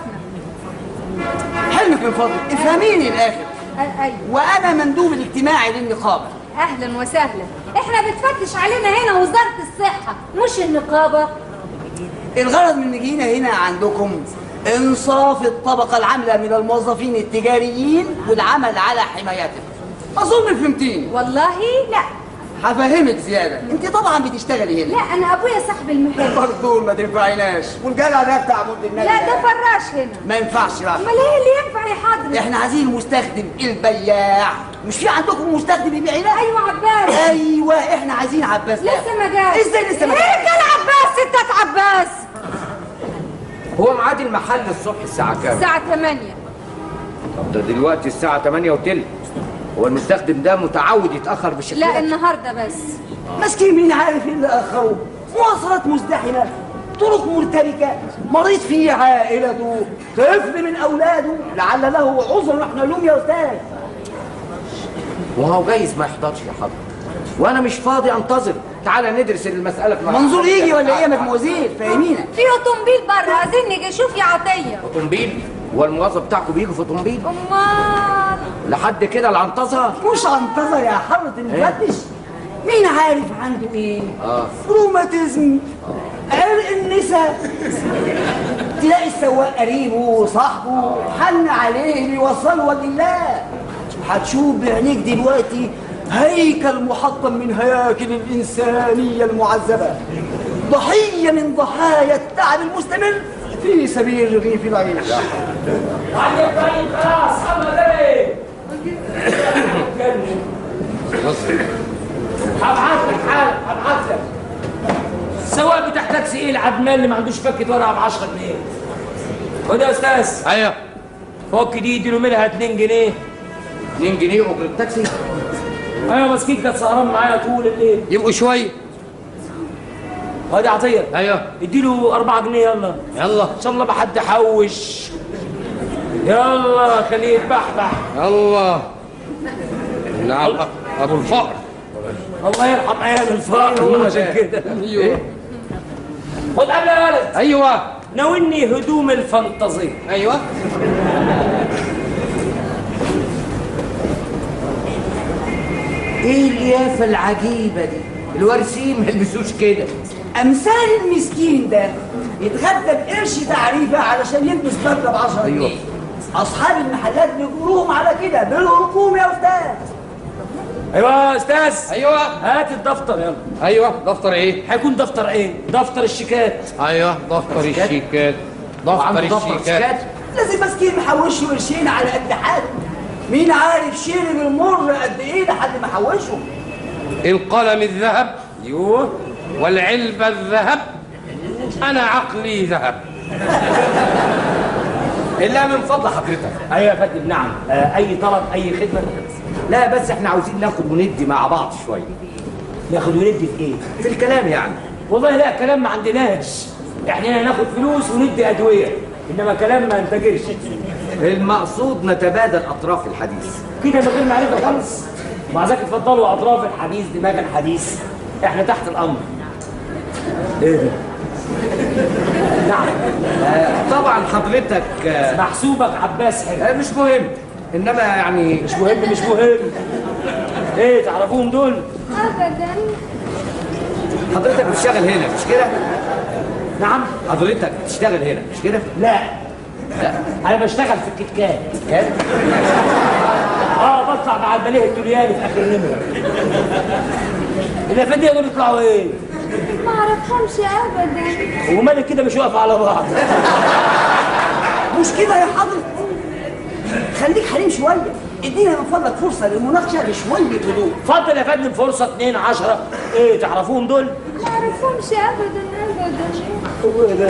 حلمك من فضلك افهميني الاخر أ- ايوه وانا مندوب الاجتماعي للنقابه اهلا وسهلا احنا بتفتش علينا هنا وزاره الصحه مش النقابه الغرض من جينا هنا عندكم انصاف الطبقه العامله من الموظفين التجاريين والعمل على حمايتهم اظن فهمتيني والله لا هفهمك زياده انت طبعا بتشتغلي هنا لا انا ابويا صاحب المحل برضه ما تنفعناش والجدع ده بتاع مولد النبي لا ده فراش هنا ما ينفعش لا امال ايه اللي ينفع يا حضرتك احنا عايزين المستخدم البياع مش في عندكم مستخدم يبيع هنا ايوه عباس ايوه احنا عايزين عباس ده. لسه ما جاش ازاي لسه ما ايه جاش؟ كان عباس ستات عباس هو ميعاد المحل الصبح الساعة كام؟ الساعه 8 طب ده دلوقتي الساعة 8 وتلت هو المستخدم ده متعود يتأخر بالشكل لا ده؟ النهارده بس مسكين مين عارف ايه اللي اخره مواصلات مزدحمه طرق مرتبكه مريض فيه عائلته طفل من اولاده لعل له عذر احنا لهم يا استاذ وهو جايز ما يحضرش يا حضرتك وانا مش فاضي انتظر تعالى ندرس المسألة في منظور يجي ولا ايه يا مدموزيل فاهمينا في اوتومبيل بره عايزين نيجي شوف يا عطيه اوتومبيل هو الموظف بتاعكم بيجي في اوتومبيل امال لحد كده العنطزة مش عنطزه يا حضره المفتش مين عارف عنده ايه اه روماتيزم عرق النساء تلاقي السواق قريبه وصاحبه حن عليه بيوصله وجه الله هتشوف بعينيك دلوقتي هيكل محطم من هياكل الإنسانية المعذبة ضحية من ضحايا التعب المستمر في سبيل رغيف العيش علي ابراهيم خلاص محمد ايه هبعت لك حالا هبعت لك السواق بتاع تاكسي ايه العدمان اللي ما عندوش فكه ورقه ب 10 جنيه خد يا استاذ ايوه فك دي اديله منها 2 جنيه 2 جنيه اجر التاكسي ايوه مسكين كانت سهران معايا طول الليل يبقوا شويه خد يا عطيه ايوه اديله 4 جنيه يلا يلا ان شاء الله ما حد حوش يلا خليه يتبحبح يلا نعم ابو الفقر الله يرحم ايام الفقر عشان كده ايوه خد قبل يا ولد ايوه ناولني هدوم الفانتازية ايوه ايه اليافة العجيبة دي الوارثين ما يلبسوش كده أمثال المسكين ده يتغدى بقرش تعريفة علشان يلبس بدلة ب 10 أيوة. جنيه أصحاب المحلات بيجبروهم على كده بالرقوم يا أستاذ ايوه يا استاذ ايوه هات الدفتر يلا ايوه دفتر ايه هيكون دفتر ايه دفتر الشيكات ايوه دفتر الشيكات عنده دفتر دفتر الشيكات شيكات لازم مسكين محوش له قرشين على قد حاله مين عارف شيل المر قد ايه لحد ما حوشه القلم الذهب ايوه والعلبة الذهب أنا عقلي ذهب إلا من فضل حضرتك ايوه يا فندم نعم آه اي طلب اي خدمه لا بس احنا عاوزين ناخد وندي مع بعض شوية ناخد وندي في ايه في الكلام يعني والله لا كلام ما عندناش احنا هنا ناخد فلوس وندي ادويه انما كلام ما انتجرش المقصود نتبادل اطراف الحديث كده من غير معرفه خالص مع ذلك اتفضلوا اطراف الحديث دماغ الحديث احنا تحت الامر ايه ده نعم آه، طبعا حضرتك آه، محسوبك عباس حلو آه، مش مهم انما يعني مش مهم مش مهم ايه تعرفوهم دول ابدا حضرتك بتشتغل هنا مش كده نعم حضرتك بتشتغل هنا مش كده لا لا انا بشتغل في الكتكات كده اه بطلع مع البليه التولياني في اخر النمره الافنديه دول يطلعوا ايه ما اعرفهمش ابدا ومالك كده مش واقف على بعض مش كده يا حضرة خليك حليم شوية ادينا من فضلك فرصة للمناقشة بشوية هدوء اتفضل يا فندم فرصة 2 10 ايه تعرفوهم دول ما اعرفهمش ابدا ابدا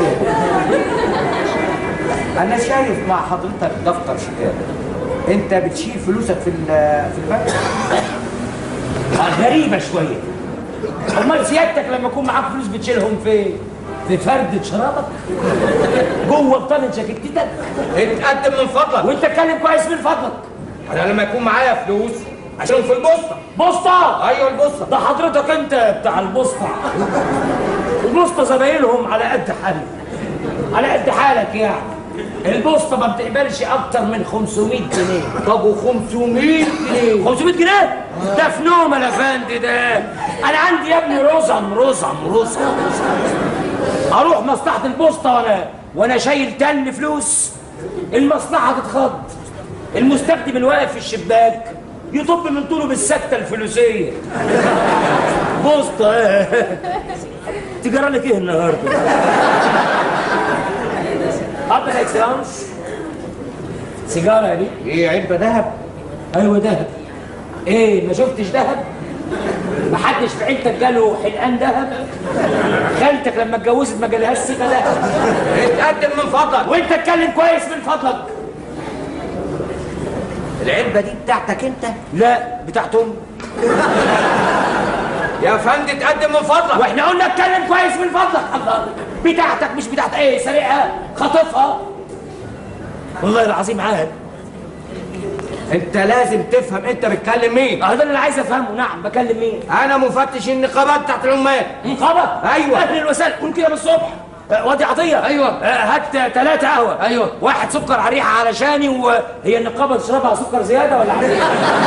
انا شايف مع حضرتك دفتر شيكات انت بتشيل فلوسك في ال- في البنك آه، غريبة شوية امال سيادتك لما يكون معاك فلوس بتشيلهم فين في فردة شرابك جوه بطانة جاكيتتك اتقدم من فضلك وانت اتكلم كويس من فضلك انا لما يكون معايا فلوس عشان في البوسطه بوسطة ايوه البوسطه ده حضرتك انت بتاع البوسطة البوسطة زمايلهم على قد حالك على قد حالك يعني البوسطة ما بتقبلش أكتر من 500 جنيه طب و500 جنيه 500 جنيه؟ ده في نوم يا فندي ده أنا عندي يا ابني رزم رزم رزم أروح مصلحة البوسطة وأنا وأنا شايل تل فلوس المصلحة تتخض المستخدم الواقف في الشباك يطب من طوله بالسكتة الفلوسية بوسطة تجرى لك ايه النهارده؟ حضرتك يا اكسلانس سيجاره يا بيه ايه علبه ذهب ايوه دهب ايه ما شفتش دهب ما حدش في عيلتك جاله حلقان دهب خالتك لما اتجوزت ما جالهاش سيجه دهب اتقدم من فضلك وانت اتكلم كويس من فضلك العلبه دي بتاعتك انت لا بتاعت امي يا فندم اتقدم من فضلك واحنا قلنا اتكلم كويس من فضلك الله بتاعتك مش بتاعت ايه سرقها خاطفها والله العظيم عاد انت لازم تفهم انت بتكلم مين اه ده اللي انا عايز افهمه نعم بكلم مين انا مفتش النقابات بتاعت العمال نقابه ايوه اهلا وسهلا قول كده من الصبح آه، وادي عطيه أيوة. آه، هات ثلاثة قهوة أيوة. واحد سكر على ريحة علشاني وهي النقابة تشربها سكر زيادة ولا على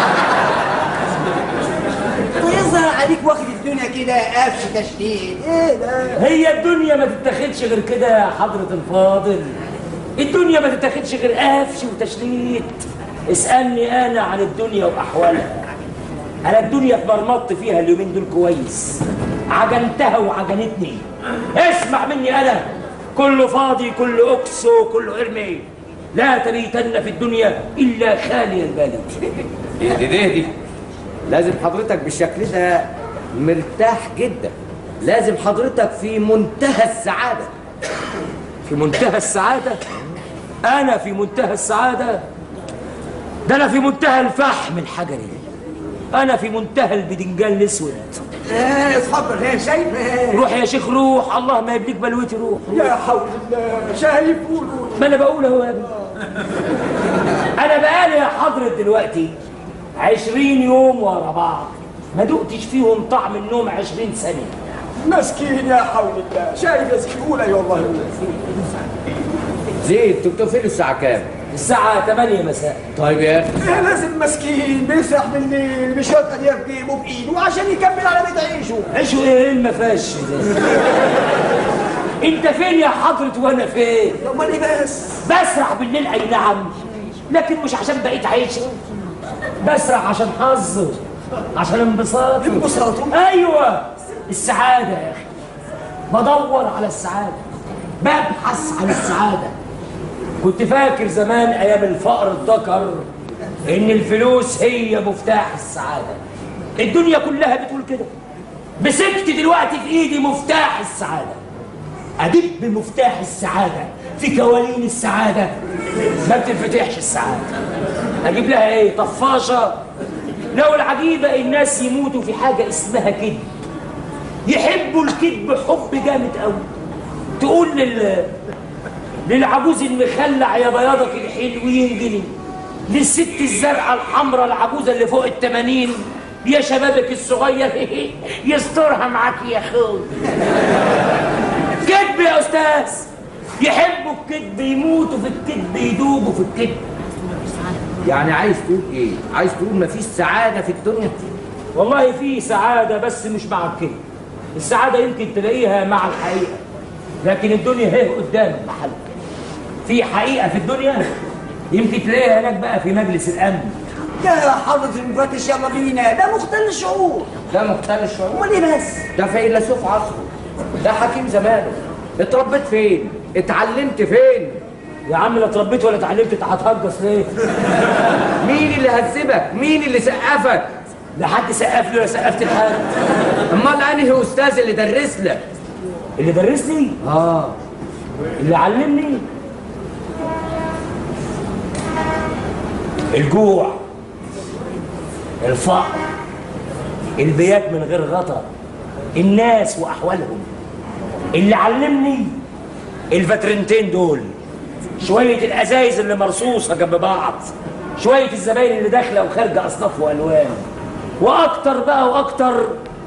يظهر عليك واخد الدنيا كده قفش تشديد ايه ده هي الدنيا ما تتاخدش غير كده يا حضرة الفاضل الدنيا ما تتاخدش غير قفش وتشليت اسألني أنا عن الدنيا وأحوالها أنا الدنيا اتمرمطت فيها اليومين دول كويس عجنتها وعجنتني اسمع مني أنا كله فاضي كله أكسو كله ارمي لا تبيتن في الدنيا إلا خالي البالي اهدي دي اهدي لازم حضرتك بالشكل ده مرتاح جدا لازم حضرتك في منتهى السعاده في منتهى السعادة أنا في منتهى السعادة ده أنا في منتهى الفحم الحجري أنا في منتهى البدنجان الأسود ايه اصحاب ايه شايف ايه روح يا شيخ روح الله ما يبليك بلوتي روح يا حول الله شايف قولوا ما أنا بقول أهو يا ابني أنا بقالي يا حضرة دلوقتي عشرين يوم ورا بعض ما دقتش فيهم طعم النوم عشرين سنة مسكين يا حول الله شايف يا سيدي قول اي والله زيد انتوا بتقفلوا الساعه كام الساعة 8 مساء طيب يا اخي ايه لازم مسكين بيسرح بالليل بشويه الياف جيبه بايده عشان يكمل على بيت عيشه عيشوا ايه المفاش ده انت فين يا حضرة وانا فين امال ايه بس بسرح بالليل اي نعم لكن مش عشان بقيت عيشه بسرح عشان حظه عشان انبساطه انبساطه؟ ايوه السعاده يا اخي بدور على السعاده ببحث عن السعاده كنت فاكر زمان ايام الفقر الذكر ان الفلوس هي مفتاح السعاده الدنيا كلها بتقول كده مسكت دلوقتي في ايدي مفتاح السعاده ادب مفتاح السعاده في كوالين السعاده ما بتنفتحش السعاده اجيب لها ايه طفاشه لو العجيبه الناس يموتوا في حاجه اسمها كذب يحبوا الكذب حب جامد قوي تقول لل للعجوز المخلع يا بياضك الحلوين جني للست الزرقاء الحمراء العجوزة اللي فوق التمانين يا شبابك الصغير يسترها معاك يا اخوي كذب يا استاذ يحبوا الكذب يموتوا في الكذب يدوبوا في الكذب يعني عايز تقول ايه عايز تقول مفيش سعاده في الدنيا والله في سعادة بس مش مع الكذب السعادة يمكن تلاقيها مع الحقيقة لكن الدنيا هي قدام محل في حقيقة في الدنيا يمكن تلاقيها هناك بقى في مجلس الأمن يا حضرة المفتش يلا بينا ده مختل الشعور ده مختل الشعور امال ايه بس ده فيلسوف عصره ده حكيم زمانه اتربيت فين اتعلمت فين يا عم لا اتربيت ولا اتعلمت انت هتهجص ليه مين اللي هذبك مين اللي سقفك لا حد سقف لي ولا سقفت لحد امال انهي استاذ اللي درس لك اللي درسني اه اللي علمني الجوع الفقر البيات من غير غطا الناس واحوالهم اللي علمني الفترنتين دول شويه الازايز اللي مرصوصه جنب بعض شويه الزباين اللي داخله وخارجه اصناف والوان واكتر بقى واكتر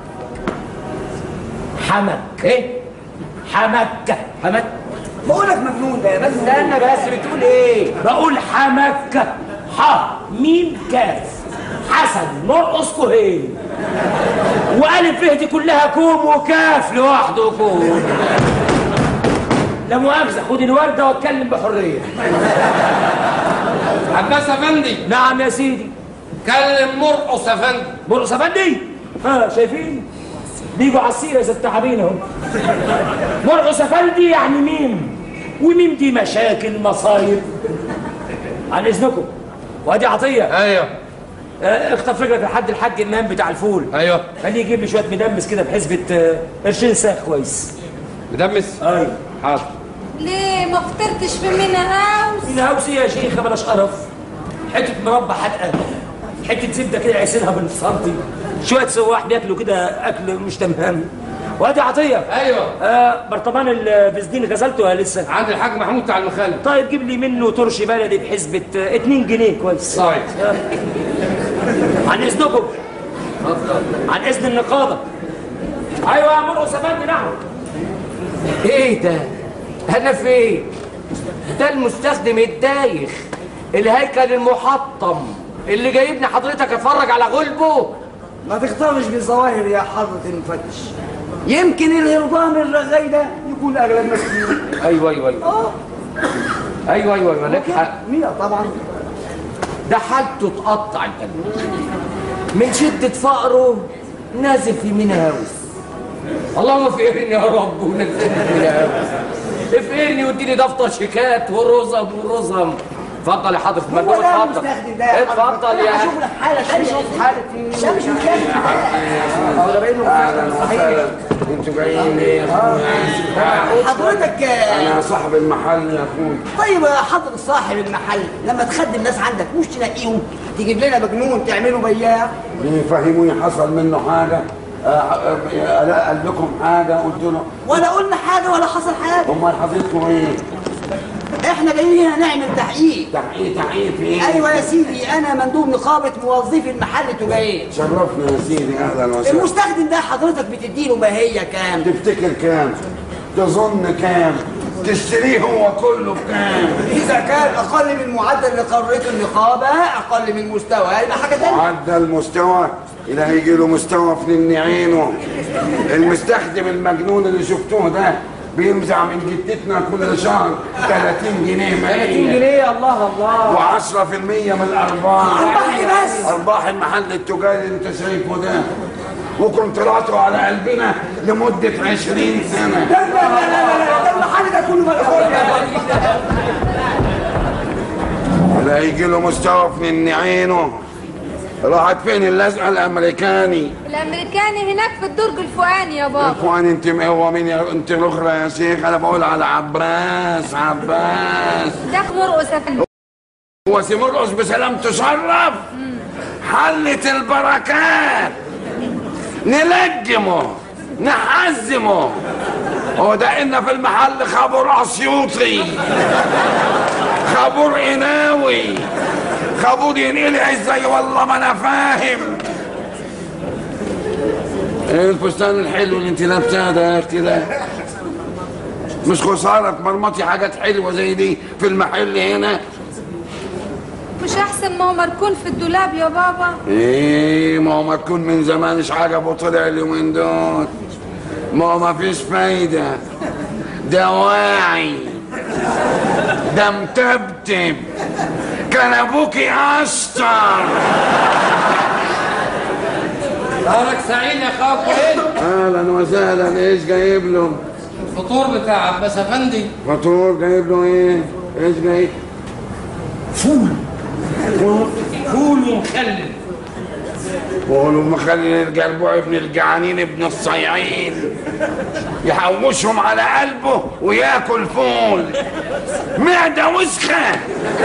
حمك ايه حمك حمك بقولك مجنون ده بس استنى بس بتقول ايه بقول حمك ح ميم كاف حسن مرقص كهين والف فيه دي كلها كوم وكاف لوحده كوم لا مؤاخذة خد الوردة واتكلم بحرية عباس افندي نعم يا سيدي كلم مرقص افندي مرقص افندي ها شايفين بيجوا على السيرة زي التعابين اهو مرقص افندي يعني ميم وميم دي مشاكل مصايب عن اذنكم وادي عطيه ايوه آه، اخطف رجلك لحد الحاج امام بتاع الفول ايوه خليه يجيب لي شويه مدمس كده بحسبه آه، قرشين ساخ كويس مدمس ايوه حاضر ليه ما فطرتش في مينا هاوس مين هاوسي يا شيخه بلاش قرف حته مربى حدقه حته زبده كده يعسلها بالسنتي شويه سواح بياكلوا كده اكل مش تمام وادي عطيه ايوه آه برطمان الفسدين غسلته ولا لسه عند الحاج محمود بتاع المخلل طيب جيب لي منه ترش بلدي بحسبه 2 جنيه كويس طيب آه. عن اذنكم عن اذن النقابه ايوه يا مرقص افندي نعم ايه ده انا فين ده المستخدم الدايخ الهيكل المحطم اللي جايبني حضرتك اتفرج على غلبه ما تختارش بالظواهر يا حضرة المفتش يمكن الهربان الرغاي ده يكون اغلب مسكين ايوه ايوه ايوه اه ايوه ايوه ايوه لك حق مين طبعا ده حالته تقطع القلب من شدة فقره نازل في مينا هاوس اللهم افقرني يا رب ونزلني في مينا هاوس افقرني واديني دفتر شيكات ورزم ورزم اتفضل يا حضرة المندوب هو ده اتفضل المستخدم ده يا اتفضل يا اشوف لك حالة شوف شوف حالتي ده مش مستخدم هو ده باين له صحيح انتوا جايين ليه يا اخويا؟ حضرتك انا صاحب المحل يا اخويا طيب يا حضرة صاحب المحل لما تخدم ناس عندك مش تلاقيهم تجيب لنا مجنون تعمله بياع فهموني حصل منه حاجه آه، آه، آه، لا قال لكم حاجه قلت له ولا قلنا حاجة ولا حصل حاجة امال حضرتكم ايه؟ احنا جايين هنا نعمل تحقيق تحقيق تحقيق في ايه؟ ايوه يا سيدي انا مندوب نقابة موظفي المحل التجاري شرفنا يا سيدي اهلا وسهلا المستخدم ده حضرتك بتديله ماهية كام تفتكر كام؟ تظن كام؟ تشتريه هو كله بكام؟ إذا كان أقل من معدل اللي قررته النقابة أقل من مستوى يبقى حاجة تانية عدى المستوى إلى هيجي له مستوى في نن عينه المستخدم المجنون اللي شفتوه ده بيمزع من جدتنا كل شهر 30 جنيه 30 جنيه الله الله و10% من الارباح أرباح إيه بس؟ ارباح المحل التجاري اللي انت شايفه ده وكونتراته على قلبنا لمده 20 سنه لا لا لا لا لا ده المحل ده كله مقفول لا هيجي له مستوى في نن عينه راحت فين اللزقه الامريكاني الامريكاني هناك في الدرج الفوقاني يا بابا اخوان انت هو مين يا انت الاخرى يا شيخ انا بقول على عباس عباس ده مرقص يا فندم هو سي مرقص بسلام تشرف حلت البركات نلجمه نحزمه هو ده إن في المحل خبر أسيوطي خبر قناوي خبر ينقلع ازاي والله ما انا فاهم ايه الفستان الحلو اللي انت لابساه ده يا اختي ده مش خسارة تمرمطي حاجات حلوة زي دي في المحل هنا مش احسن ما هو مركون في الدولاب يا بابا ايه ما هو ما تكون من زمان مش عجبه طلع اليومين دول ما هو ما فيش فايدة ده واعي ده متبتب كان ابوكي اشطر نهارك سعيد يا اخوك وين اهلا وسهلا ايش جايب له الفطور بتاع عباس افندي فطور جايب له ايه ايش جايب فول فول ومخلل قولوا مخلي القلبوع ابن الجعانين ابن الصيعين يحوشهم على قلبه وياكل فول معدة وسخة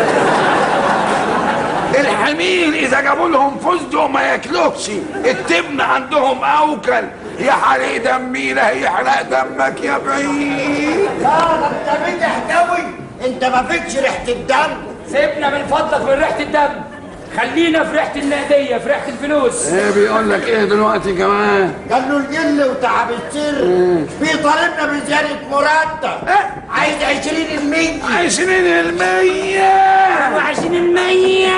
الحمير اذا جابوا لهم فستق ما ياكلوش التبن عندهم اوكل يا حريق دمي لا يحرق دمك يا بعيد اه ده انت بتح قوي انت ما فيكش ريحه الدم سيبنا من فضلك من ريحه الدم خلينا في ريحه النقديه في ريحه الفلوس ايه بيقول لك ايه دلوقتي كمان قال له الجن وتعب السر بيطالبنا بزياده مرتب عايز 20% 20 المية وعشرين المية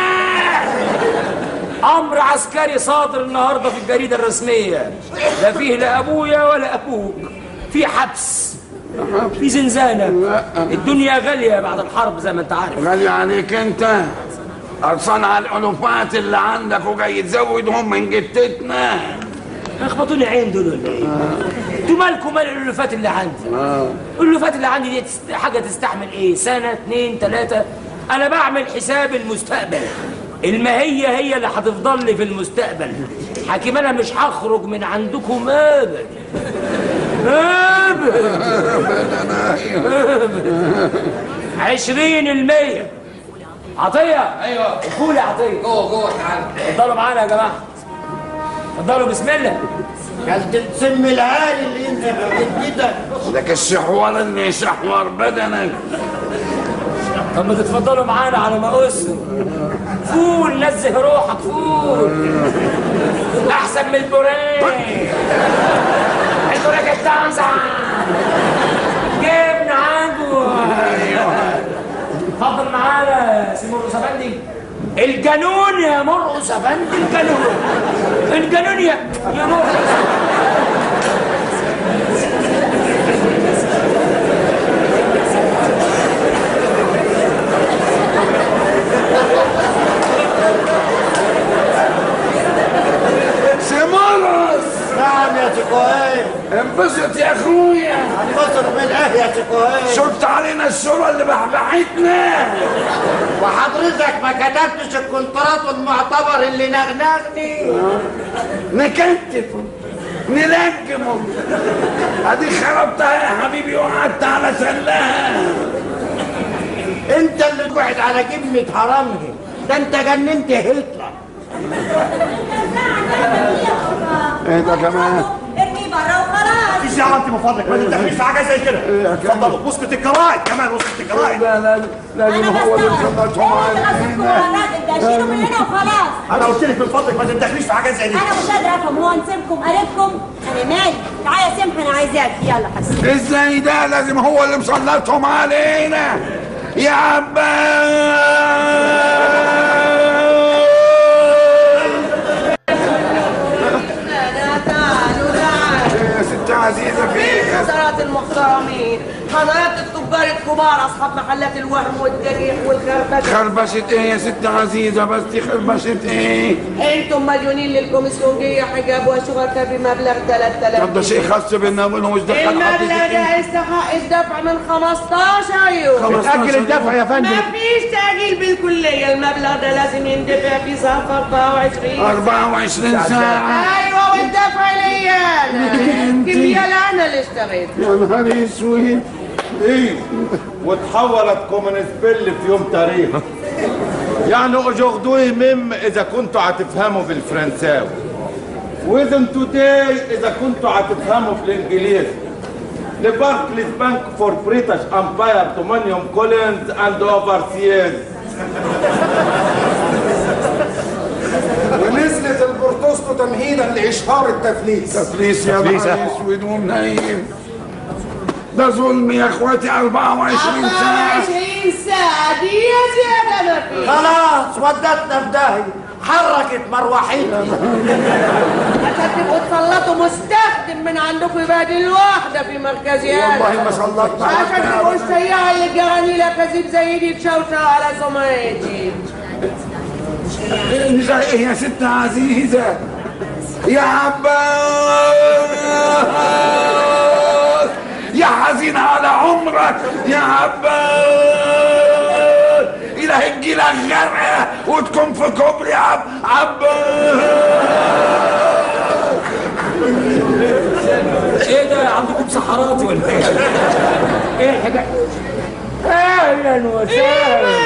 أمر عسكري صادر النهاردة في الجريدة الرسمية لا فيه لا أبويا ولا أبوك في حبس في زنزانة الدنيا غالية بعد الحرب زي ما أنت عارف غالي عليك انت قرصان على الالوفات اللي عندك وجاي تزودهم من جتتنا اخبطوني عين دول ولا ايه؟ انتوا مالكم مال الالوفات اللي عندي؟ الالوفات اللي عندي دي تست- حاجه تستحمل ايه؟ سنه اتنين تلاته انا بعمل حساب المستقبل الماهيه هي اللي هتفضل لي في المستقبل حكيم انا مش هخرج من عندكم ابدا ابدا عشرين المية عطية ايوه فول يا عطية جوه جوه تعالى اتفضلوا معانا يا جماعة اتفضلوا بسم الله قال تسم الهالي اللي ينزل في جدك لك الشحوار اللي يشحور بدنك طب ما تتفضلوا معانا على ما أسر فول نزه روحك فول احسن من البوريه البوريه التانزا جبنا عنده اتفضل معانا يا سي مرقص افندي الجنون يا مرقص افندي الجنون الجنون يا يا مرقص سمرس نعم يا سكوهين انبسط يا اخويا انبسط من ايه يا سكوهين شفت علينا الشورى اللي بحبحتنا وحضرتك ما كتبتش الكونترات المعتبر اللي نغنغني نكتفه نلجمه ادي خربتها يا حبيبي وقعدت على سلها انت اللي تقعد على جبنة حرامها ده انت جننت هتلر ايه ده كمان ارمي بره وخلاص مفيش يا عم انت من فضلك ما تدخليش في حاجه زي كده اتفضلوا وصلت الجرايد كمان وصلت الجرايد لا لا لازم هو اللي مخلصهم الراجل ده شيله من هنا وخلاص انا قلت لك من فضلك ما تدخليش في حاجات زي دي انا مش قادره افهم هو نسيبكم قريبكم انا مالي تعالى يا سمح انا عايزاك يلا حسن ازاي ده لازم هو اللي مسلطهم علينا يا يا ست عزيزة فيك حضرات المحترمين حضرات التجار الكبار اصحاب محلات الوهم والدقيق والخربشة خربشة ايه يا ست عزيزة بس دي خربشة ايه انتم مليونين للكوميسيونجية حجاب وشركاء بمبلغ 3000 طب ده شيء خاص بينا وبينهم مش دخل المبلغ ده يستحق الدفع من 15 يوم 15 اتأجل الدفع يا فندم مفيش تأجيل بالكلية المبلغ ده لازم يندفع في ظرف 24 24 ساعة ايوه والدفع ليا انا الكمية اللي انا اللي اشتريتها يا نهار اسود ايه وتحولت كومنسبيل في يوم تاريخ يعني اجوغدوي ميم اذا كنتوا هتفهموا بالفرنساوي وإذن توداي اذا كنتوا هتفهموا بالانجليزي لباركليز بانك فور بريتش امباير دومانيوم كولينز اند اوفرسيز ونزلت البرتوستو تمهيدا لاشهار التفليس تفليس يا نهار اسود ومنيل ده ظلم يا اخواتي 24 ساعة 24 ساعة دي يا زيادة ما في خلاص ودتنا في داهية حركت مروحيتي عشان تبقوا تسلطوا مستخدم من عندكم يبقى دي الواحدة في مركزيات والله ما سلطنا عشان تبقوا السياحة اللي جرانيلة كذب زي دي تشوشوا على سمعتي انت ايه يا ست عزيزة يا عباس يا حزين على عمرك يا عباس إلهي تجيلك غرقة وتكون في كوبري عب عباس ايه ده عندكم سحراتي ولا ايه؟ ايه الحكايه؟ اهلا وسهلا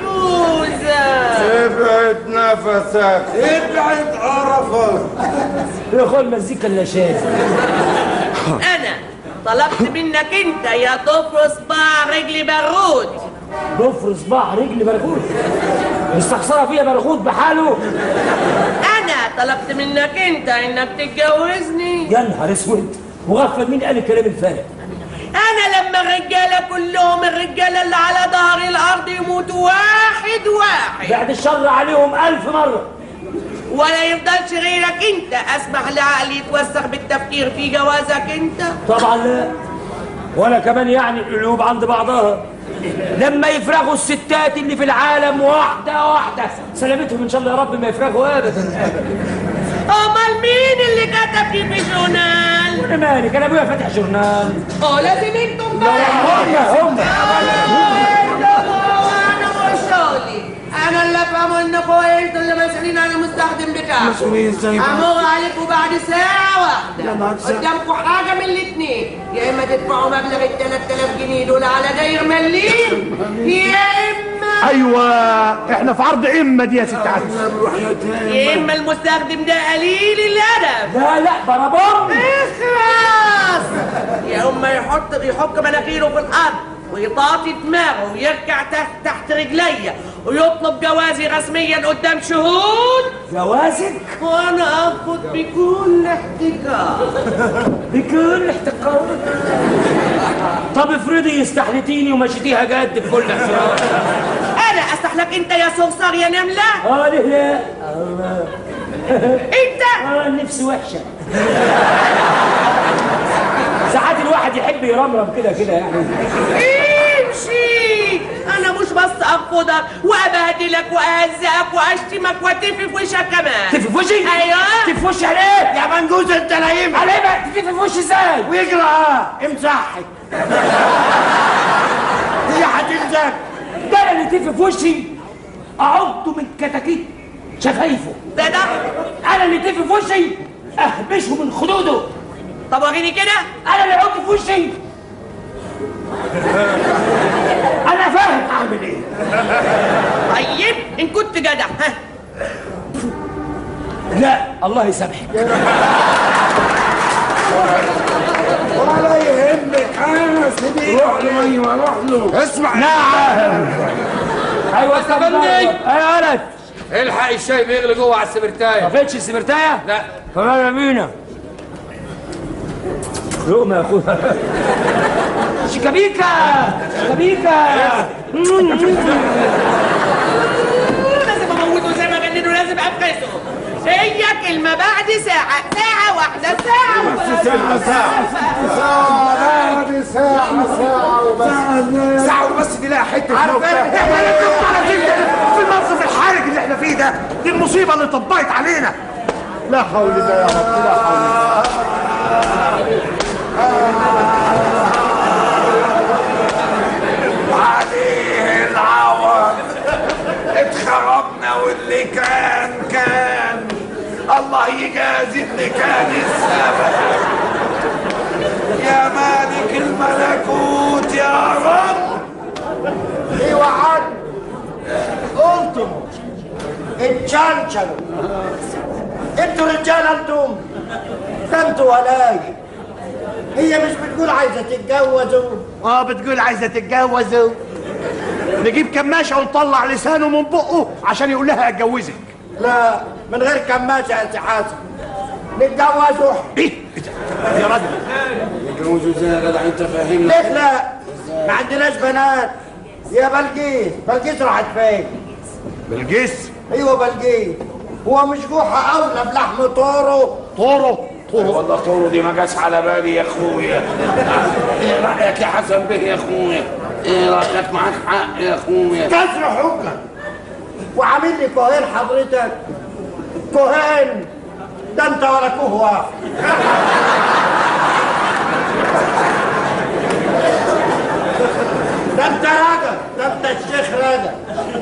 ابعد نفسك ابعد قرفك يا اخويا المزيكا اللي شايف أنا طلبت منك أنت يا ضفر صباع رجلي بارود ضفر صباع رجل برغوث مستخسره فيها برغوث بحاله أنا طلبت منك أنت إنك تتجوزني يا نهار اسود وغفل مين قال الكلام الفارغ أنا لما الرجالة كلهم الرجالة اللي على ظهر الأرض يموتوا واحد واحد بعد الشر عليهم ألف مرة ولا يفضلش غيرك أنت أسمح لعقلي يتوسخ بالتفكير في جوازك أنت طبعا لا ولا كمان يعني القلوب عند بعضها لما يفرغوا الستات اللي في العالم واحدة واحدة سلامتهم إن شاء الله يا رب ما يفرغوا أبدا أمال مين اللي كتب دي في جورنال؟ أنا مالي كان أبويا فاتح جورنال اه لازم انتم لا هم هم انا مش شغلي انا اللي افهمه انكم انتوا اللي مسؤولين عن المستخدم بتاعكم مسؤولين ازاي بقى؟ امر عليكم بعد ساعة واحدة قدامكم حاجة من الاثنين يا اما تدفعوا مبلغ ال 3000 جنيه دول على داير مليم يا اما ايوه احنا في عرض امه دي يا ست عزيز يا اما المستخدم ده قليل الادب لا لا بربم اخلص يا اما يحط يحك مناخيره في الارض ويطاطي دماغه ويركع تحت تحت رجليا ويطلب جوازي رسميا قدام شهود جوازك وانا اخد بكل احتكار بكل احتقار طب افرضي استحلتيني ومشيتيها جد بكل احترام انا استحلك انت يا صرصار يا نمله اه ليه لا الله انت اه نفسي وحشه ساعات الواحد يحب يرمرم كده كده يعني امشي انا مش بس ارفضك وابهدلك واهزقك واشتمك واتفي في وشك كمان تفي في وشي؟ ايوه تفي في وشي عليه يا منجوز انت لايم عليه بقى تفي في وشي ازاي؟ ويجرى اه امسحك هي هتمسك ده أنا اللي تفي في وشي اعضه من كتاكيت شفايفه ده ده انا اللي تفي في وشي اهبشه من خدوده طب وريني كده انا اللي احط في وشي انا فاهم اعمل ايه طيب ان كنت جدع ها لا الله يسامحك ولا يهمك انا سيدي روح له ايوه روح له اسمع نعم ايوه استفندي. ايوه ولد الحق الشاي بيغلي جوه على ما السبرتايه فيتش السبرتايه؟ لا كمان بينا لقمة يا اخويا شيكابيكا شيكابيكا لازم اموته زي ما جننه لازم افقسه هي كلمة بعد ساعة ساعة واحدة ساعة واحدة ساعة ساعة ساعة بعد ساعة ساعة وبس ساعه وبس دي لها حته عارف موقف. إيه؟ احنا نتكلم على كده في الموقف الحرج اللي احنا فيه ده دي المصيبه اللي طبقت علينا لا حول الله يا رب لا حول الله عليه العوض اتخربنا واللي كان كان الله يجازي اللي كان السبب يا مالك الملكوت يا رب ايوه عد قلتم اتشلشلوا انتوا رجاله انتم ده انتوا ولاي هي مش بتقول عايزه تتجوزوا اه بتقول عايزه تتجوزوا نجيب كماشه ونطلع لسانه من بقه عشان يقول لها اتجوزك لا من غير كماشة يا سي حسن نتجوزوا ايه يا راجل يتجوزوا ازاي يا جدع انت فاهمني ليه لا ما عندناش بنات يا بلقيس بلقيس راحت فين بلقيس ايوه بلقيس هو مش جوحة اولى بلحم طورو طورو طورو والله طورو دي ما جاش على بالي يا اخويا ايه رايك يا حسن به يا اخويا ايه رايك معاك حق يا اخويا كسر حجك وعامل لي كوهين حضرتك كوهين ده انت ولا كوه واحد ده انت راجل ده انت الشيخ راجل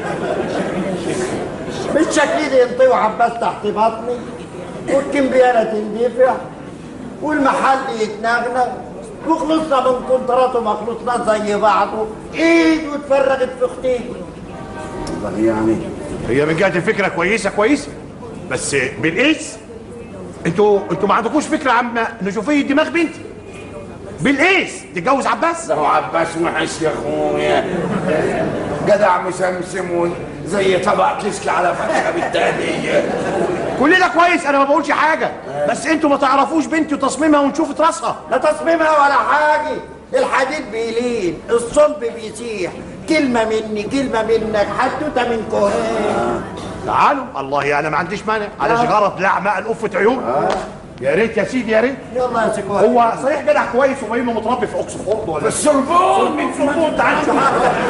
بالشكل دي ينطيوا عباس تحت بطني والكمبيانة تندفع والمحل يتنغنغ وخلصنا من كونترات وما خلصنا زي بعضه ايد واتفرغت في اختي والله يعني هي من جهه الفكره كويسه كويسه بس بالقيس انتوا انتوا ما عندكوش فكره عن نشوفيه دماغ بنتي بالقيس تتجوز عباس ده هو عباس وحش يا اخويا جدع مسمسم زي طبق كشك على فتحه بالتهديه كل ده كويس انا ما بقولش حاجه بس انتوا ما تعرفوش بنتي وتصميمها ونشوف راسها لا تصميمها ولا حاجة الحديد بيلين الصلب بيسيح كلمة مني كلمة منك حدوتة من كوهين تعالوا الله انا ما عنديش مانع على غرض لعمة القفة عيون يا ريت يا سيدي يا ريت يلا يا سكوات هو صحيح جدع كويس وباين له متربي في اوكسفورد ولا السربون من سربون تعال شوف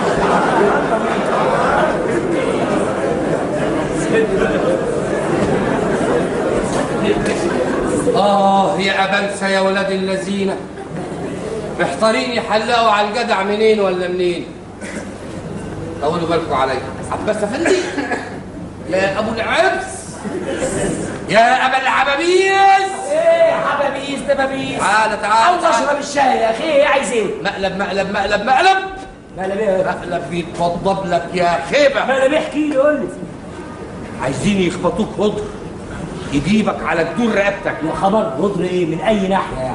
آه يا أبنسة يا ولاد الذين محتارين يحلقوا على الجدع منين ولا منين طولوا بالكم عليا عباس أفندي يا أبو العبس يا أبا العبابيس ايه حبابيس دبابيس تعال تعال عاوز تعال. اشرب الشاي يا اخي ايه عايز ايه مقلب مقلب مقلب مقلب مقلب ايه مقلب بيتفضب لك يا خيبة مقلب احكي لي قول لي عايزين يخبطوك هدر يجيبك على جدور رقبتك يا خبر هدر ايه من اي ناحيه يعني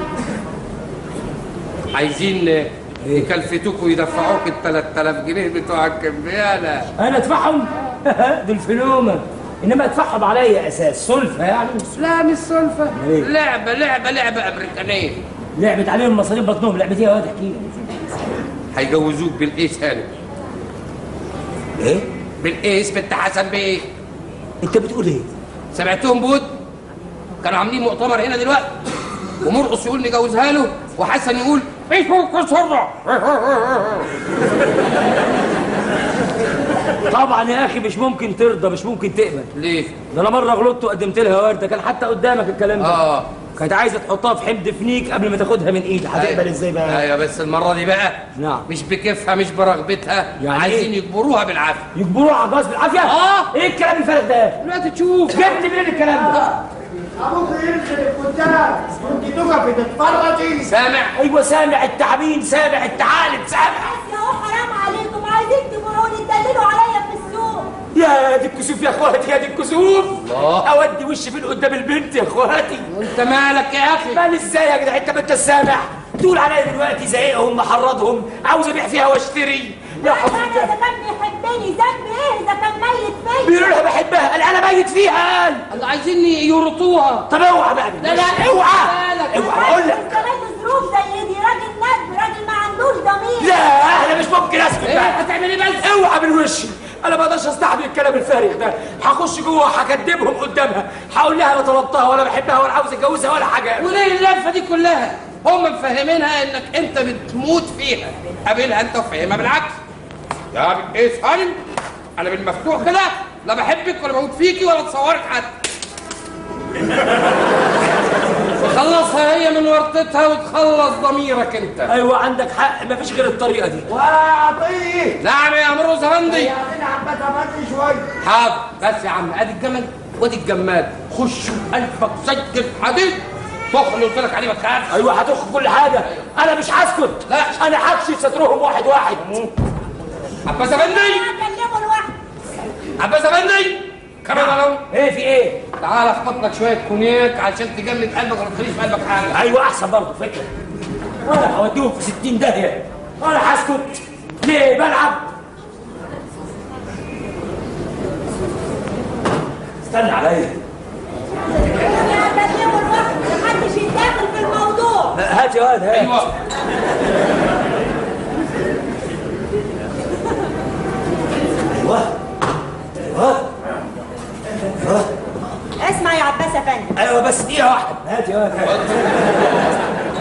عايزين يكلفتوك ويدفعوك ال 3000 جنيه بتوع الكمبيالة انا ادفعهم دول فلومه انما ادفعهم على اي اساس سلفه يعني لا مش سلفة إيه؟ لعبة لعبة لعبة أمريكانية لعبت عليهم مصاريف بطنهم لعبتي يا واد احكي لي هيجوزوك بالقيس هاني ايه بالقيس بنت حسن بيه انت بتقول ايه سمعتهم بود كانوا عاملين مؤتمر هنا دلوقتي ومرقص يقول نجوزها له وحسن يقول ايش هو كسرة طبعا يا اخي مش ممكن ترضى مش ممكن تقبل ليه؟ ده انا مره غلطت وقدمت لها ورده كان حتى قدامك الكلام ده اه كانت عايزه تحطها في حمض فنيك قبل ما تاخدها من ايدي هتقبل ازاي بقى ايوه بس المرة دي بقى نعم مش بكيفها مش برغبتها يعني عايزين إيه؟ يجبروها بالعافية يجبروها على الجواز بالعافيه اه ايه الكلام الفارغ ده دلوقتي تشوف جبت منين الكلام ده ابوك ينزل الكتاب وانت تقفي تتفرجي سامع ايوه سامع التعبين سامع التعالب سامع يا هو حرام عليكم عايزين تبقوا تدللوا عليا في السوق يا دي الكسوف يا اخواتي يا دي الكسوف الله. اودي وشي فين قدام البنت يا اخواتي وانت مالك يا اخي مال ازاي يا جدع انت ما انت السامع تقول عليا دلوقتي زايقهم محرضهم عاوز ابيع فيها واشتري يا انا حبيبي اذا كان بيحبني ذنب ايه اذا كان ميت فيا بيقولوا لها بحبها قال انا ميت فيها قال الله عايزين يورطوها طب اوعى بقى لا لا اوعى مالك اوعى اقول لك كمان ظروف زي دي راجل ندب راجل ما عندوش ضمير لا انا مش ممكن اسكت ايه بقى هتعمل ايه بس اوعى من وشي انا ما اقدرش استحمل الكلام الفارغ ده هخش جوه هكدبهم قدامها هقول لها انا طلبتها ولا بحبها ولا عاوز اتجوزها ولا حاجه وليه اللفه دي كلها هم مفهمينها انك انت بتموت فيها قابلها انت وفهمها بالعكس يا ايه هانم انا بالمفتوح كده لا بحبك ولا بموت فيكي ولا اتصورك حتى تخلصها هي من ورطتها وتخلص ضميرك انت ايوه عندك حق مفيش غير الطريقه دي واعطيه نعم يا امرو زغندي يا بني عباس افندي شويه حاضر بس يا عم ادي الجمل وادي الجمال خش قلبك سجل حديد طخ اللي قلت لك عليه ما تخافش ايوه هتخ كل حاجه انا مش هسكت لا. انا هكشف سترهم واحد واحد عباس افندي اكلمه لوحده عباس افندي كمان اهو ايه في ايه تعال اخبط لك شويه كونياك عشان تجمد قلبك وما تخليش في قلبك حاجه ايوه احسن برضه فكره انا هوديهم في 60 داهيه انا هسكت ليه بلعب استنى عليا محدش يتدخل في الموضوع هات يا واد هات ايوه ايوه ايوه ايوه اسمع يا عباس افندي ايوه بس دقيقه واحده هات يا واد هات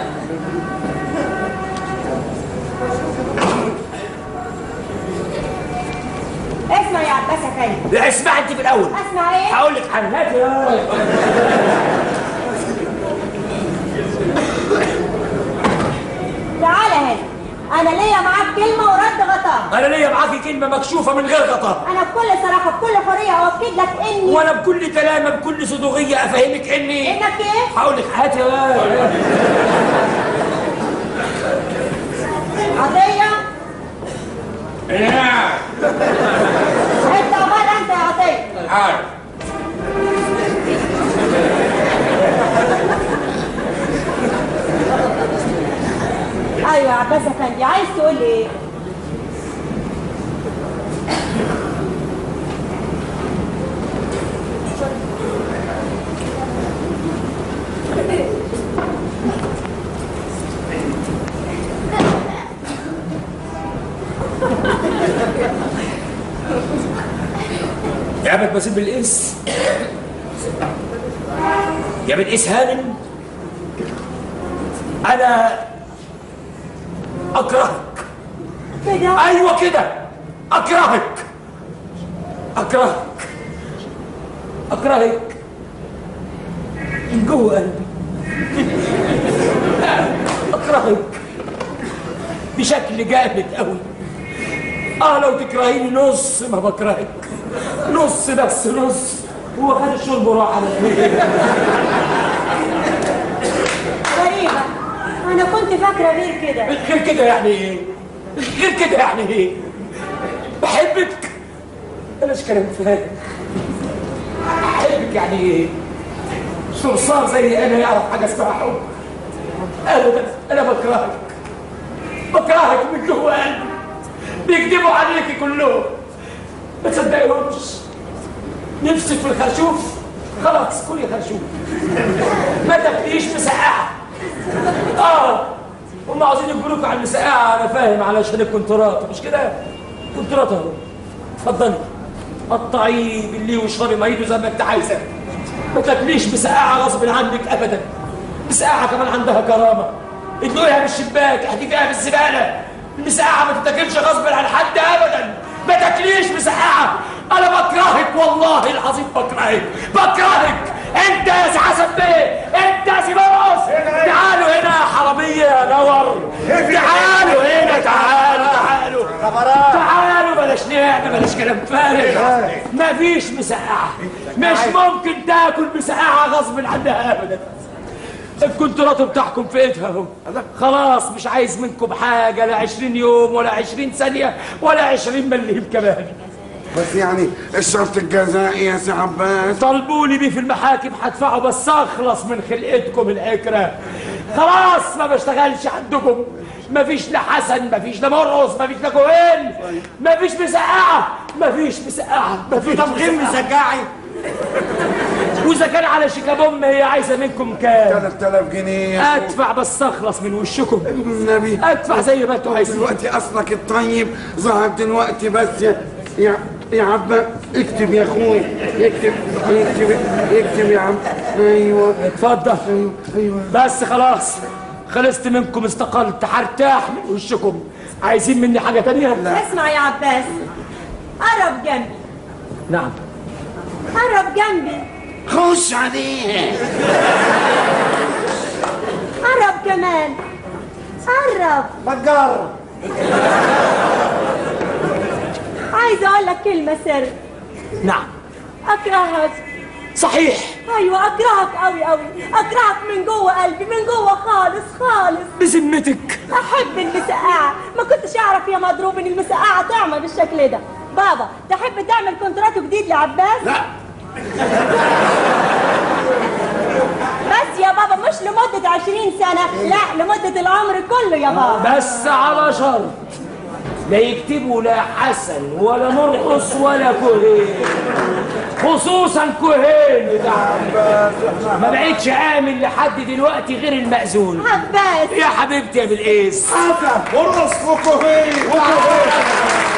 اسمع يا عباس افندي لا اسمع انت في الاول اسمع ايه هقول لك حاجه هات يا واد تعالى هنا انا ليا معاك كلمه ورد غطاء انا ليا معاكي كلمه مكشوفه من غير غطاء انا بكل صراحه بكل حريه اؤكد لك اني وانا بكل كلامه بكل صدوقيه افهمك اني انك ايه هقول لك هات يا واد عطيه ايه انت عمال انت يا عطيه عارف ايوه يا عباس افندي عايز تقول لي ايه يا بك بسيب بالقيس يا بالقيس هانم انا اكرهك كده ايوه كده اكرهك اكرهك اكرهك من جوه قلبي اكرهك بشكل جامد قوي اه لو تكرهيني نص ما بكرهك نص بس نص هو خد الشرب وراح على فين غريبه انا كنت فاكره غير كده غير كده يعني ايه غير كده يعني ايه بحبك بلاش كلام فارغ بحبك يعني ايه صرصار زي انا يعرف حاجه اسمها حب ابدا انا بكرهك بكرهك من جوه قلبي بيكذبوا عليكي كلهم ما تصدقيهمش نفسك في الخرشوف خلاص كلي خرشوف ما تاكليش مسقعه اه هم عاوزين يجبروك على المسقعه انا فاهم علشان الكونترات مش كده كونترات اهو اتفضلي قطعيه بالليه واشربي ميته زي ما انت عايزه ما تاكليش مسقعه غصب عنك ابدا مسقعه كمان عندها كرامه ادلوها من الشباك احدفيها بالزباله المسقعه ما تتاكلش غصب عن حد ابدا ما تاكليش مسقعه انا بكرهك والله العظيم بكرهك بكرهك انت يا سي حسن بيه انت يا سي مرقص تعالوا هنا يا حراميه يا نور تعالوا هنا تعالوا تعالوا تعالوا بلاش نعمة بلاش كلام فارغ مفيش مسقعة مش ممكن تاكل مسقعة غصب عنها ابدا الكونترات بتاعكم في ايدها اهو خلاص مش عايز منكم حاجة لا 20 يوم ولا 20 ثانية ولا 20 مليم كمان بس يعني الشرط الجزائي يا سي عباس طالبوني بيه في المحاكم هدفعه بس اخلص من خلقتكم العكرة خلاص ما بشتغلش عندكم مفيش لا حسن مفيش لا مرقص مفيش لا كوهين مفيش مسقعة مفيش مسقعة مفيش طب غير مسقعي واذا كان على شيكابوم هي عايزه منكم كام 3000 جنيه يا أخوي. ادفع بس اخلص من وشكم النبي ادفع زي ما انتوا عايزين دلوقتي اصلك الطيب ظهر دلوقتي بس يا يا يا عبا اكتب يا اخوي اكتب اكتب اكتب يا عم ايوه اتفضل ايوه ايوه بس خلاص خلصت منكم استقلت هرتاح من وشكم عايزين مني حاجه تانية اسمع يا عباس قرب جنبي نعم قرب جنبي خش عليه قرب كمان قرب ما تجرب عايزه اقول لك كلمه سر نعم اكرهك صحيح ايوه اكرهك قوي قوي اكرهك من جوه قلبي من جوه خالص خالص بذمتك احب المسقعه ما كنتش اعرف يا مضروب ان المسقعه طعمه بالشكل ده بابا تحب تعمل كونتراتو جديد لعباس لا بس يا بابا مش لمدة عشرين سنة لا لمدة العمر كله يا بابا بس على شرط لا يكتبوا لا حسن ولا مرقص ولا كهين خصوصا كهين بتاع ما بقتش امن لحد دلوقتي غير المأذون عباس يا حبيبتي يا بالقيس حسن ورقص وكهين